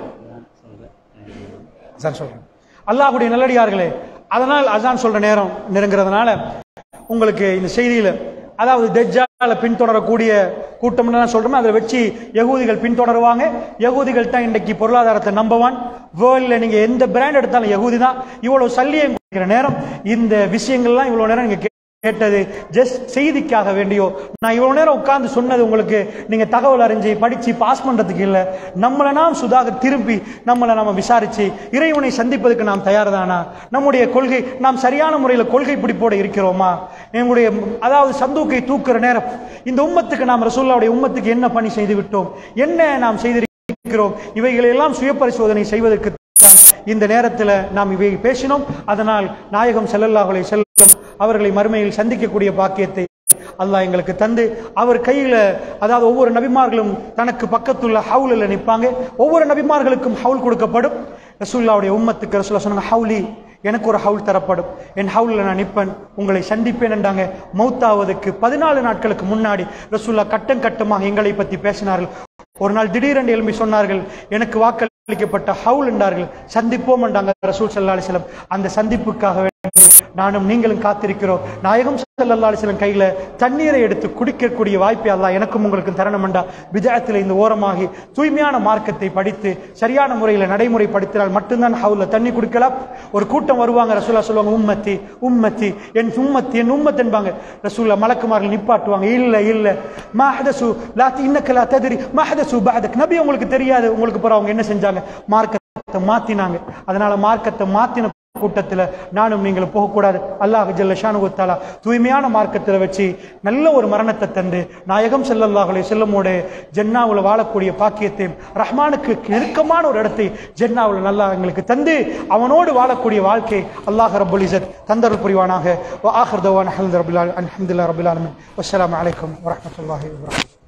அதான் சொல்றேன் அல்லாஹ்வுடைய நல்லடியார்களே அதனால் அதான் சொல்ற நேரம் நெருங்கிறதுனால உங்களுக்கு இந்த செய்தியில அதாவது தெஜ்ஜால பின்தொடரக்கூடிய கூட்டம் என்ன சொல்றோமோ அதை வச்சு யகூதிகள் பின்தொடருவாங்க யகூதிகள் தான் இன்றைக்கு பொருளாதாரத்தை நம்பர் ஒன் வேர்ல்ட்ல நீங்க எந்த பிராண்ட் எடுத்தாலும் யகூதி தான் இவ்வளவு சல்லியை கொடுக்கிற நேரம் இந்த விஷயங்கள்லாம் இவ்வளவு நேரம் நீங்க கேட்டது ஜஸ்ட் செய்திக்காக வேண்டியோ நான் இவ்வளவு நேரம் உட்கார்ந்து சொன்னது உங்களுக்கு நீங்க தகவல் அறிஞ்சு படிச்சு பாஸ் பண்றதுக்கு இல்ல நம்மளை நாம் சுதாக திருப்பி நம்மளை நம்ம விசாரிச்சு இறைவனை சந்திப்பதற்கு நாம் தயார் தானா நம்முடைய கொள்கை நாம் சரியான முறையில் கொள்கை பிடிப்போட இருக்கிறோமா நம்முடைய அதாவது சந்தூக்கை தூக்குற நேரம் இந்த உம்மத்துக்கு நாம் ரசூல்லாவுடைய உம்மத்துக்கு என்ன பணி செய்து விட்டோம் என்ன நாம் செய்திருக்கிறோம் இவைகளை எல்லாம் சுய பரிசோதனை செய்வதற்கு இந்த நேரத்தில் நாம் இவை பேசினோம் அதனால் நாயகம் ஸல்லல்லாஹு அலைஹி செல்லும் அவர்களை மறுமையில் சந்திக்கக்கூடிய பாக்கியத்தை அல்லாஹ் எங்களுக்கு தந்து அவர் கையில அதாவது ஒவ்வொரு நபிமார்களும் தனக்கு பக்கத்துள்ள ஹவுலில் நிற்பாங்க ஒவ்வொரு நபிமார்களுக்கும் ஹவுல் கொடுக்கப்படும் ரசூல்லாவுடைய உம்மத்துக்கு ரசூல்லா சொன்னாங்க ஹவுலி எனக்கு ஒரு ஹவுல் தரப்படும் என் ஹவுலில் நான் நிற்பேன் உங்களை சந்திப்பேன் என்றாங்க மௌத்தாவதுக்கு பதினாலு நாட்களுக்கு முன்னாடி ரசூல்லா கட்டம் கட்டமாக எங்களை பற்றி பேசினார்கள் ஒரு நாள் திடீரென்று எழும்பி சொன்னார்கள் எனக்கு வாக்களிக்கப்பட்ட ஹவுல் என்றார்கள் சந்திப்போம் என்றாங்க ரசூல் சல்லா அலிஸ்லம் அந்த சந்திப்புக்காக வேண்டி நானும் நீங்களும் காத்திருக்கிறோம் நாயகம் சல்லா அலிஸ்லம் கையில தண்ணீரை எடுத்து குடிக்கக்கூடிய வாய்ப்பை அல்லாஹ் எனக்கும் உங்களுக்கும் தரணும் என்றா விஜயத்தில் இந்த ஓரமாகி தூய்மையான மார்க்கத்தை படித்து சரியான முறையில் நடைமுறைப்படுத்தினால் மட்டும்தான் ஹவுல தண்ணி குடிக்கலாம் ஒரு கூட்டம் வருவாங்க ரசூலா சொல்லுவாங்க உம்மத்தி உம்மத்தி என் உம்மத்தி என் உம்மத் என்பாங்க ரசூலா மலக்குமார்கள் நிப்பாட்டுவாங்க இல்ல இல்ல மஹதசு லாத்தி இன்னக்க லா ததிரி மஹதசு பஹதக் நபி உங்களுக்கு தெரியாது உங்களுக்கு பிறகு அவங்க என்ன செஞ்சாங்க மார்க்கத்தை மாத்தினாங்க அதனால மார்க்கத்தை மாத்தின கூட்டத்தில் நானும் நீங்களும் போகக்கூடாது அல்லாஹ் ஜல்ல ஷானுகுத்தாலா தூய்மையான மார்க்கத்தில் வச்சு நல்ல ஒரு மரணத்தை தந்து நாயகம் செல்லல்லாஹுலே செல்லமோட ஜென்னாவில் வாழக்கூடிய பாக்கியத்தையும் ரஹ்மானுக்கு நெருக்கமான ஒரு இடத்தை ஜென்னாவில் நல்லா எங்களுக்கு தந்து அவனோடு வாழக்கூடிய வாழ்க்கை அல்லாஹ் ரபுல் இசத் தந்தருள் புரிவானாக ஆஹர் தவான் அஹமது ரபுல்லா அலமதுல்லா ரபுல் ஆலமின் வஸ்ஸலாமு அலைக்கும் வரஹ்மத்துல்லாஹி வபரகாத்துஹு